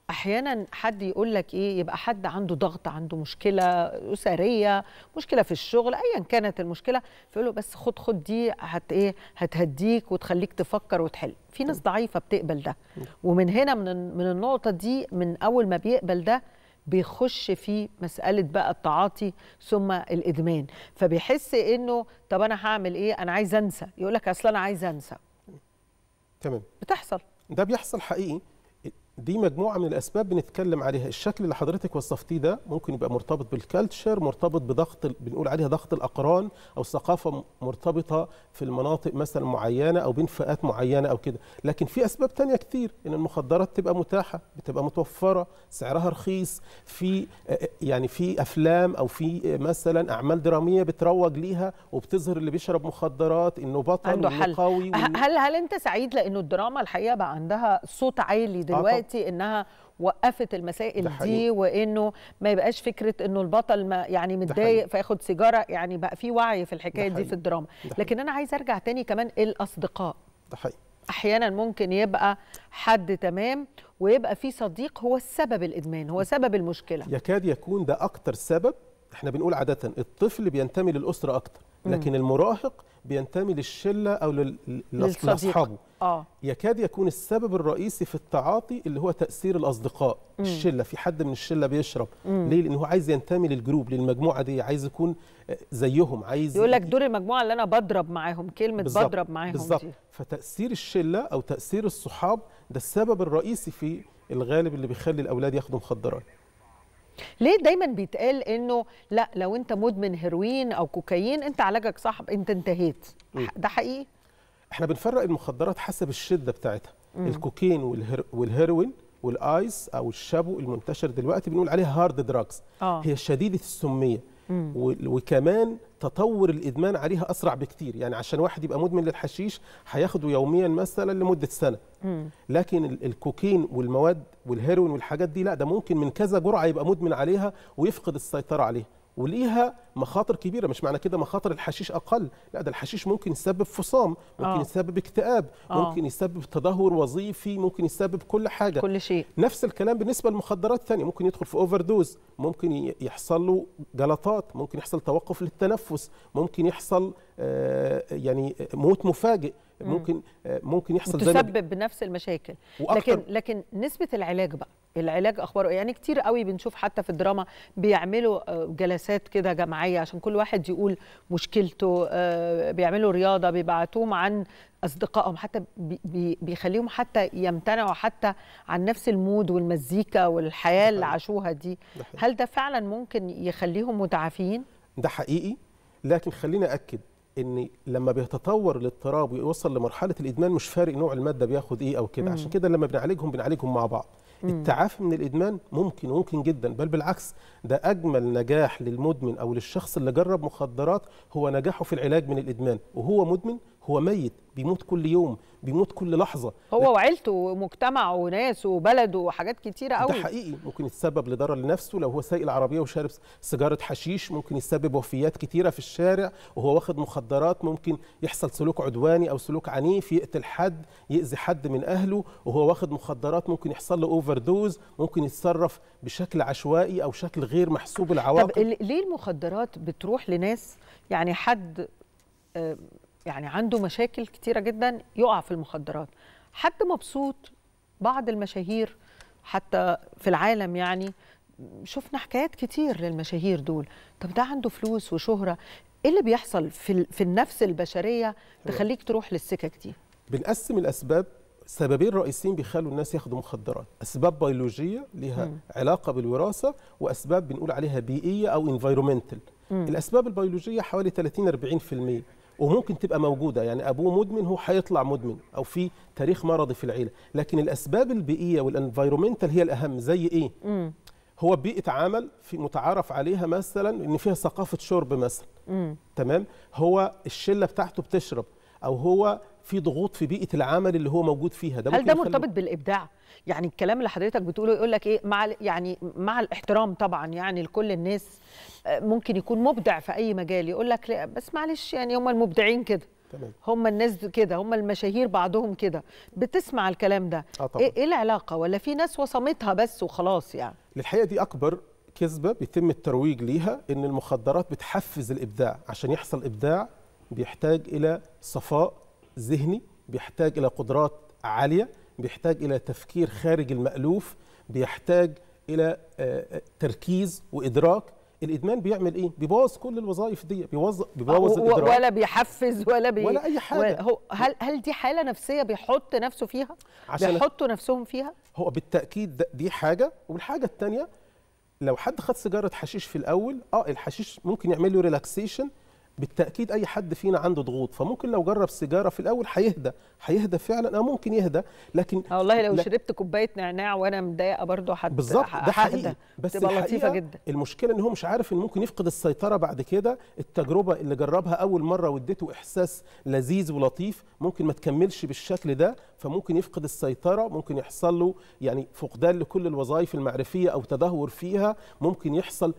احيانا حد يقول لك ايه يبقى حد عنده ضغط عنده مشكله اسريه مشكله في الشغل ايا كانت المشكله فيقول له بس خد خد دي هت ايه هتهديك وتخليك تفكر وتحل في ناس ضعيفه بتقبل ده ومن هنا من من النقطه دي من اول ما بيقبل ده بيخش في مسألة بقى التعاطي ثم الإدمان فبيحس إنه طب أنا هعمل إيه أنا عايز أنسى يقول لك أصل أنا عايز أنسى تمام بتحصل ده بيحصل حقيقي دي مجموعه من الاسباب بنتكلم عليها الشكل اللي حضرتك وصفتيه ده ممكن يبقى مرتبط بالكالتشر مرتبط بضغط بنقول عليها ضغط الاقران او ثقافه مرتبطه في المناطق مثلا معينه او بين فئات معينه او كده لكن في اسباب تانية كتير ان المخدرات تبقى متاحه بتبقى متوفره سعرها رخيص في يعني في افلام او في مثلا اعمال دراميه بتروج ليها وبتظهر اللي بيشرب مخدرات انه بطل عنده وإنه حل قوي وإنه هل هل انت سعيد لانه الدراما الحقيقه بقى عندها صوت عالي دلوقتي انها وقفت المسائل دي وانه ما يبقاش فكره انه البطل ما يعني متضايق فياخد سيجاره يعني بقى في وعي في الحكايه دي في الدراما لكن انا عايز ارجع تاني كمان الاصدقاء ده حقيقي احيانا ممكن يبقى حد تمام ويبقى في صديق هو السبب الادمان هو سبب المشكله يكاد يكون ده اكتر سبب احنا بنقول عاده الطفل بينتمي للاسره اكتر لكن مم. المراهق بينتمي للشله او لل- لل- للصديق. لاصحابه اه يكاد يكون السبب الرئيسي في التعاطي اللي هو تاثير الاصدقاء مم. الشله في حد من الشله بيشرب مم. ليه لان هو عايز ينتمي للجروب للمجموعه دي عايز يكون آه، زيهم عايز يقول لك دور المجموعه اللي انا بضرب معاهم كلمه بالظبط، بضرب معاهم بالظبط دي فتاثير الشله او تاثير الصحاب ده السبب الرئيسي في الغالب اللي بيخلي الاولاد ياخدوا مخدرات ليه دايما بيتقال انه لا لو انت مدمن هيروين او كوكايين انت علاجك صح انت انتهيت مم. ده حقيقي احنا بنفرق المخدرات حسب الشده بتاعتها مم. الكوكين والهير والهيروين والايس او الشابو المنتشر دلوقتي بنقول عليها هارد دراجز آه. هي شديده السميه مم. و- وكمان تطور الادمان عليها اسرع بكتير يعني عشان واحد يبقى مدمن للحشيش هياخده يوميا مثلا لمده سنه مم. لكن ال- الكوكين والمواد والهيروين والحاجات دي لا ده ممكن من كذا جرعه يبقى مدمن عليها ويفقد السيطره عليها وليها مخاطر كبيره مش معنى كده مخاطر الحشيش اقل لا ده الحشيش ممكن يسبب فصام ممكن آه. يسبب اكتئاب آه. ممكن يسبب تدهور وظيفي ممكن يسبب كل حاجه كل شيء نفس الكلام بالنسبه للمخدرات الثانيه ممكن يدخل في اوفر دوز ممكن ي- يحصل له جلطات ممكن يحصل توقف للتنفس ممكن يحصل آه، يعني موت مفاجئ مم. ممكن آه، ممكن يحصل زي ما ب- وتسبب بنفس المشاكل وأكتر- لكن لكن نسبه العلاج بقى العلاج اخباره إيه؟ يعني كتير قوي بنشوف حتى في الدراما بيعملوا آه، جلسات كده جماعيه عشان كل واحد يقول مشكلته آه، بيعملوا رياضه بيبعتوهم عن اصدقائهم حتى بي- بي- بيخليهم حتى يمتنعوا حتى عن نفس المود والمزيكا والحياه اللي عاشوها دي ده حقيقي. هل ده فعلا ممكن يخليهم متعافين ده حقيقي لكن خليني اكد ان لما بيتطور الاضطراب ويوصل لمرحله الادمان مش فارق نوع الماده بياخد ايه او كده مم. عشان كده لما بنعالجهم بنعالجهم مع بعض مم. التعافي من الادمان ممكن ممكن جدا بل بالعكس ده اجمل نجاح للمدمن او للشخص اللي جرب مخدرات هو نجاحه في العلاج من الادمان وهو مدمن هو ميت بيموت كل يوم بيموت كل لحظه هو وعيلته ومجتمعه وناسه وبلده وحاجات كتيره قوي ده حقيقي ممكن يتسبب لضرر لنفسه لو هو سايق العربيه وشارب سيجاره حشيش ممكن يسبب وفيات كتيره في الشارع وهو واخد مخدرات ممكن يحصل سلوك عدواني او سلوك عنيف يقتل حد يأذي حد من اهله وهو واخد مخدرات ممكن يحصل له اوفر دوز ممكن يتصرف بشكل عشوائي او شكل غير محسوب طب العواقب ال- ليه المخدرات بتروح لناس يعني حد آه، يعني عنده مشاكل كتيرة جدا يقع في المخدرات حد مبسوط بعض المشاهير حتى في العالم يعني شفنا حكايات كتير للمشاهير دول طب ده عنده فلوس وشهرة ايه اللي بيحصل في, ال- في النفس البشرية تخليك تروح للسكك دي بنقسم الاسباب سببين رئيسيين بيخلوا الناس ياخدوا مخدرات اسباب بيولوجيه ليها مم. علاقه بالوراثه واسباب بنقول عليها بيئيه او انفايرومنتال مم. الاسباب البيولوجيه حوالي 30 40% وممكن تبقى موجوده يعني ابوه مدمن هو هيطلع مدمن او في تاريخ مرضي في العيله لكن الاسباب البيئيه والانفايرومنتال هي الاهم زي ايه مم. هو بيئه عمل في متعارف عليها مثلا ان فيها ثقافه شرب مثلا مم. تمام هو الشله بتاعته بتشرب او هو في ضغوط في بيئه العمل اللي هو موجود فيها ده هل ممكن ده يخلي- مرتبط بالابداع يعني الكلام اللي حضرتك بتقوله يقول لك ايه مع ال- يعني مع الاحترام طبعا يعني لكل الناس آه، ممكن يكون مبدع في اي مجال يقول لك لا، بس معلش يعني هم المبدعين كده تمام. هم الناس كده هم المشاهير بعضهم كده بتسمع الكلام ده آه طبعا. ايه إيه العلاقه ولا في ناس وصمتها بس وخلاص يعني للحقيقه دي اكبر كذبه بيتم الترويج ليها ان المخدرات بتحفز الابداع عشان يحصل ابداع بيحتاج الى صفاء ذهني بيحتاج الى قدرات عاليه بيحتاج الى تفكير خارج المالوف بيحتاج الى آه، تركيز وادراك الادمان بيعمل ايه بيبوظ كل الوظائف دي بيبوظ بيبوظ و- الادراك ولا بيحفز ولا بي ولا أي حاجة. ولا هو هل هل دي حاله نفسيه بيحط نفسه فيها عشان- بيحطوا نفسهم فيها هو بالتاكيد ده- دي حاجه والحاجه الثانيه لو حد خد سيجاره حشيش في الاول اه الحشيش ممكن يعمل له ريلاكسيشن بالتاكيد اي حد فينا عنده ضغوط فممكن لو جرب سيجاره في الاول هيهدى هيهدى فعلا اه ممكن يهدى لكن آه والله لو لا- شربت كوبايه نعناع وانا مضايقه برضه حد بالظبط ده حقيقي بس تبقى لطيفه الحقيقة جدا المشكله ان هو مش عارف ان ممكن يفقد السيطره بعد كده التجربه اللي جربها اول مره واديته احساس لذيذ ولطيف ممكن ما تكملش بالشكل ده فممكن يفقد السيطره ممكن يحصل له يعني فقدان لكل الوظائف المعرفيه او تدهور فيها ممكن يحصل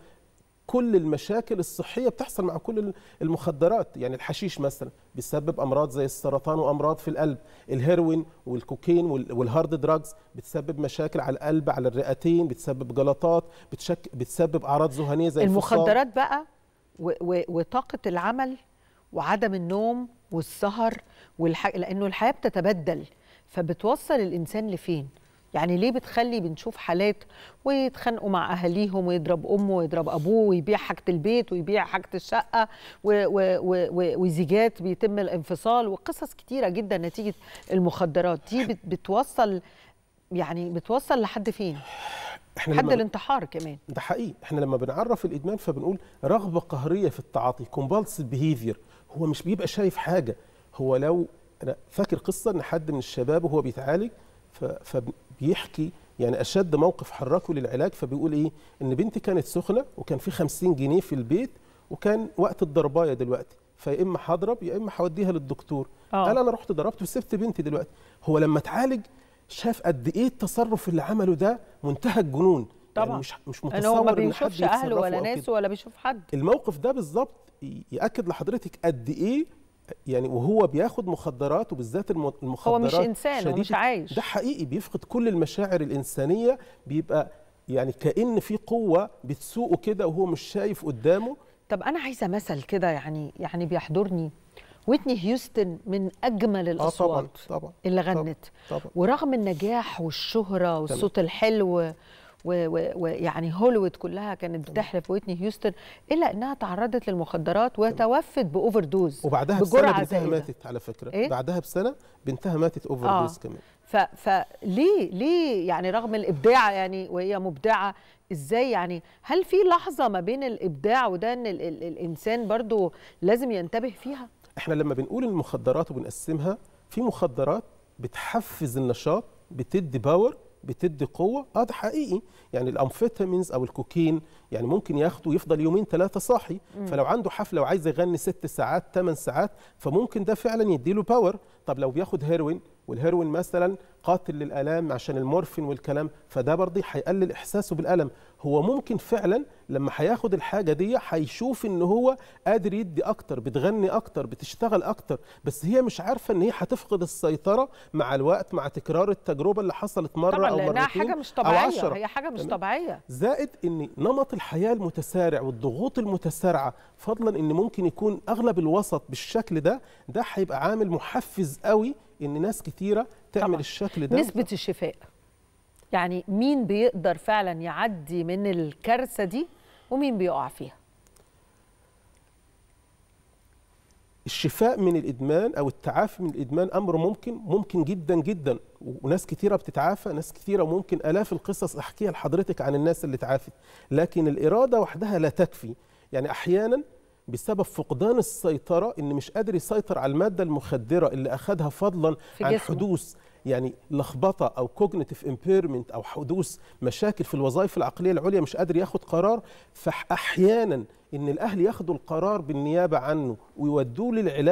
كل المشاكل الصحيه بتحصل مع كل المخدرات يعني الحشيش مثلا بيسبب امراض زي السرطان وامراض في القلب الهيروين والكوكين وال- والهارد دراجز بتسبب مشاكل على القلب على الرئتين بتسبب جلطات بتشك بتسبب اعراض ذهانيه زي الفصام. المخدرات بقى و و وطاقه العمل وعدم النوم والسهر والح... لانه الحياه بتتبدل فبتوصل الانسان لفين يعني ليه بتخلي بنشوف حالات ويتخانقوا مع اهاليهم ويضرب امه ويضرب ابوه ويبيع حاجه البيت ويبيع حاجه الشقه و و و و وزيجات بيتم الانفصال وقصص كتيره جدا نتيجه المخدرات دي بت بتوصل يعني بتوصل لحد فين احنا حد لما- الانتحار كمان ده حقيقي احنا لما بنعرف الادمان فبنقول رغبه قهريه في التعاطي كومبالسيف بيهيفير هو مش بيبقى شايف حاجه هو لو انا فاكر قصه ان حد من الشباب وهو بيتعالج ف- فبيحكي يعني اشد موقف حركه للعلاج فبيقول ايه ان بنتي كانت سخنه وكان في 50 جنيه في البيت وكان وقت الضربايه دلوقتي فيا اما هضرب يا اما هوديها للدكتور آه. قال انا رحت ضربت وسبت بنتي دلوقتي هو لما اتعالج شاف قد ايه التصرف اللي عمله ده منتهى الجنون طبعا يعني مش مش لأن متصور هو ما إن حد بيشوفش اهله يتصرفوا ولا أو ناسه كده. ولا بيشوف حد الموقف ده بالظبط ي- ياكد لحضرتك قد ايه يعني وهو بياخد مخدرات وبالذات الم- المخدرات هو مش إنسان، هو مش شديدة- عايش. ده حقيقي بيفقد كل المشاعر الانسانيه بيبقى يعني كان في قوه بتسوقه كده وهو مش شايف قدامه طب انا عايزه مثل كده يعني يعني بيحضرني ويتني هيوستن من اجمل الاصوات طبعا طبعا اللي طبعاً، غنت طبعا ورغم النجاح والشهره والصوت الحلو و- و- ويعني هوليوود كلها كانت بتحلف ويتني هيوستن الا انها تعرضت للمخدرات وتوفت باوفر دوز وبجرعه بسنه بجرعه بنتها زايده ماتت على فكره إيه؟ بعدها بسنه بنتها ماتت اوفر آه. دوز كمان ف فليه ليه يعني رغم الابداع يعني وهي مبدعه ازاي يعني هل في لحظه ما بين الابداع وده ان ال ال الانسان برضو لازم ينتبه فيها احنا لما بنقول المخدرات وبنقسمها في مخدرات بتحفز النشاط بتدي باور بتدي قوه اه ده حقيقي يعني الامفيتامينز او الكوكين يعني ممكن ياخده ويفضل يومين ثلاثه صاحي مم. فلو عنده حفله وعايز يغني ست ساعات ثمان ساعات فممكن ده فعلا يديله باور طب لو بياخد هيروين والهيروين مثلا قاتل للالام عشان المورفين والكلام فده برضه هيقلل احساسه بالالم هو ممكن فعلا لما هياخد الحاجه دي هيشوف ان هو قادر يدي اكتر بتغني اكتر بتشتغل اكتر بس هي مش عارفه ان هي هتفقد السيطره مع الوقت مع تكرار التجربه اللي حصلت مره طبعا او لانها مرتين حاجه مش أو طبيعيه عشرة. هي حاجه مش تمام؟ طبيعيه زائد ان نمط الحياه المتسارع والضغوط المتسارعه فضلا ان ممكن يكون اغلب الوسط بالشكل ده ده هيبقى عامل محفز قوي ان ناس كتيره تعمل طبعاً. الشكل ده نسبه الشفاء يعني مين بيقدر فعلا يعدي من الكارثه دي ومين بيقع فيها الشفاء من الادمان او التعافي من الادمان امر ممكن ممكن جدا جدا وناس كتيره بتتعافى ناس كتيره ممكن الاف القصص احكيها لحضرتك عن الناس اللي تعافت لكن الاراده وحدها لا تكفي يعني احيانا بسبب فقدان السيطره ان مش قادر يسيطر على الماده المخدره اللي اخذها فضلا في عن جسمه. حدوث يعني لخبطه او كوجنيتيف امبيرمنت او حدوث مشاكل في الوظائف العقليه العليا مش قادر ياخد قرار فاحيانا ان الاهل ياخدوا القرار بالنيابه عنه ويودوه للعلاج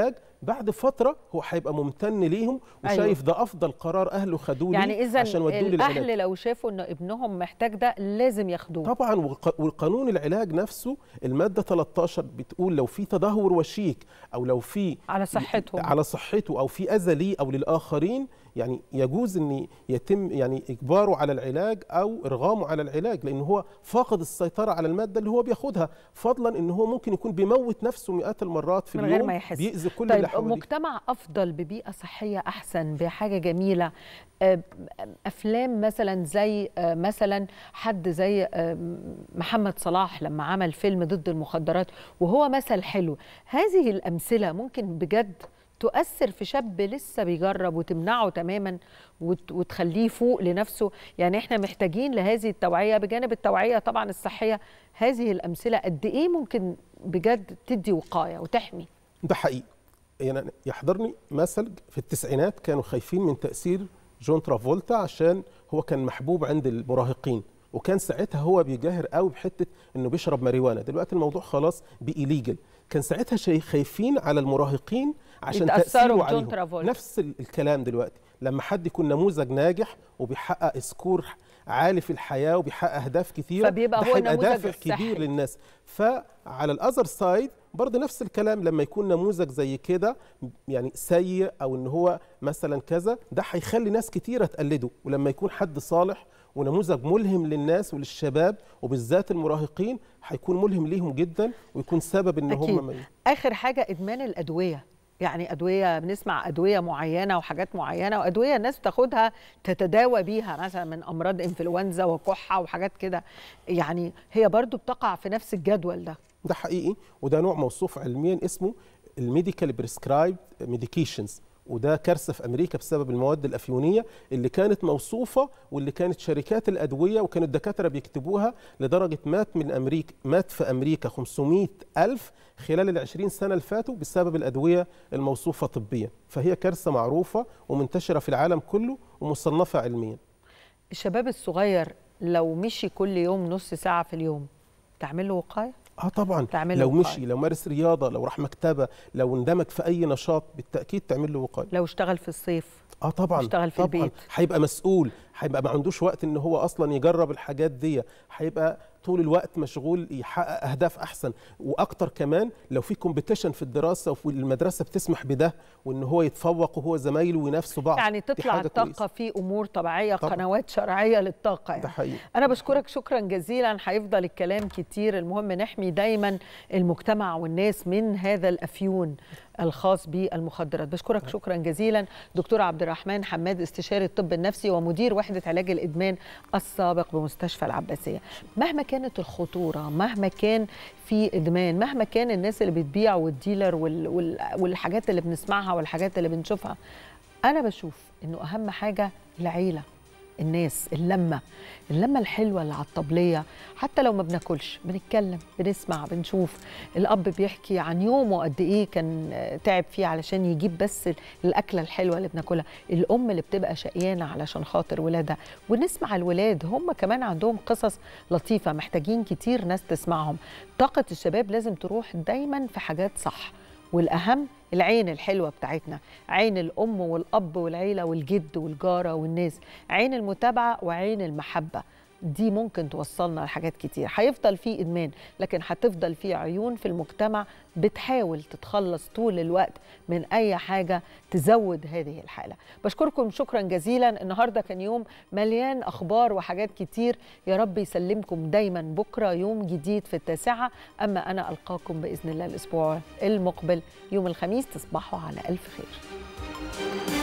بعد فتره هو هيبقى ممتن ليهم وشايف أيوة. ده افضل قرار اهله خدوه ليه يعني اذا عشان ودوه للعلاج الاهل لو شافوا ان ابنهم محتاج ده لازم ياخدوه طبعا وق- والقانون العلاج نفسه الماده 13 بتقول لو في تدهور وشيك او لو في على صحتهم على صحته او في اذى ليه او للاخرين يعني يجوز ان يتم يعني اجباره على العلاج او ارغامه على العلاج لان هو فاقد السيطره على الماده اللي هو بياخدها فضلا ان هو ممكن يكون بيموت نفسه مئات المرات في من اليوم غير ما يحس بيأذي كل طيب اللي حواليه مجتمع افضل ببيئه صحيه احسن بحاجه جميله آه، افلام مثلا زي آه، مثلا حد زي آه، محمد صلاح لما عمل فيلم ضد المخدرات وهو مثل حلو هذه الامثله ممكن بجد تؤثر في شاب لسه بيجرب وتمنعه تماما وت- وتخليه فوق لنفسه يعني احنا محتاجين لهذه التوعيه بجانب التوعيه طبعا الصحيه هذه الامثله قد ايه ممكن بجد تدي وقايه وتحمي ده حقيقي يعني يحضرني مثل في التسعينات كانوا خايفين من تأثير جون ترافولتا عشان هو كان محبوب عند المراهقين وكان ساعتها هو بيجاهر قوي بحته انه بيشرب ماريوانا دلوقتي الموضوع خلاص بقي ليجل كان ساعتها شيء خايفين على المراهقين عشان يتأثروا تأثيره بجون عليهم ترافولتا. نفس ال- الكلام دلوقتي لما حد يكون نموذج ناجح وبيحقق سكور عالي في الحياه وبيحقق اهداف كتيره فبيبقى ده هو هيبقى النموذج دافع الصحي. كبير للناس فعلى الاذر سايد برضه نفس الكلام لما يكون نموذج زي كده يعني سيء او ان هو مثلا كذا ده هيخلي ناس كتيره تقلده ولما يكون حد صالح ونموذج ملهم للناس وللشباب وبالذات المراهقين هيكون ملهم ليهم جدا ويكون سبب ان هم أكيد. ما اخر حاجه ادمان الادويه يعني ادويه بنسمع ادويه معينه وحاجات معينه وادويه الناس بتاخدها تتداوى بيها مثلا من امراض انفلونزا وكحه وحاجات كده يعني هي برضو بتقع في نفس الجدول ده ده حقيقي وده نوع موصوف علميا اسمه الميديكال بريسكرايبد ميديكيشنز وده كارثه في امريكا بسبب المواد الافيونيه اللي كانت موصوفه واللي كانت شركات الادويه وكانوا الدكاتره بيكتبوها لدرجه مات من امريكا مات في امريكا 500 الف خلال ال 20 سنه اللي فاتوا بسبب الادويه الموصوفه طبيا فهي كارثه معروفه ومنتشره في العالم كله ومصنفه علميا الشباب الصغير لو مشي كل يوم نص ساعه في اليوم تعمل له وقايه اه طبعا تعمل له لو وقاية. مشي لو مارس رياضه لو راح مكتبه لو اندمج في اي نشاط بالتاكيد تعمل له وقايه لو اشتغل في الصيف اه طبعا يشتغل في طبعا البيت. هيبقى مسؤول هيبقى ما عندوش وقت ان هو اصلا يجرب الحاجات دي هيبقى طول الوقت مشغول يحقق اهداف احسن واكتر كمان لو في كومبيتيشن في الدراسه والمدرسه بتسمح بده وان هو يتفوق وهو زمايله وينافسوا بعض يعني دي تطلع حاجة الطاقه كويسة. في امور طبيعيه طبعاً. قنوات شرعيه للطاقه يعني. ده حقيقي أنا بشكرك شكرا جزيلا هيفضل الكلام كتير المهم نحمي دايما المجتمع والناس من هذا الأفيون الخاص بالمخدرات بشكرك شكرا جزيلا دكتور عبد الرحمن حماد استشاري الطب النفسي ومدير وحدة علاج الإدمان السابق بمستشفى العباسية مهما كانت الخطورة مهما كان في إدمان مهما كان الناس اللي بتبيع والديلر وال وال والحاجات اللي بنسمعها والحاجات اللي بنشوفها أنا بشوف إنه أهم حاجة العيلة الناس اللمة اللمة الحلوة اللي على الطبلية حتى لو ما بناكلش بنتكلم بنسمع بنشوف الأب بيحكي عن يومه قد إيه كان آه، تعب فيه علشان يجيب بس الأكلة الحلوة اللي بناكلها الأم اللي بتبقى شقيانة علشان خاطر ولادها ونسمع الولاد هم كمان عندهم قصص لطيفة محتاجين كتير ناس تسمعهم طاقة الشباب لازم تروح دايما في حاجات صح والأهم العين الحلوة بتاعتنا عين الأم والأب والعيلة والجد والجارة والناس عين المتابعة وعين المحبة دي ممكن توصلنا لحاجات كتير هيفضل في إدمان لكن هتفضل في عيون في المجتمع بتحاول تتخلص طول الوقت من أي حاجة تزود هذه الحالة بشكركم شكرا جزيلا النهاردة كان يوم مليان أخبار وحاجات كتير يا رب يسلمكم دايما بكرة يوم جديد في التاسعة أما أنا ألقاكم بإذن الله الأسبوع المقبل يوم الخميس تصبحوا على ألف خير